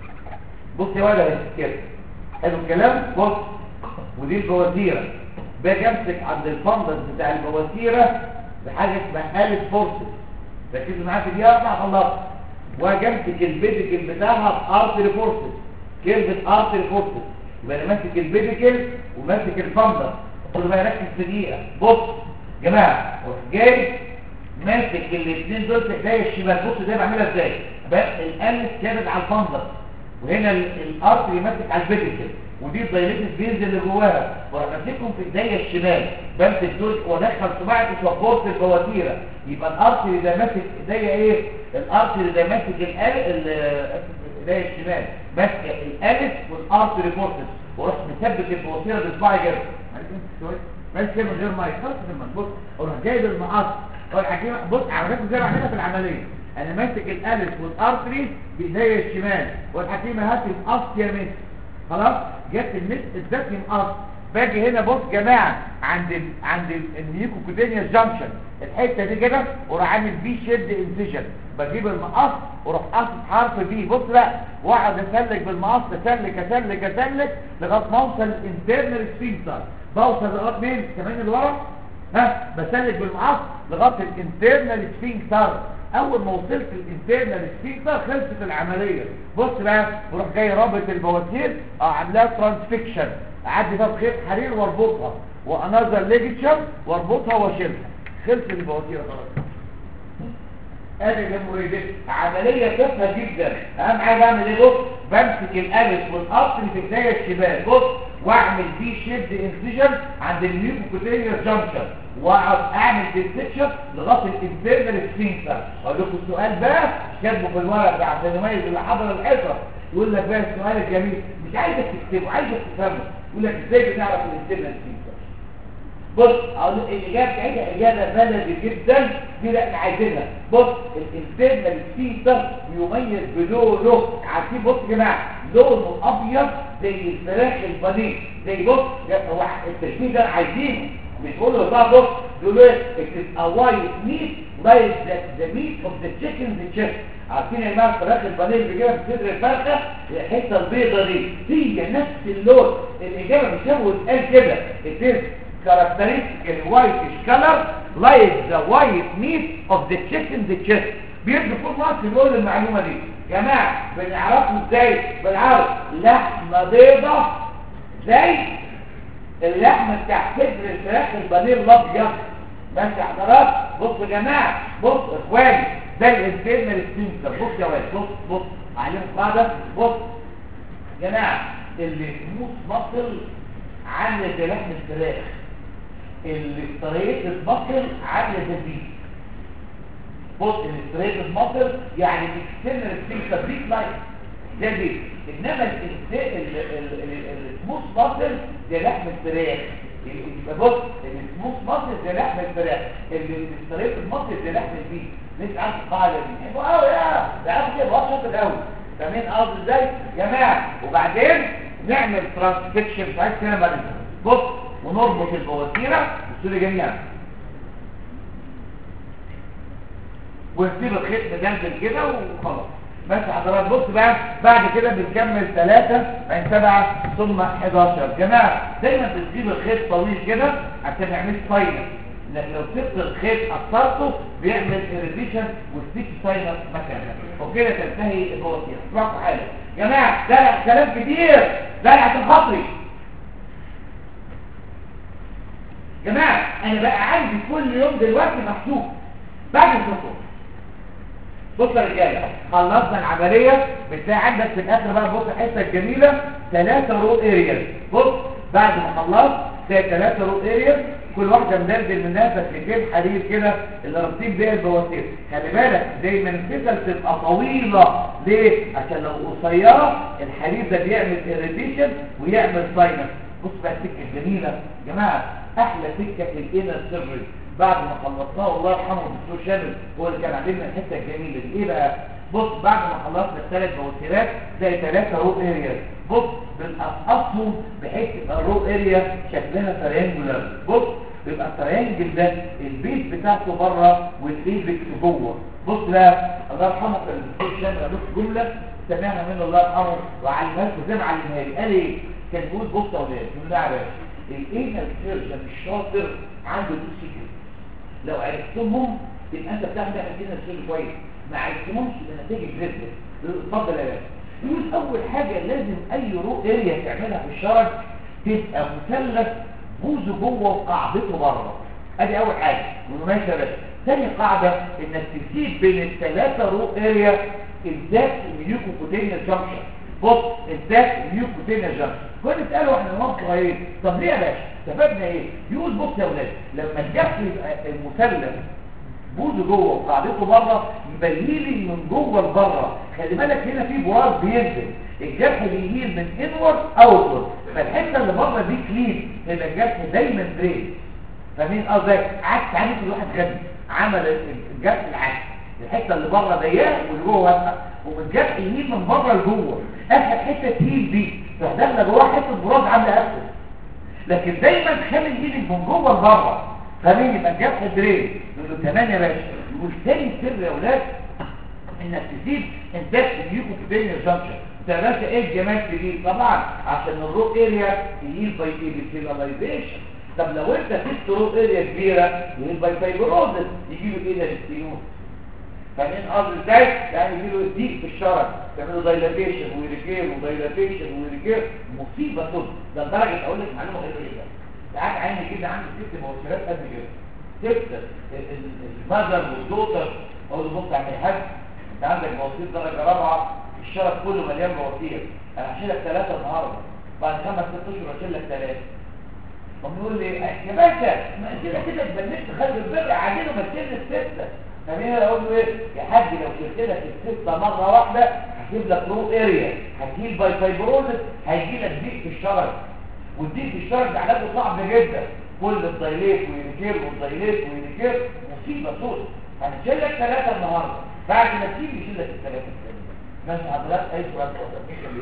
بص يا ولد اهي كده حلو الكلام بص ودي البواسيره باجي امسك عند الفندس بتاع البواسيره بحاجه اسمها الف فورسز ركزوا معايا في دي اربع خلاص واجي امسك البيديكل بتاعها بارتري فورسز كلمه ارتري فورسز يبقى انا ماسك البيديكل وماسك الفندس قلت بقى ركز في دقيقه بص يا جماعه جاي ماسك الاثنين دول في ايديا الشمال بص ده بعملها ازاي بقى الالف كابت على الفندق وهنا الارتري ماسك على الفيتيكل ودي الدايليتس بينزل اللي جواها واروح ماسكهم في ايديا الشمال بمسك دول وادخل صباعي في شفوره البواتيره يبقى الارتري ده ماسك ايديا ايه الارتري ده ماسك الالف ايديا الشمال ماسك الالف والارتري فورسز واروح مثبت البواتيره بصباعي كده بس كده من غير ميه خلاص لما بص اروح جايب المقص اروح حكيم بص عملت زي ما عملنا في العمليه انا ماسك الالف والارتري بايديا الشمال والحكيمه هات المقص يا مس خلاص جت المس ادتني مقص باجي هنا بص جماعه عند ال عند النيوكوكوتينيوس جانكشن الحته دي كده واروح عامل بي شيد انسيجن بجيب المقص واروح قاصص حرف بي بص بقى واقعد اسلك بالمقص اسلك اسلك اسلك لغايه ما اوصل الانترنال سفنكتر بوصل لغايه مين كمان اللي ورا ها بسلك بالمقص لغايه الانترنال سفنكتر اول ما وصلت الانترنال سفنكتر خلصت العمليه بص بقى بروح جاي رابط البواسير اعمل لها ترانسفيكشن اعدي فيها بخيط حرير واربطها وانظر ليجيتشر واربطها واشيلها خلصت البواسير خلاص ادي الهيموريدس عمليه تافهه جدا اهم حاجه اعمل ايه بص بمسك الالف والقطر في ايديا الشمال بص واعمل دي شيد انسيجن عند الميوكوكوتينيوس جانكشن واقعد اعمل ديسكشن لغايه الانترنال سفنكتر اقول لكم السؤال بقى كاتبه في الورق ده عشان يميز اللي حضر الحصه يقول لك بقى السؤال الجميل مش عايزك تكتبه عايزك تفهمه يقول لك ازاي بنعرف الانترنال سفنكتر بص اقول الاجابه بتاعتها اجابه بلدي جدا دي لا احنا عايزينها بص الانترنال سفنكتر يميز بلونه عارفين بص يا جماعه لونه ابيض زي الفراخ البانيه زي بص هو التشبيه ده عايزينه مش بقول له بقى بص بيقولوا ايه it is a white meat like the, the meat of the chicken the chest عارفين يا جماعه الفراخ البانيه اللي بيجيبها في صدر الفرخه الحته البيضه دي هي نفس اللون الاجابه مش هو اتقال كده it is characteristic whitish color like the white meat of the chicken the chest بيدي كل مصر بيقول المعلومه دي يا جماعه بنعرفه ازاي بنعرف لحمه بيضه زي اللحمه بتاع صدر الفراخ البانيه الابيض ماشي حضرات بصوا يا جماعه بص اخواني ده الانترنال سفنكتر بص يا ولد بص بص علمك بعض بص يا جماعه اللي موت مصل عامله زي لحم الفراخ اللي طريقه المصل عامله زي البيت بص الاستريت المصل يعني الاكسترنال سفنكتر بيت لايك ده البيت انما السموث مصل زي لحم الفراخ يبقى بص السموث مصل زي لحم الفراخ الاستريت المصل زي لحم البيت لسه عارف القاعده دي حلوه قوي يا ده عارف كده واضح شاطر قوي فاهمين قصدي ازاي يا جماعه وبعدين نعمل ترانسفيكشن مش عايز كلام بعد كده. بص ونربط البواسيره بصوا جميعا ونسيب الخيط مدلدل كده وخلاص بس حضرتك بص بقى بعد كده بنكمل ثلاثة بعد سبعة ثم 11 جماعة دايما بتجيب الخيط طويل كده عشان ما يعملش ساينس لان لو سبت الخيط قصرته بيعمل اريتيشن وستيك ساينس مكانه وكده تنتهي البواسير اسمعوا حاجه جماعة ده كلام كتير ده عشان خاطري جماعة انا بقى عندي كل يوم دلوقتي محسوب بعد الخطوة بص يا رجاله خلصنا العمليه بتلاقي عندك في الاخر بقى بص الحته الجميله ثلاثه رو ارياز بص بعد ما خلصت تلاقي ثلاثه رو ارياز كل واحده مدلدل منها فتلتين حديد كده اللي رابطين بيها البواسير خلي بالك دايما الفتل تبقى طويله ليه عشان لو قصيره الحديد ده بيعمل اريتيشن ويعمل ساينس بص بقى السكه الجميله يا جماعه احلى سكه في الانر سيرفيس بعد ما خلصناه والله يرحمه الدكتور شامل هو اللي كان علمنا الحته الجميله دي ايه بقى بص بعد ما خلصنا الثلاث بوتيرات زي ثلاثه رو اريا بص بنقصقصهم بحيث يبقى الرو اريا شكلها تريانجولار بص بيبقى التريانجل ده البيت بتاعته بره والايبكس جوه بص بقى الله يرحمه كان الدكتور شامل قال لكم جمله سمعنا منه الله يرحمه وعلمها لكم زي ما علمها لي قال ايه كان بيقول بص يا اولاد بيقول ده يا باشا الانال سيرجن الشاطر عنده تو سيكريت لو عرفتهم يبقى انت بتعمل تعمل كده الشغل كويس ما عرفتهمش يبقى نتيجه جدا اتفضل يا باشا يقول اول حاجه لازم اي رو اريا تعملها في الشرج تبقى مثلث بوزه جوه وقاعدته بره ادي اول حاجه ماشي يا باشا ثاني قاعده انك تسيب بين الثلاثه رو اريا الذات ميوكوكوتينيا جانكشن بص الذات ميوكوتينيا جانكشن كنت قالوا احنا ننطق ايه طب ليه يا باشا استفدنا ايه يقول بص يا ولاد لما الجسم يبقى المثلث بوزه جوه وقاعدته بره يبين لي من جوه لبره خلي بالك هنا في براز بينزل الجرح بيهيل من انورد اوتورد فالحته اللي بره دي كلين يبقى الجرح دايما درين فاهمين قصدي عكس عامل الواحد غبي عمل الجرح العكس الحته اللي بره ضيقه واللي جوه واسعه والجرح يهيل من بره لجوه اخر حته تهيل دي تروح داخله جوه حته براز عامله اسود لكن دايما خلي ايدك من جوه لبره فمين يبقى الجرح درين يقول له تمام يا باشا يقول تاني سر يا اولاد انك تسيب انتاج اليوكو في بين الجنكشن ده يا باشا ايه الجمال في دي طبعا عشان الرو اريا يجيب باي فيبرلايزيشن طب لو انت سبت رو اريا كبيره يجيب باي فايبروزس يجيب ايه ده الستينوز فاهمين قصدي ازاي يعني يجيله ضيق في الشرج تعملوا دايلاتيشن ويريكير ودايلاتيشن ويريكير مصيبه صد ده لدرجه اقول لك معلومه غريبه جدا ساعات عيني كده عندي ست مؤشرات قد كده ست المذر والدوتر اقول له بص على الحاج انت عندك مواسير درجه رابعه الشرج كله مليان مواسير انا هشيل لك ثلاثه النهارده بعد خمس ست اشهر هشيل لك ثلاثه طب يقول لي يا باشا ما كده كده اتبنيت خلي البر عادله ما تشيل السته فمين اقول له ايه يا حاج لو شلت لك السته مره واحده هجيب لك رو اريا هتجيب باي فايبروزس هيجي لك ضيق في الشرج والضيق في الشرج ده علاجه صعب جدا كل الدايليت ويريكير والدايليت ويريكير مصيبه سود هنشيل لك ثلاثه النهارده بعد ما تيجي يشيل لك الثلاثه الثانيه ماشي حضرتك اي سؤال اتفضل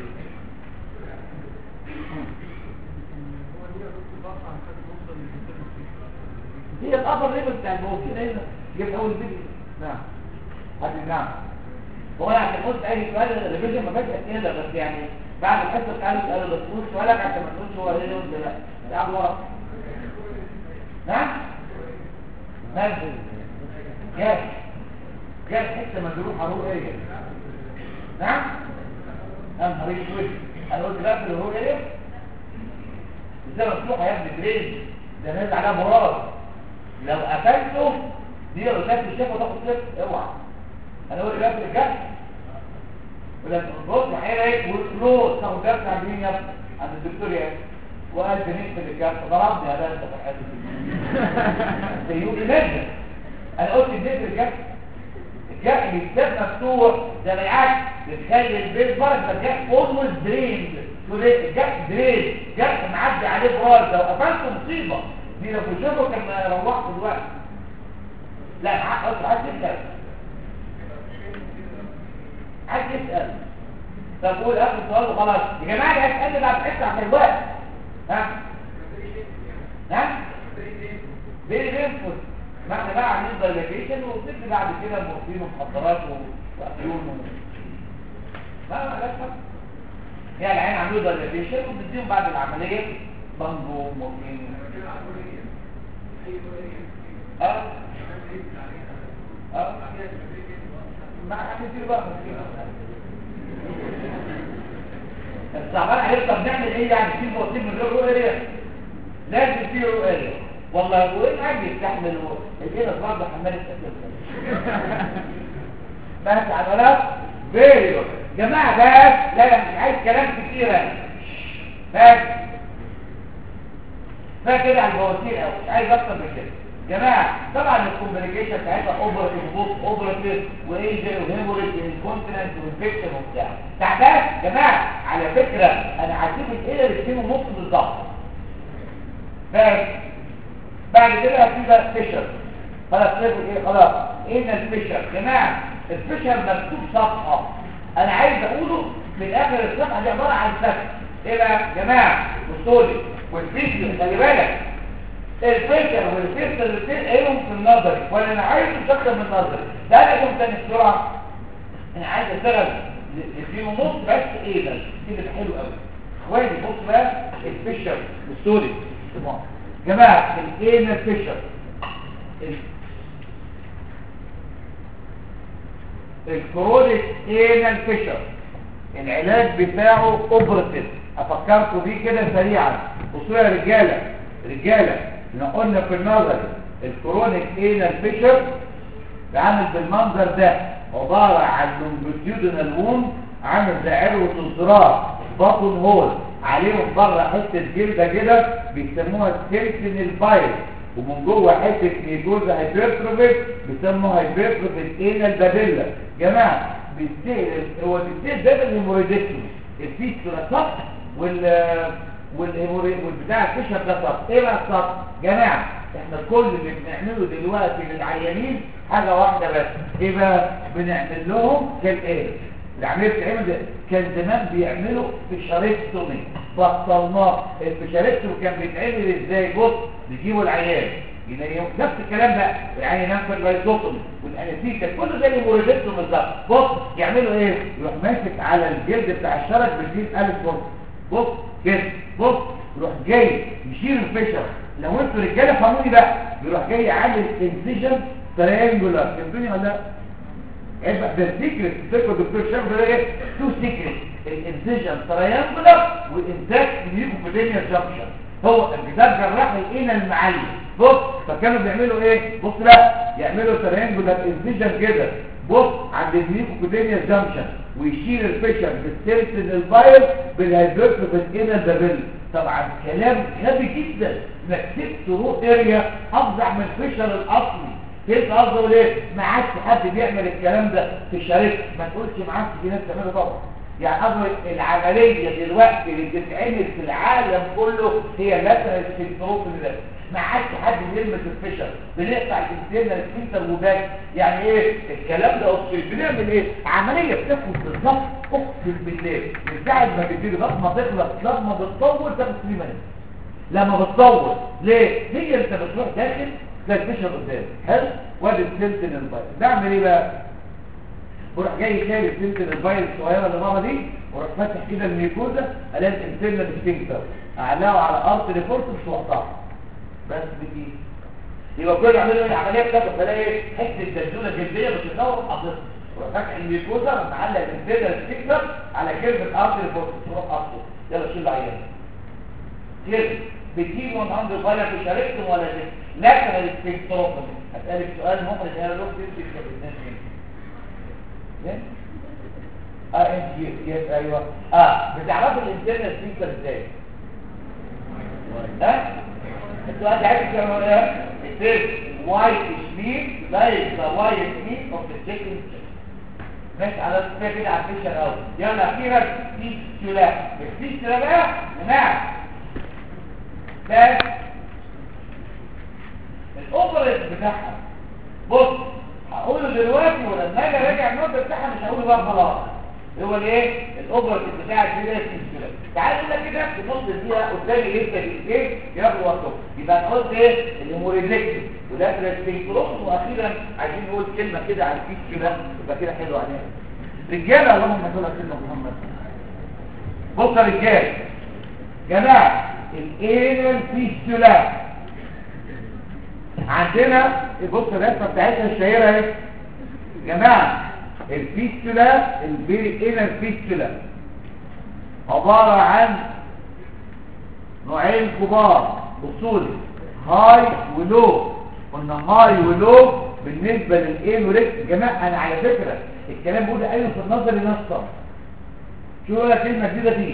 هي الابر ليفل بتاع المواسير هنا جبت اول فيديو نعم هذه نعم هو انا عشان قلت اي سؤال الريفيجن ما فيش اسئله بس يعني بعد الحصه قالوا قالوا بس قول سؤالك عشان ما تقولش هو ليه وانت لا تعال ورا نعم مجد جاز جاز حته مجروحه روح ايه نعم انا نهار اسود انا قلت بقى في الهو ايه ازاي مفتوحه يا ابني بريد ده نازل عليها براز لو قفلته دي لو كانت الشيخ وتاخد صفر اوعى انا اقول لك الجرح ولما تبص حيرك والفلوس تاخد جرح عند مين يا ابني عند الدكتور يا وقال بنقفل الجرح ضربني هذا انت في الحته دي سيوبي نجم انا قلت بنقفل الجرح الجرح بيتساب مفتوح ده بالعكس بتخلي البيت بره يبقى الجرح اولموست دريند الجرح درين جرح معدي عليه براز لو قفلته مصيبه دي لو شافه كان روحت دلوقتي لا عايز عايز تسال عايز تسال طب قول اخر سؤال وخلاص يا جماعه ده هتقل بعد حته عشان الوقت ها ها فيري بينفول ما احنا بقى عاملين دايليتيشن وبنبدا بعد كده مورفين ومخدرات وافيون و... ما ما لا حاجه يعني العين عملوا دايليتيشن وبنديهم بعد العمليه بانجو ومورفين اه اه ما هتديله بقى الصعبان هيبقى بنعمل ايه يعني في موتين من غير رؤيه لازم في رؤيه والله هو ايه حاجه يستحمل هو كده برضه حمال التكليف بس عضلات فيري جماعه بس لا لا مش عايز كلام كتير انا بس فكده على البواسير قوي مش عايز اكتر من كده جماعه طبعا الكومبليكيشن بتاعتها اوبراتيف بوست اوبراتيف وايجي وهيموريج انكونتيننت وانفكشن وبتاع تعبان جماعه على فكره انا هسيب الايه الاثنين ونص بالظبط بس بعد كده هسيب بقى فيشر خلاص نقول ايه خلاص ايه الفيشر جماعه الفيشر مكتوب صفحه انا عايز اقوله في الاخر الصفحه دي عباره عن فتح ايه بقى جماعه بصوا لي والفيشر خلي بالك الفكر والفكر الاثنين ايهم في النظري ولا انا عايز اشكل من النظري ده انا كنت تاني بسرعه انا عايز اشتغل في ونص بس ايه ده كده حلو قوي اخواني بص بقى الفيشر السوري جماعه الايه الفيشر الكرونيك اينال فيشر العلاج بتاعه اوبرتيف افكركم بيه كده سريعا بصوا يا رجاله رجاله احنا قلنا في النظر الكرونيك اينال فيشر عامل بالمنظر ده عباره عن لونجيتيودنال وون عامل زي عروه الزرار باطن هول عليهم بره حته جلده كده بيسموها سكيلتين الفايل ومن جوه حته ميجوزا هايبرتروفيت بيسموها هايبرتروفيت اينال بابيلا جماعه بيستهل هو بيستهل ده الهيموريدكتومي الفيستولا سطح وال والهيموريد والبتاع الفشل ده سطح ايه بقى السطح جماعه احنا كل اللي بنعمله دلوقتي للعيانين حاجه واحده بس ايه بقى بنعمل لهم كالآتي العمليه بتتعمل ده كان زمان بيعملوا فيشاريكتومي بطلناه الفيشاريكتومي كان بيتعمل ازاي بص بيجيبوا العيان ينيموا نفس الكلام بقى العيان ينام في البايزوتومي والانستيكا كله زي الهيموريدكتومي بالظبط بص يعملوا ايه يروح ماسك على الجلد بتاع الشرج بالدين الف بص بص كده بص يروح جاي يشيل الفشل لو انتوا رجاله فهموني بقى يروح جاي عامل انسيجن تريانجولار فهمتوني ولا لا يبقى ده سيكريت تذكر دكتور شامل ده ايه تو سيكريت الانسيجن تريانجولار وانتاك نيوكوبيدينيا جنكشن هو الكتاب جراح لقينا المعلم بص فكانوا بيعملوا ايه بص بقى يعملوا تريانجولار انسيجن كده بص عند النيوكوبيدينيا جنكشن ويشيل الفشل بالسيلسل الفايل بالهيدروكسيد كده دبل طبعا كلام غبي جدا انك سبت رو اريا افظع من الفشل الاصلي فهمت قصده ليه ما عادش حد بيعمل الكلام ده في الشركه ما تقولش ما عادش في ناس بتعمله طبعا يعني قصده العمليه دلوقتي اللي بتتعمل في العالم كله هي لاترال سينتروفيل ده ما عادش حد بيلمس الفشل بنقطع الانترنال سفنكتر وباك يعني ايه الكلام ده اقسم بنعمل ايه عمليه بتاخد بالظبط اقسم بالله من ساعه ما بتيجي لغايه ما تخلص لما بتطول تاخد 3 مينت لما بتطول ليه هي انت بتروح داخل تلاقي الفشل قدام حلو وادي السنتين الفايل بعمل ايه بقى وراح جاي شايل السنتين الفايل الصغيره اللي بره دي وراح فاتح كده الميكوزا الاقي الانترنال سفنكتر اعلاه على ارض ريفورتس واقطعه بس بتيجي يبقى كل عمليه ايه العمليه بتاخد بلاقي ايه حته دجوله جلديه بتتنور حضرتك وراح فاتح الميكوزا ومعلق الانترنال سفنكتر على كلمه ارض ريفورتس وراح قصه يلا شيل العيان كده بتجيب 100 فايلر في شاركتم ولا كده لكن السبكتروفومي هسألك سؤال محرج يا لوك تمسك كابتن فين اه انت يس ايوه اه بتعرفوا الانترنال سبيكر ازاي ها السؤال ده عايز كده ايه السيف وايت سميك لايك ذا وايت سميك اوف ذا تشيكن ماشي على كده كده على الفيشر اهو يلا اخيرا في سلاح في سلاح بقى نعم بس الاوبريت بتاعها بص هقوله دلوقتي ولما اجي اراجع النوت بتاعها مش هقوله بقى خلاص هو الايه الاوبرتيف بتاع الفيرس فيستولا تعال اقول لك كده في نص دقيقه قدامي لسه دقيقتين ياخدوا وقتهم يبقى انا قلت ايه الهيموريزكتيف ولاترال سينكروس واخيرا عايزين نقول كلمه كده على الفيستولا يبقى كده حلو عليها رجاله اللهم صل على سيدنا محمد بص يا رجاله جماعه الانال فيستولا عندنا بص الرسمه بتاعتها الشهيره اهي جماعه الفيستولا البيري انال فيستولا عباره عن نوعين كبار اصولي هاي ولو قلنا هاي ولو بالنسبه للانوريك جماعه انا على فكره الكلام بقول ايوه في النظر نصا شو ولا كلمه جديده دي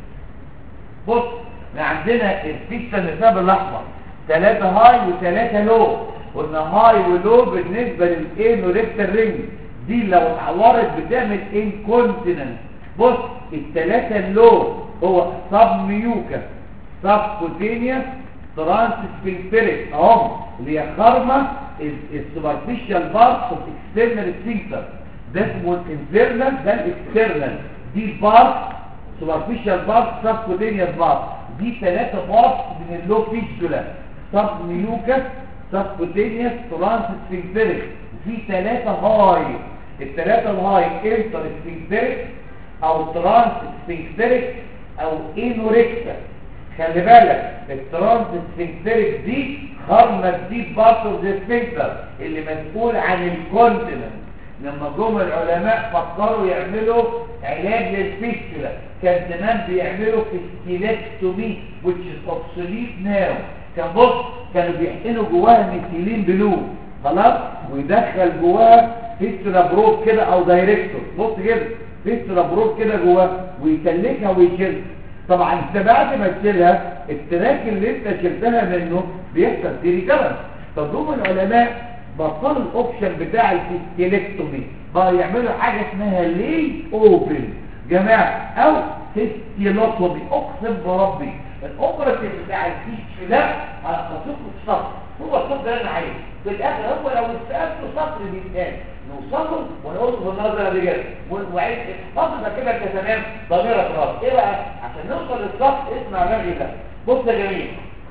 بص احنا عندنا الفيكسا النساب الاحمر ثلاثة هاي وثلاثة لو قلنا هاي ولو بالنسبة للانوريكتال رينج دي لو اتعورت بتعمل انكونتيننس بص الثلاثة اللو هو سب ميوكا سب كوتينيوس ترانس سفنكتريك اهو اللي هي خرمة السوبرفيشال بارت اوف اكسترنال سفنكتر ده اسمه الانترنال ده الاكسترنال دي بارت سوبرفيشال بارت سب كوتينيوس بارت دي ثلاثة بارت من اللو فيستولا سب ميوكا سب كوتينيوس ترانس سفنكتريك في ثلاثة هاي الثلاثة الهاي انتر سفنكتريك او ترانس سفنكتريك او انوريكتا خلي بالك الترانس سفنكتريك دي خرمة دي بارت اوف ذا سفنكتر اللي مسؤول عن الكونتيننت لما جم العلماء فكروا يعملوا علاج للفيستولا كان زمان بيعملوا فيستيلكتومي which is obsolete now كان بص كانوا بيحقنوا جواها ميثيلين بلو خلاص ويدخل جواها فيستولا بروب كده او دايركتور بص كده فيستولا بروب كده جواها ويسلكها ويشيلها طبعا انت بعد ما تشيلها التراك اللي انت شلتها منه بيحصل دي ريكرنس فضم العلماء بطلوا الاوبشن بتاع الفيستيلكتومي بقى يعملوا حاجه اسمها لي اوبن جماعه او فيستيلوتومي اقسم بربي الاوبراتيف بتاع الفيش ده هنقصه السطر هو السطر ده انا عايزه في الاخر هو لو سالته سطر بيتقال نوصله ونقول له بالنظره دي كده وعيد احفظنا كده انت تمام ضميرك راس ايه بقى عشان نوصل للسطر اسمع الراجل ده بص يا جميل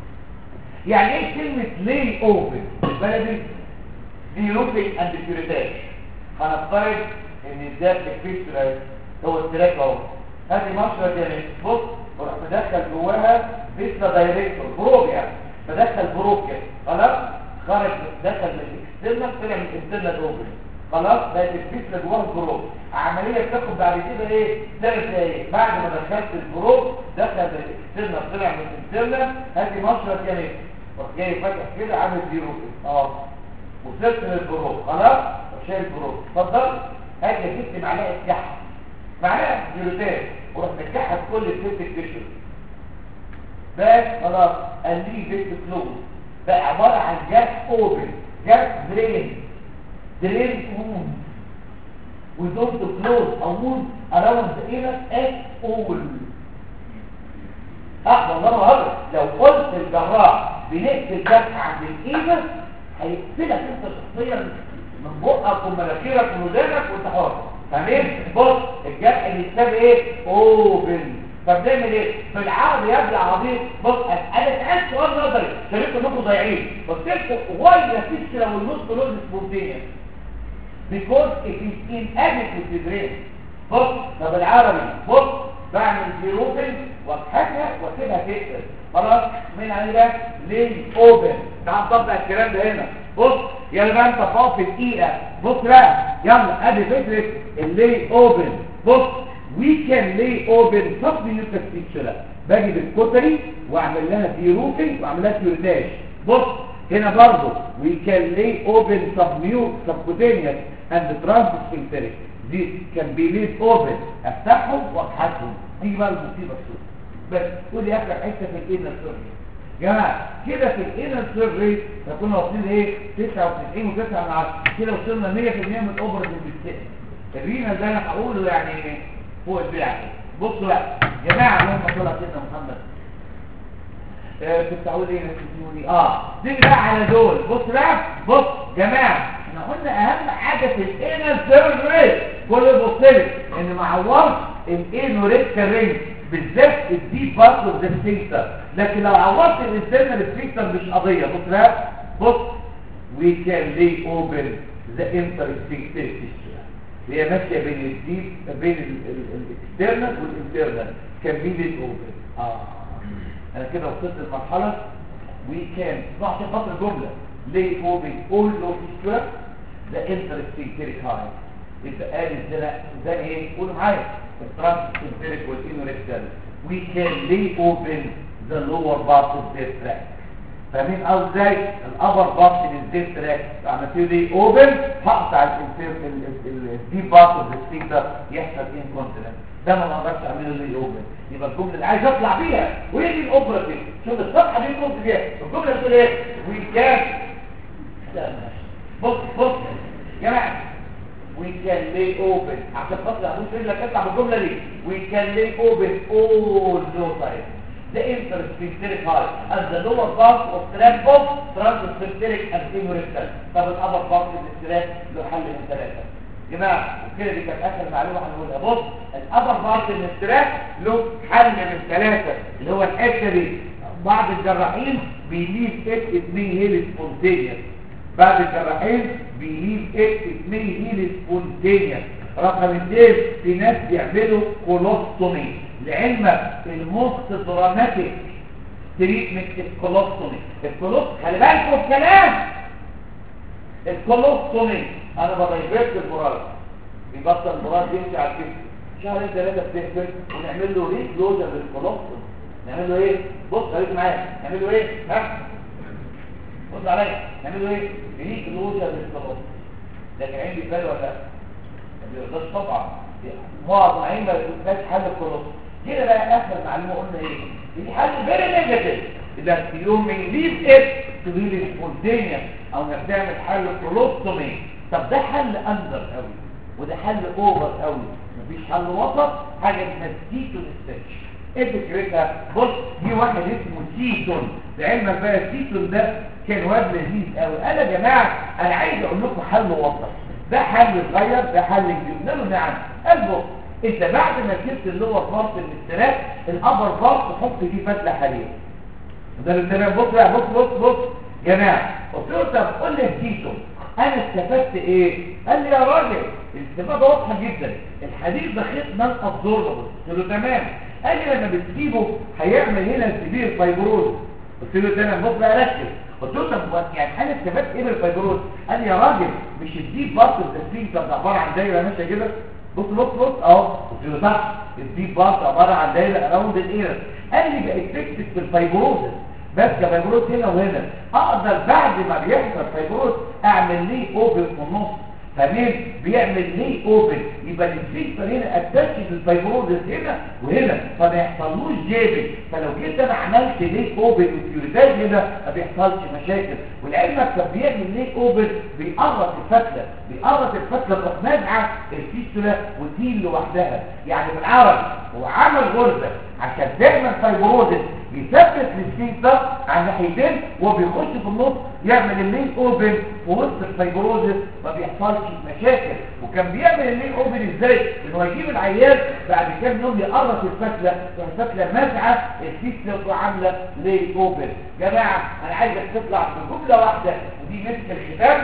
يعني ايه كلمه لي اوبن البلدي دي روبينج اند بيوريتاج هنفترض ان ده الفيستولا هو التراك اهو هذه مشرط يعني بص وراح مدخل جواها فيستولا دايركتور بروب يعني فدخل بروب كده خلاص خرج دخل من الاكسترنال طلع من الاكسترنال اوبن خلاص بقت الفيستولا جواها البروب عمليه بتاخد بعد كده ايه ثلاث دقايق بعد ما دخلت البروب دخل من الاكسترنال طلع من الانترنال هذه مشرط يعني راح جاي فاتح كده عامل زيرو كده اه وصلت للبروب خلاص وشايل البروب اتفضل هاجي جبت معلقه كحه معلقه جلوتين وروح مكحها في كل السيبتك تيشو بس خلاص قال لي بيت كلوز بقى عباره عن جاس اوبن جاس درين درين ووند وزونت كلوز او ووند اراوند ذا اينس اس اول اه والله ما هقدر لو قلت الجراح بنقفل جرح عند الاينس هيقفلك انت شخصيا من بقك ومناخيرك ودانك وانت حر فاهمين بص الجرح اللي يتساب ايه اوبن فبنعمل ايه بالعربي يا ابن عظيم بص انا سالت سؤال نظري شايفكم انكم ضايعين قلت لكم واي لا فيش لو النص لون سبونتينيوس because it is inadequate to drain بص ده بالعربي بص بعمل زيروبن وافتحها واسيبها تقفل خلاص من عليه بقى ليه اوبن تعال نطبق الكلام ده هنا بص يلا بقى انت فاضي دقيقه بص بقى يلا ادي فكره اللي اوبن بص وي كان لي اوبن صف نيوكاس فيتشر باجي بالكوتري واعمل لها ديروفنج واعمل لها كيورداش بص هنا برضه وي كان لي اوبن سب ميو سبكوتينيوس اند ترانسفينكتريك دي كان بي ليد اوبن افتحهم واكحتهم دي بقى المصيبه السوداء بس قول لي اخر حته في الانر سيرفي جماعه كده في الانر سيرفي هكون واصلين ايه 99 و9 من 10 كده وصلنا 100% من اوبر بالستيك الرينا ده انا هقوله يعني فوق البيع بصوا بقى جماعه اللهم صل على سيدنا محمد آه كنت هقول ايه نسيتوني اه دي بقى على دول بص بقى بص جماعه احنا قلنا اهم حاجه في الانر سيرفي كل بصلك ان ما عورش الانوريكتال رينج بالذات الديب بارت اوف ذا سفنكتر لكن لو عورت الانترنال سفنكتر مش قضيه بص بقى بص وي كان لي اوبن ذا انتر سفنكتر هي ماشيه بين الديب بين الاكسترنال والانترنال كان مين الاوبن اه انا كده وصلت لمرحله وي كان اسمع عشان خاطر الجمله ليه اوبن اول لو فيسترا ذا انتر سفنكتر هاي يبقى قال ازاي ده ايه قولوا معايا الترانسفيريك والانوريكتال we can lay open the lower part of this tract فاهمين قصدي ازاي الابر بارت من الديب تراك عملت له لي اوبن هقطع الديب بارت اوف السبيكر يحصل انكونتيننت ده ما اقدرش اعمله لي اوبن يبقى الجمله اللي عايز اطلع بيها وهي دي الاوبراتيف شوف الصفحه دي نقطه فيها الجمله بتقول ايه وي كان بص بص يا جماعه we can lay open عشان خاطر هدوس رجلك اطلع بالجمله دي we can lay open all those sides the intersphincteric heart and the lower part of tract of transsphincteric and femoral طب الابر بارت من الثلاث له حل من ثلاثه جماعه وكده دي كانت اخر معلومه هنقولها بص الابر بارت من الثلاث له حل من ثلاثه اللي هو الحته دي بعض الجراحين بيليف ات اتنين هيل سبونتينيوس بعد الجراحين بيليف ات اتنين هيل سبونتينيوس رقم اثنين في ناس بيعملوا كولوستومي لعلمك الموست دراماتيك تريتمنت الكولوستومي الكولوست خلي بالكم الكلام الكولوستومي انا بدايفرت المراد بيبطل المراد يمشي على الجسم شهرين ثلاثه بتهبل ونعمل له ريك لوجر للكولوستومي نعمل له ايه بص خليك معايا نعمل له ايه ها بص عليا نعمل له ايه ريك لوجر للكولوستومي لكن عندي بالي ولا لا ما بيرضاش طبعا معظم عين ما بيبقاش حل الكولوستومي كده بقى اخر معلومه قلنا ايه دي حل فيري نيجاتيف اذا يوم من ليف ات تبيل سبونتينيا او انك تعمل حل كولوستومي طب ده حل اندر قوي وده حل اوفر قوي مفيش حل وسط حاجه اسمها سيتون ستيتش ايه فكرتها بص دي واحد اسمه سيتون لعلمك بقى السيتون ده كان واد لذيذ قوي انا يا جماعه انا عايز اقول لكم حل وسط ده حل صغير ده حل كبير قلنا له نعم قال انت بعد ما جبت اللور بارت من الثلاث الابر بارت تحط فيه فتله حديد ده اللي بص بقى بص بص بص جماعه قلت له طب قول لي الكيتو انا استفدت ايه قال لي يا راجل الاستفاده واضحه جدا الحديد ده خيط نان ابزوربل قلت له تمام قال لي لما بتسيبه هيعمل هنا سبير فايبروز قلت له تمام بص بقى ركز قلت له طب يعني انا استفدت ايه من الفايبروز قال لي يا راجل مش الديب بارت التسليم ده عباره عن دايره ماشيه كده بص بص بص اهو قلت له صح الديب بارت عباره عن دايره اراوند الاير قال لي بقى افكتد في الفايبروز بس فايبروز هنا وهنا اقدر بعد ما بيحصل فايبروز اعمل ليه اوبن في النص فمين بيعمل ليه اوبن يبقى السفنكتر هنا اتاتش للفايبروز هنا وهنا فما يحصلوش جيبل فلو جيت انا عملت ليه اوبن وفيوريتاج هنا ما بيحصلش مشاكل ولعلمك كان بيعمل ليه اوبن بيقرط الفتله بيقرط الفتله تروح نازعه الفيستولا وتيل لوحدها يعني بالعربي هو عمل غرزه عشان تعمل فايبروزس يثبت السفنكتر على الناحيتين وبيخش في النص يعمل اللين اوبن في وسط الفايبروزس ما بيحصلش مشاكل وكان بيعمل اللين اوبن ازاي انه يجيب العيان بعد كام يوم يقرص الفتله الفتله مازعه الفيستولا عامله لين اوبن جماعه انا عايزك تطلع بجمله واحده ودي مسك الختام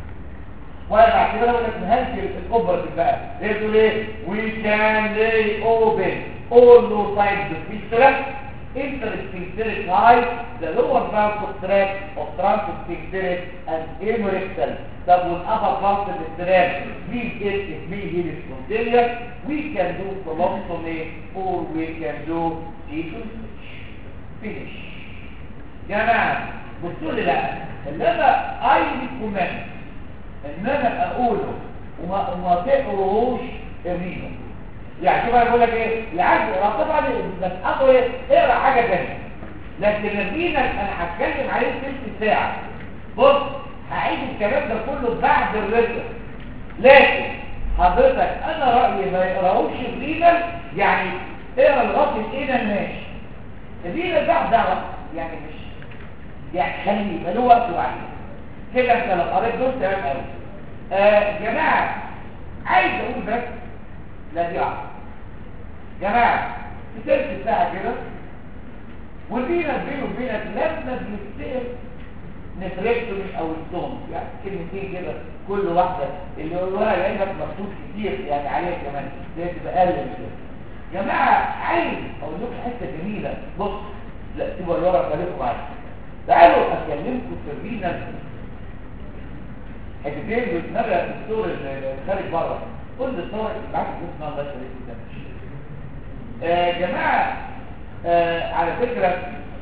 وانا بعتبرها لك نهايه الاوبرتيف بقى هي تقول ايه وي كان لي اوبن all no signs of fistula intersphincteric high the lower part of tract of transsphincteric and amorectal طب والupper part of the tract leave it if me here is spontaneous we can do colostomy or we can do fecal finish جماعة بصوا لي بقى اللي انا اي ريكومند ان انا اقوله وما, وما تقروش الرينو يعني شوف انا بقول لك ايه العجل طبعا بس اقرا ايه اقرا حاجه ثانيه لكن الرينو انا هتكلم عليه ثلث ساعه بص هعيد الكلام ده كله بعد الرينو لكن حضرتك انا رايي ما يقراوش الرينو يعني اقرا لغايه الايه ماشي الرينو ده دعوه يعني مش يعني خليه يبقى له وقت وبعدين كده انت لو قريت دول تمام قوي آه جماعه عايز اقول بس لا دي عصر جماعه في تلت ساعه كده والبينا بينه وبينك لازم بيستقل نفركتومي او التوم يعني كلمتين كده كل واحده اللي يقولوها لانك مكتوب كتير يعني عليها كمان زي تبقى اقل من كده جماعه عايز اقول لكم حته جميله بص لا سيبوا الورقه خليكم معايا تعالوا اكلمكم في الرينا حتتين بتنبع الدكتور اللي خارج بره كل الصور اللي معاك اسمها الله يخليك ده آه جماعه آه على فكره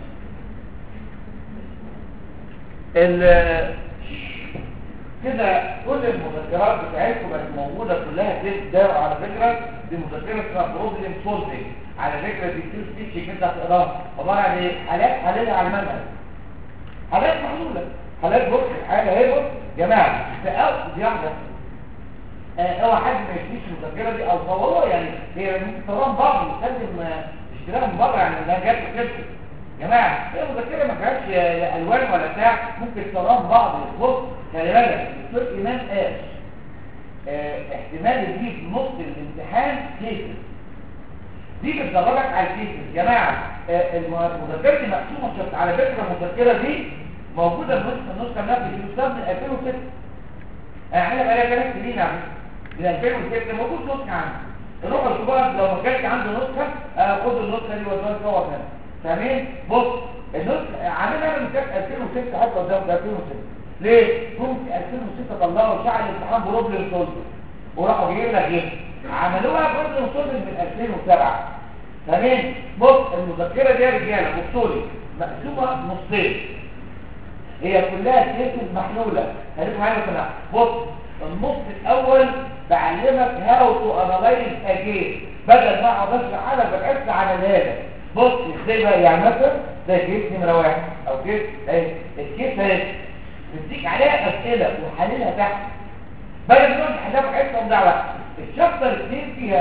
ال كده كل المذكرات بتاعتكم بقت موجوده كلها ده على فكره دي مذكره اسمها بروبلم سولفنج على فكره دي تو سبيتش كده تقراها عباره عن ايه حالات حللها على المنهج حالات محلوله حالات بص الحاله اهي بص جماعه في اول دي واحده اوعى حد ما يشتريش المذكره دي او هو يعني هي ممكن ترام بعض يستخدم اشتراها من بره يعني انها جت كده جماعه هي المذكره ما فيهاش الوان ولا بتاع ممكن ترام بعض بص خلي بالك الدكتور ايمان قال اه احتمال يجي في نص الامتحان كيسز دي بتدربك على الكيسز جماعه اه المذكره دي مقسومه شفت على فكره المذكره دي موجوده في نص النسخه النقديه في الاستاذ من 2006 احنا بقى ثلاث سنين عم من 2006 موجود نسخه عندي روح الكبار لو ما كانش عنده نسخه اه خد النسخه دي وزاره صور هنا تمام بص النسخه عاملها من كانت 2006 حتى قدام 2006 ليه؟ جم في 2006 طلعوا شعر الامتحان بروبلم سولفر وراحوا جايين لك ايه؟ عملوها بروبلم سولفر من 2007 تمام بص المذكره دي يا رجاله بصوا لي مقسومه نصين هي كلها كيسز محلوله خليكم معايا كده بص النص الاول بعلمك هاو تو انالايز اجين بدل ما اقعد اشرح على بحث على الهاله بص ازاي بقى يعني مثلا ده كيس نمره واحد او كيس اهي الكيس اهي بتديك عليها اسئله وحللها تحت بدل ما نقعد نحلها في حته ومضيع وقت الشابتر الاثنين فيها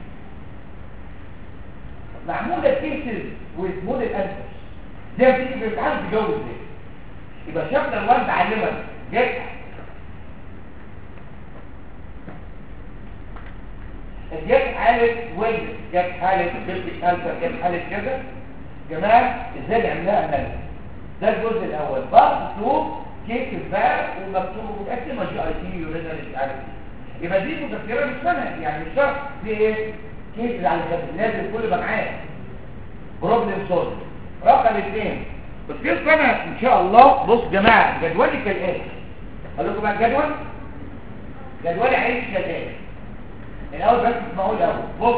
معموله كيسز ومود الانسر زي ما بتيجي في الامتحان تجاوب ازاي يبقى شابتر 1 بعلمك جت جت حاله ويل جت حاله جت كانسر جت حاله كذا جماعه ازاي نعملها اناليسيس ده الجزء الاول بارت 2 كيس بقى ومكتوب متقسمه جي اي تي يورينال مش عارف يبقى دي مذكره مش سنه يعني مش شرط دي ايه كيس على كده لازم كل يبقى معايا بروبلم سولف رقم اثنين بس كيف انا ان شاء الله بص جماعه جدولي كالاتي اقول لكم بقى الجدول جدولي عايش كالاتي الاول بس اسمعوا الاول بص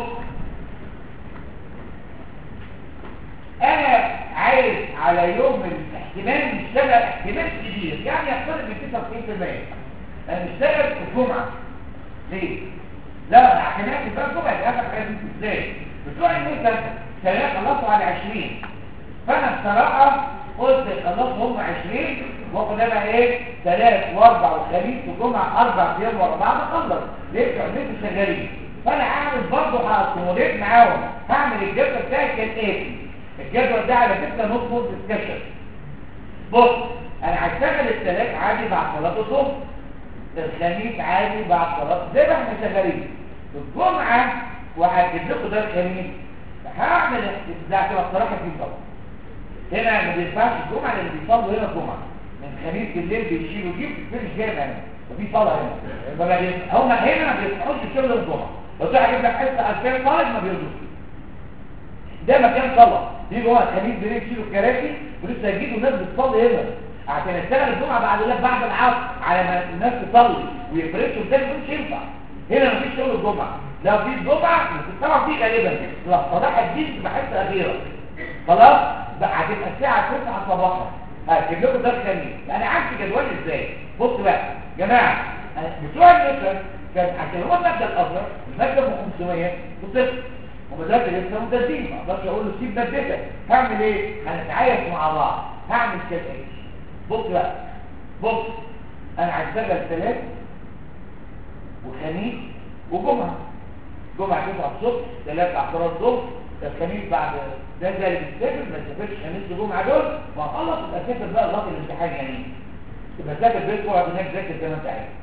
انا عايز على يوم الاحتمال نشتغل احتمال كبير يعني يختلف من 99% انا نشتغل الجمعه ليه لا احتمال في الجمعه دي اخر حاجه ازاي بتوع الناس كانوا خلصوا على 20 فانا بصراحه قلت خلاص هم 20 واخد انا ايه ثلاث واربع وخميس وجمعه اربع ايام ورا بعض اخلص ليه عملت شغالين فانا هعمل برضه هاكوموديت معاهم هعمل الجدول بتاعي كالاتي الجدول ده على فكره نص نص ديسكشن بص انا هشتغل الثلاث عادي بعد صلاه الظهر الخميس عادي بعد صلاه زي ما احنا شغالين الجمعه وهجيب لكم ده الخميس هعمل ده هتبقى الصراحه في طبعا هنا ما بينفعش الجمعه لان بيصلوا هنا الجمعه من خميس بالليل بيشيلوا جيب في الجامع هنا وفي صلاه هنا فما بيس- هم هنا ما بيصحوش شغل الجمعه بس واحد يجيب لك حصه 2000 طالب ما بيرضوش ده مكان صلاه بيجوا هو الخميس بالليل يشيلوا الكراسي ولسه يجيبوا الناس بتصلي هنا عشان يشتغل الجمعه بعد الله بعد العصر على ما الناس تصلي ويفرشوا ده مش ينفع هنا مفيش شغل الجمعه لو في الجمعه طبعا في غالبا لا صلاح الدين بحس اخيرا خلاص بقى هتبقى الساعه 9 صباحا هجيب لكم ده الخميس انا عارف جدول ازاي بص بقى يا جماعه أنا بتوع النسر كان عشان هو المبدا الازهر المبدا ب 500 بصفر ومدرسه لسه مدرسين ما اقدرش اقول له سيب مادتك هعمل ايه هنتعايش مع بعض هعمل كالاتي بص بقى بص انا هشتغل ثلاث وخميس وجمعه جمعه 9 الصبح ثلاث 10 الظهر الخميس بعد ده ده اللي بتسافر ما تسافرش خميس وجمعه دول ما خلص يبقى سافر بقى لغايه الامتحان يعني يبقى سافر بيت واقعد هناك ذاكر زي ما انت عايز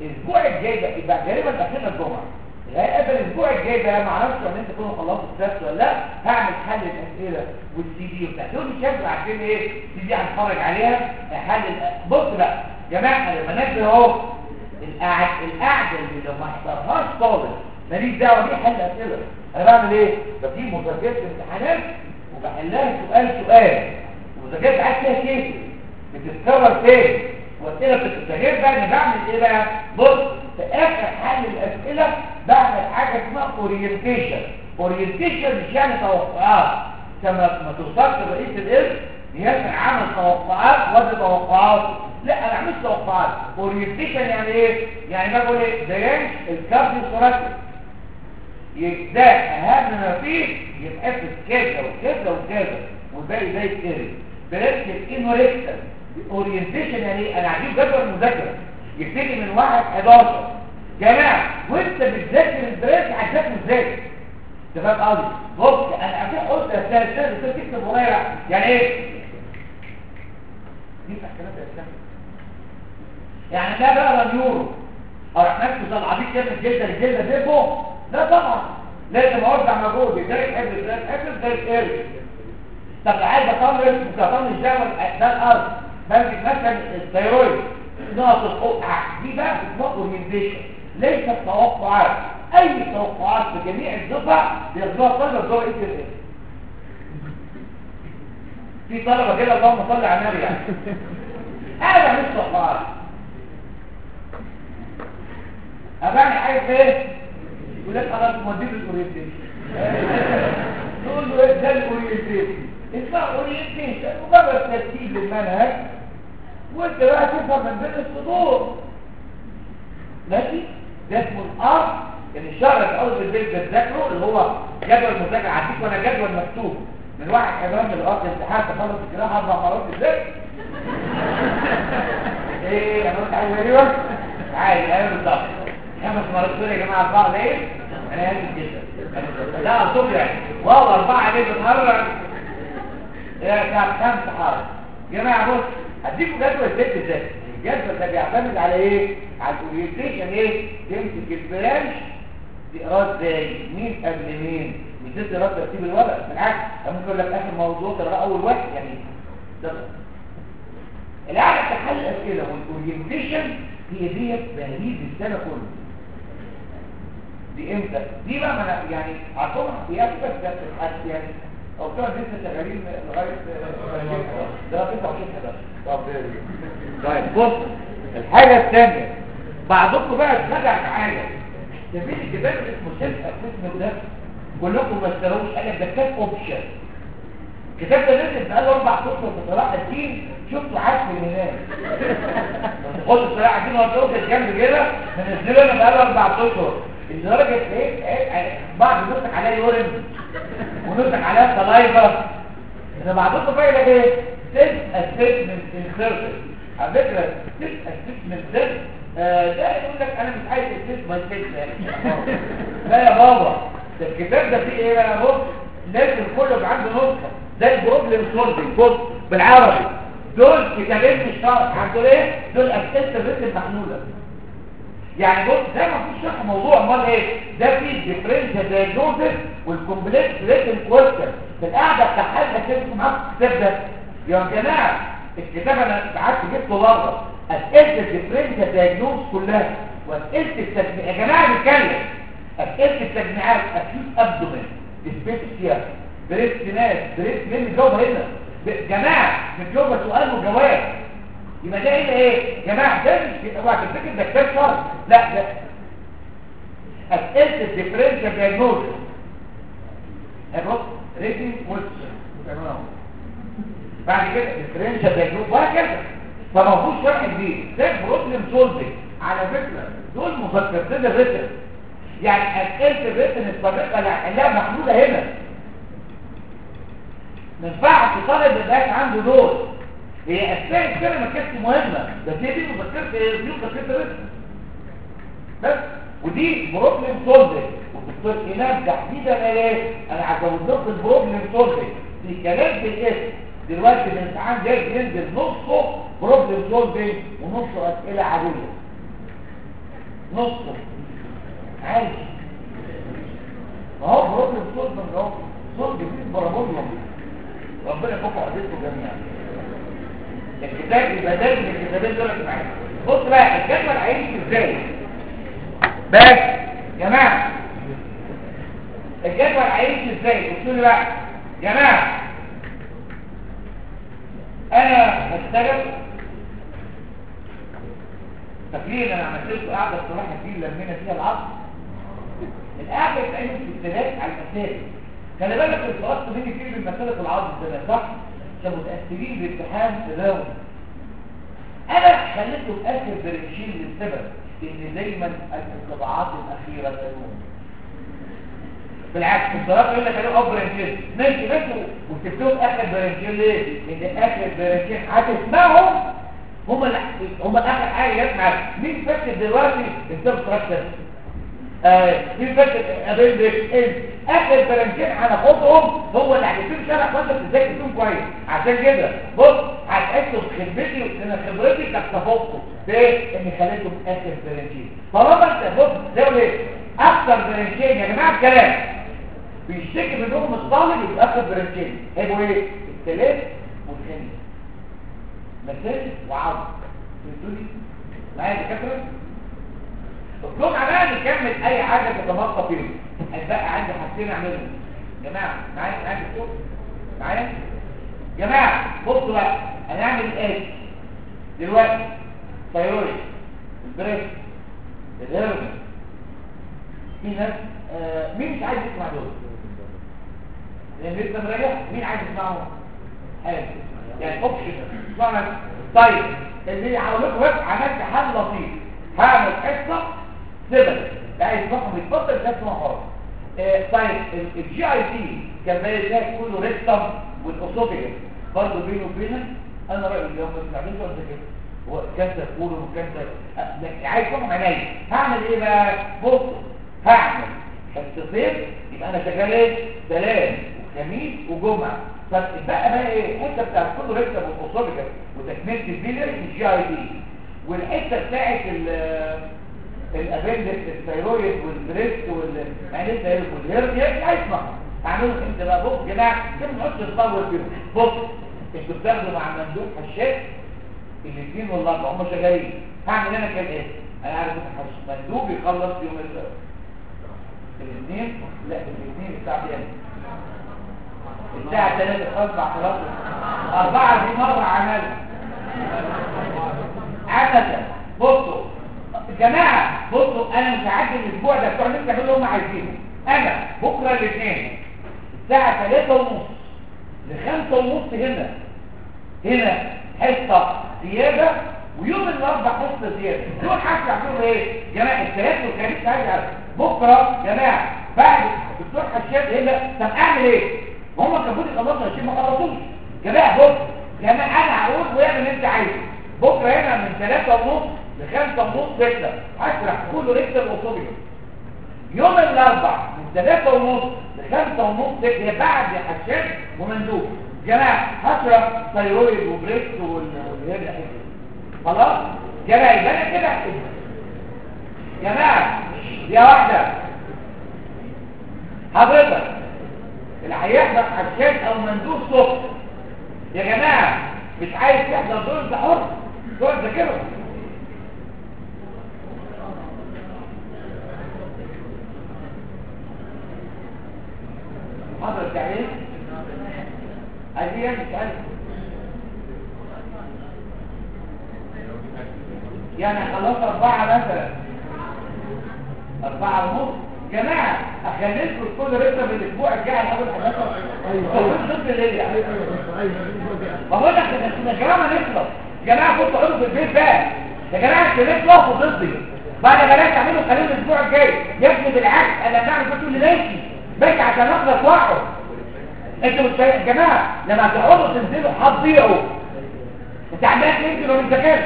الاسبوع الجاي ده يبقى غالبا داخلنا الجمعه غالبا الاسبوع الجاي ده ما اعرفش ان انت تكونوا خلصتوا الدرس ولا لا هعمل حل الاسئله والسي دي وبتاع دول مش هيبقوا عارفين ايه السي دي هنتفرج عليها حل الأ- بص بقى يا جماعه لما نزل اهو القعد القعده اللي لو ما احضرهاش طالب ماليش دعوه بيه حل اسئله انا بعمل ايه بجيب مذاكره امتحانات وبحلها سؤال سؤال ومذاكره عايز فيها كيس بتتكرر تاني واسئله بتتغير بقى انا بعمل ايه بقى بص في اخر حل الاسئله بعمل حاجه اسمها اورينتيشن اورينتيشن مش يعني توقعات كما ما توصلش لرئيس الاسم ياسر عمل توقعات وده توقعات لا انا عملت توقعات اورينتيشن يعني ايه يعني بقول ايه ده رانش الكارديو ثوراسيك ده اهم ما فيه يبقى في كذا وكذا وكذا والباقي زي الكيري بلاش الانوريكتال اورينتيشن يعني ايه انا عايز جدول مذاكره يبتدي من 1 11 جماعه وانت بتذاكر البريك هتذاكر ازاي انت فاهم قصدي بص انا عشان قلت يا استاذ استاذ استاذ تكتب ورايا يعني ايه دي كلام يا استاذ يعني ده بقى اليورو اروح نفسه العبيط كده الجلده الجلده دي فوق لا طبعا لازم اوزع مجهودي ده يحب ده يحب ده يحب طب عايز اطلع ممكن اطلع الجبل ده الارض بمسك مثلا الثيرويد نقط القطع دي بقى اسمها اورينتيشن ليست توقعات اي توقعات في جميع الدفع بياخدوها طلبه جوه ايه كده في طلبه كده اللهم صل على النبي يعني هذا مش توقعات اباني عايز ايه يقول لك خلاص موديك الاورينتيشن تقول له ايه ده الاورينتيشن اسمها اورينتيشن مجرد ترتيب للمنهج وانت بقى تفهم من بين الصدور ماشي ده اسمه الار اللي الشهر الاول في البيت بتذاكره اللي هو جدول مذاكره عديك وانا جدول مكتوب من واحد حيوان من لغايه الامتحان تخلص القراءه اربع مرات ازاي ايه انا قلت عايز ايوه عادي ايوه بالظبط خمس مرات دول يا جماعه اربعه ليه انا هادي جدا لا اصبر يعني والله اربعه ليه بتهرج يا كام خمسه حرج يا جماعه بص هديكم جدول الست ازاي الجدول ده بيعتمد على ايه على الاورينتيشن ايه تمسك البرانش تقراه ازاي مين قبل مين مش دي دراسه ترتيب الورق بالعكس أنا ممكن اقول لك اخر موضوع تقراه اول واحد يعني ده القعده تحل الاسئله والاورينتيشن هي ديت تهديد السنه كله دي امتى دي بقى ما أنا يعني عطوها هي بس ده بتتحدث يعني او بتوع لسه شغالين لغايه ده 29 11 طب طيب بص الحاجه الثانيه بعضكم بقى اتخدع معايا شايفين الكتاب اللي اسمه سيلف اسسمنت ده كلكم ما اشتروش قال لك ده كتاب اوبشن الكتاب ده نزل بقاله اربع اشهر في صلاح الدين شفته عارف من هناك خد صلاح الدين وهتقول جنب كده منزله انا بقاله اربع اشهر لدرجه ايه بعض نسك عليها يورين ونسك عليها سلايفا انا بعضكم فايده ايه سيلف اسسمنت انسيرشن على فكره سيلف اسسمنت ده آه، ده يقول لك انا مش عايز اسس ماي سيلف لا يا بابا ده الكتاب ده فيه ايه بقى بص لازم كله يبقى عنده نسخه ده البروبلم سولفنج بص بالعربي دول كتابين مش شرط عندهم ايه دول اسئله الريتم محموله يعني بص ده ما فيش شرح موضوع امال ايه ده فيه ديفرنشال دايجنوستس والكومبلكس ريتم كويستشن في القعده بتاع حد كده معاك الكتاب ده يا جماعه الكتاب انا قعدت جبته بره اسئله الديفرنشال دايجنوز كلها واسئله التجميع يا جماعه بنتكلم اسئله التجميعات اكيد ابدومين ديسبيسيا بريست ناس بريست مين بيجاوب هنا ب- جماعه بتجاوب سؤال وجواب يبقى ده هنا ايه يا جماعه ده مش اوعى تفتكر ده كتاب شرح لا ده اسئله الديفرنشال دايجنوز بص ريتنج كويستشن بعد كده ديفرنشال دايجنوز وهكذا فما فيهوش شرح جديد ده بروبلم سولفنج على فكره دول مذكرتين الريتن يعني اسئله الريتن السابقه اللي هنحلها محدوده هنا ما ينفعش طالب يبقى عنده دول هي اسئله كده ما كانتش مهمه بس هي دي مذكره ايه دي مذكره الريتن بس ودي بروبلم سولفنج والدكتور ايمان تحديدا قال ايه انا هزود لكم البروبلم سولفنج في كلام في الاسم دلوقتي الامتحان جاي بينزل نصه بروبلم سولفنج ونصه اسئله عاديه نصه عادي ما هو بروبلم صوت من هو صوت جديد برابولهم ربنا يفك عديته جميعا الكتاب يبقى ده من الكتابين دول معايا بص بقى الجدول هيمشي ازاي بس يا جماعه الجدول هيمشي ازاي بصوا لي بقى يا جماعه انا هشتغل فاكرين انا عملت لكم قاعده الصراحه دي لمينا فيها العصر القعده بتعمل في الثلاث على الاساس خلي بالك السؤال بيجي كتير من مساله العصر ده صح عشان متاثرين بامتحان تداول انا خليته اخر برنشين للسبب ان دايما الانطباعات الاخيره تنوم بالعكس الصراحه يقول لك انا اب برنشين ماشي ماشي وتكتبوا اخر برنشين ليه؟ لان اخر برنشين هتسمعهم هم اللي هم اخر حاجه يسمع مين فاكر دلوقتي السبستراكشر آه مين فاكر ابندكس ايه اخر برنشين هناخدهم هو اللي هيكون شرح وانت ازاي تكون كويس عشان كده بص هتحسوا بخبرتي وان خبرتي كانت تفوقكم في ايه ان خليتهم اخر برنشين طالما انت بص ده ايه اكثر برنشين يا جماعه الكلام بيشتكي منهم الطالب يبقى اخر برنشين هيبقوا ايه الثلاث والخامس مساجد وعرض فهمتوني معايا دكاتره الجمعه بقى نكمل اي حاجه تتبقى فيهم هيبقى عندي حاجتين اعملهم يا جماعه معايا معايا دكتور معايا جماعه بصوا بقى هنعمل ايه دلوقتي ثايرويد البريس الهرم في ناس آه مين مش عايز يسمع دول لان لسه مريح مين عايز يسمعهم حلو يعني اوبشن اسمعنا طيب اللي هقول لكم بس عملت حل لطيف هعمل حصه سبب لا يسمعهم يتفضل مش هسمع خالص آه طيب الجي اي تي كان باقي ده كله ريكتم والاوسوفيجس برضه بينه وبينك انا رايي لو ما سمعتوش ولا كده هو كانسر كولون وكانسر آه عايز تفهم عينيا هعمل ايه بقى بصوا هعمل حصتين يبقى انا شغال ايه ثلاث وخميس وجمعه فبقى بقى ايه الحته بتاعت كله ريكتم والاوسوفيجس وتكمله البيلر الجي اي تي والحته بتاعت الابندكس الثيرويد والبريست والمعدة والهيرنيا هيسمع اعملوا انت بقى بص يا جماعه كده ما نقعدش نطول فيهم بص انتوا بتاخدوا مع مندوب حشاش الاثنين والاربعه هم شغالين هعمل انا كده ايه انا عارف مندوب يخلص يوم الثلاث الاثنين لا الاثنين الساعه كام الساعه 3 5 خلاص اربعه دي مره عملها عددا بصوا جماعة بصوا انا مش هعدي الاسبوع ده بتوع لسه اللي هم عايزينه انا بكرة الاثنين الساعة 3 ونص لخمسة ونص هنا هنا حصة زيادة ويوم الاربع حصة زيادة دول حاجة يعملوا ايه جماعة الثلاث والخميس هرجع بكرة جماعة بعد الدكتور حشاد هنا طب اعمل ايه هم كانوا يخلصوا الشيء ما خلصوش جماعة بص جماعة انا هقول واعمل اللي انت عايزه بكرة هنا من 3 ونص لخمسة ونص ركلة هشرح كله ركلة الأصولية يوم الأربع من ثلاثة ونص لخمسة ونص ركلة بعد حشاش ومندوب جماعة هشرح ثيرويد وبريست والهرجة خلاص جماعة يبقى أنا كده جماعة يا واحدة حضرتك اللي هيحضر حشاش أو مندوب صبح يا جماعة مش عايز تحضر دول ده حر دول ذاكرهم حضر التعليم عايزين مش عارف يعني خلصت أربعة مثلا أربعة ونص جماعة أخليكم كل رسم الأسبوع الجاي الأول حدثة أيوة ضد الليل يعني بقول لك يا جماعة ما نخلص جماعة كنتوا قعدوا في البيت بقى يا جماعة الشباب وقفوا ضدي بعد ما لا تعملوا خليل الأسبوع الجاي يا ابني بالعكس أنا بعمل كنتوا اللي ماشي باجي عشان اخلص واحد انتوا مش يا جماعه لما تقعدوا تنزلوا هتضيعوا انت عمال تنزل وما بتذاكرش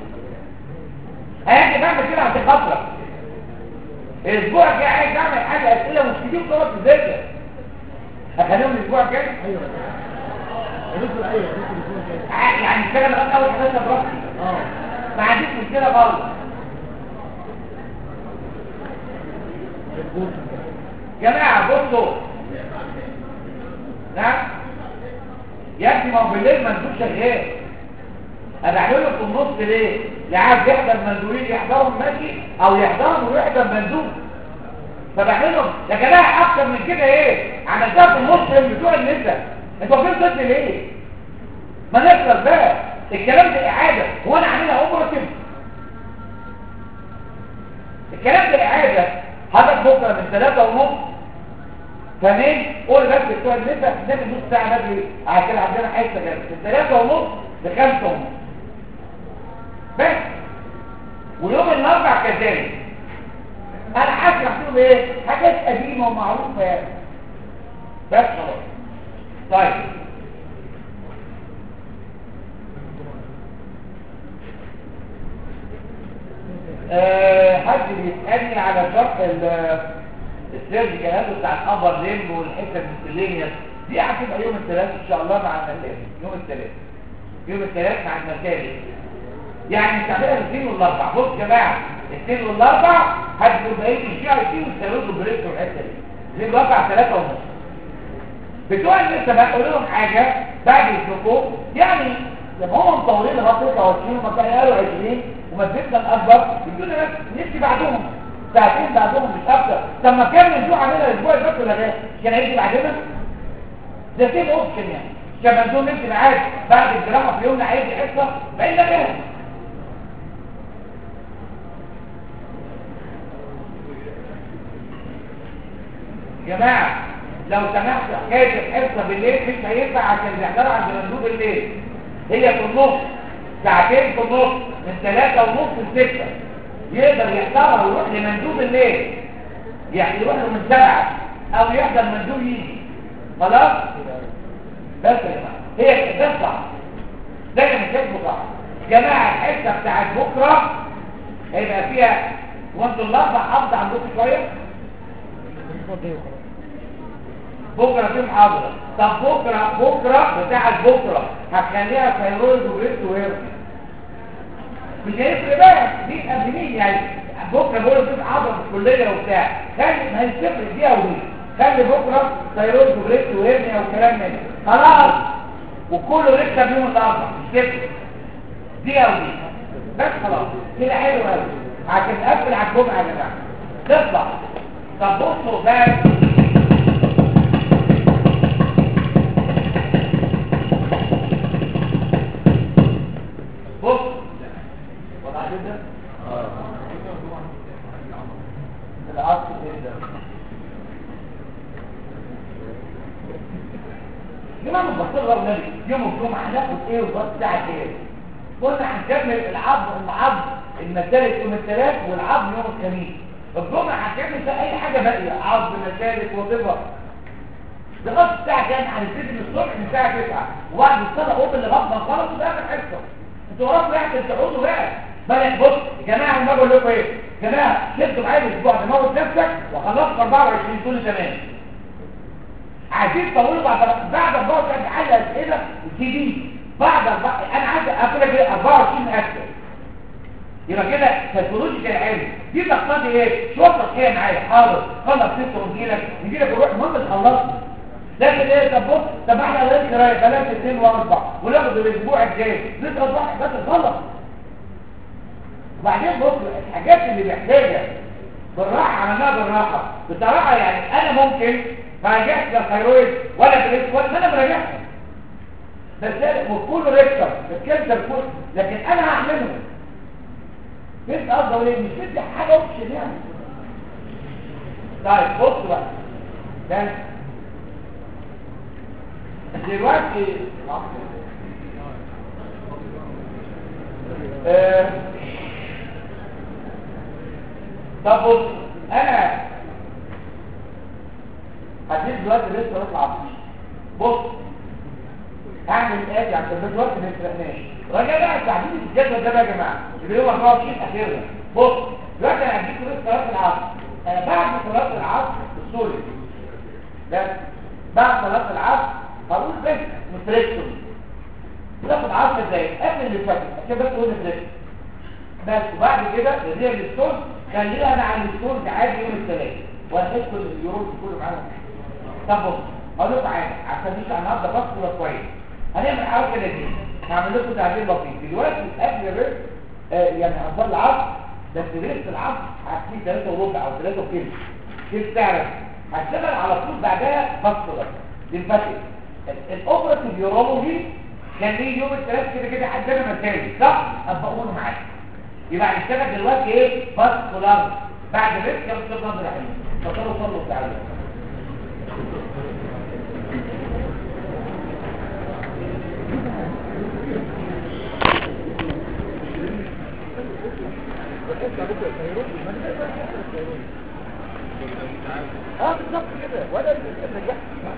هيجي بعمل كده عشان خاطرك الاسبوع الجاي عايز اعمل حاجه اسئله مش كتير تقعد تذاكر هخليهم الاسبوع الجاي ايوه هندخل ايوه هندخل الاسبوع الجاي ع- يعني كده لغايه اول 11 براحتي اه ما عنديش مشكله خالص جماعة بصوا نعم يا ابني ما هو بالليل مندوب شغال انا اعمله في النص ليه لا عايز يحضر مندوبين يحضرهم ماشي او يحضرهم ويحضر مندوب فبعملهم يا جماعه اكتر من كده ايه عملتها في النص من بتوع النساء انتوا واقفين ضد ليه ما نخلص بقى الكلام ده اعاده هو انا عاملها اوبراتيف الكلام ده اعاده حضرتك بكره من ثلاثة ونص فاهمين قول بس بتوع النساء نعمل نص ساعه بدري عشان عندنا حصه كده من ثلاثة ونص لخمسة ونص بس ويوم الاربع كذلك انا هشرح لهم ايه حاجات قديمه ومعروفه يعني بس خلاص طيب أه حد بيسالني على شرح ال- السيرجيكال هذا بتاع الابر ليمب والحته المثليه دي هتبقى يوم الثلاث ان شاء الله مع المكان يوم الثلاث يوم الثلاث مع المكان يعني تعملها الاثنين والاربع بص يا جماعه الاثنين والاربع هتبقوا بقيت الشيعة يجيبوا الثلاث بريك والحته دي الاثنين والاربع ثلاثه ونص بتوع لسه بقى اقول لهم حاجه بعد الحقوق يعني لما هم مطولين لغايه 29 وما كانوا قالوا 20 وما زدنا الاكبر يدونا ناس نمشي بعدهم ساعتين بعدهم مش اكتر طب ما كان من عاملها الاسبوع اللي فات ولا غير كان هيجي بعدنا ده سيب اوبشن يعني كان مندوب نمشي معاك بعد الجراحه في يومنا هيجي حصه بعيد كده جماعة لو سمحت حكاية الحصة بالليل مش هينفع عشان بيحضروا عند مندوب الليل هي في النص ساعتين في النص من ثلاثة ونص لستة يقدر يحضرها ويروح لمندوب الليل يعني يروح له من سبعة أو يحضر مندوب يجي خلاص؟ بس يا جماعة هي ده صح ده اللي مش صح جماعة الحصة بتاعت بكرة هيبقى فيها وانتوا الأربع حافظ عندكم شوية بكرة في محاضرة طب بكرة بكرة بتاعت بكرة هتخليها ثيرويد وبريست وهيرمي مش هيفرق بقى دي قبل مين يعني بكرة بقول في محاضرة في الكلية وبتاع خلي ما هيفرق دي او دي خلي بكرة ثيرويد وبريست وهيرمي او كلام من ده. خلاص وكله لسه بيوم الاربع مش تفرق دي او دي بس خلاص كده حلو قوي عشان نقفل على الجمعة يا جماعة تطلع طب بصوا بقى بص وضع كده العصر كده جماعة مبصر غير نبي يوم الجمعة هناخد ايه وبص ساعة ايه قلنا هنكمل العظم العظم المسالك يوم الثلاث والعظم يوم الخميس الجمعة هنكمل فيها اي حاجة باقية عظم مسالك وطبق لغايه الساعه كام هنبتدي من الصبح من الساعه 9 وبعد الصلاه قوم اللي بطل خلاص وده اخر حصه انتوا وراكم واحد تقعدوا بقى بقى بص يا جماعه انا بقول لكم ايه يا جماعه شدوا معايا الاسبوع ده موت نفسك وخلصت 24 دول تمام عايزين تطولوا بعد بعد 24 حل اسئله سي دي بعد أربع- انا عايز اقول لك ايه 24 اسئله يبقى كده سيكولوجيكال علم دي تقتضي ايه شرطه ايه معايا حاضر خلص ست ونجيلك نجيلك نروح المهم خلصنا لكن ايه طب بص طب احنا هنذكر ايه ثلاثة اثنين واربع وناخد الاسبوع الجاي نضغط واحد بس خلص وبعدين بص الحاجات اللي محتاجه بالراحه عملناها بالراحه بصراحه يعني انا ممكن ما رجعتش للثيرويد ولا بريس ولا ما انا براجعها بس وكله ريكتر الكلتر كله لكن انا هعمله بنت افضل ايه مش بدي حاجه اوبشن يعني طيب بص بقى ده دلوقتي آه، طب بص انا هديك دلوقتي لسه نطلع فيه بص هعمل الاتي عشان ده دلوقتي ما يسرقناش راجع بقى تعديل الجدول ده بقى يا جماعه اللي هو 24 اخيرا بص دلوقتي انا هديك لسه صلاه العصر انا بعد صلاه العصر السوري بس بعد صلاه العصر هقول بس نفريكتومي تاخد 10 دقايق قبل اللي فاتت عشان بس تقول نفريكتومي بس وبعد كده اللي هي الستون خليها انا على الستون عادي يوم الثلاث وهندخل اليورو كله معانا طب بص اقول لكم حاجه عشان نطلع النهارده بص كويس هنعمل حاجه كده دي هعمل لكم تعديل بسيط دلوقتي قبل الريست آه يعني هنصلي العصر بس ريست العصر هتلاقيه 3 وربع او 3 وكيلو كيف تعرف هشتغل على طول بعدها بص للفتح الاوبراتيف يورولوجي كان ليه يوم الثلاث كده كده عندنا مسائل صح ابقى اقول معاك يبقى هنشتغل دلوقتي ايه باسكولار بعد الريسك يا استاذ ناصر رحيم فصلوا صلوا تعالوا اه بالظبط كده ولا النجاح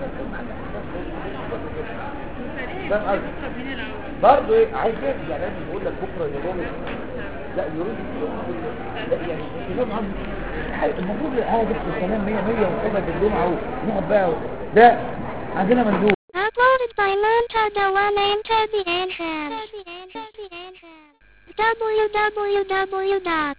ده قصدي برضه ايه عايز ايه يعني لازم يقول لك بكره يوم لا يريد لا يعني اليوم عندي المفروض هذا الكلام 100 100 ونقعد بالجمعه ونقعد بقى ده عندنا مندوب Uploaded by Monta Dawana into the entrance. www.1ain.net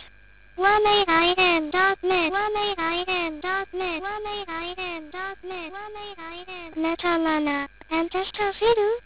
1ain.net 1ain.net Netalana. And Testafidu.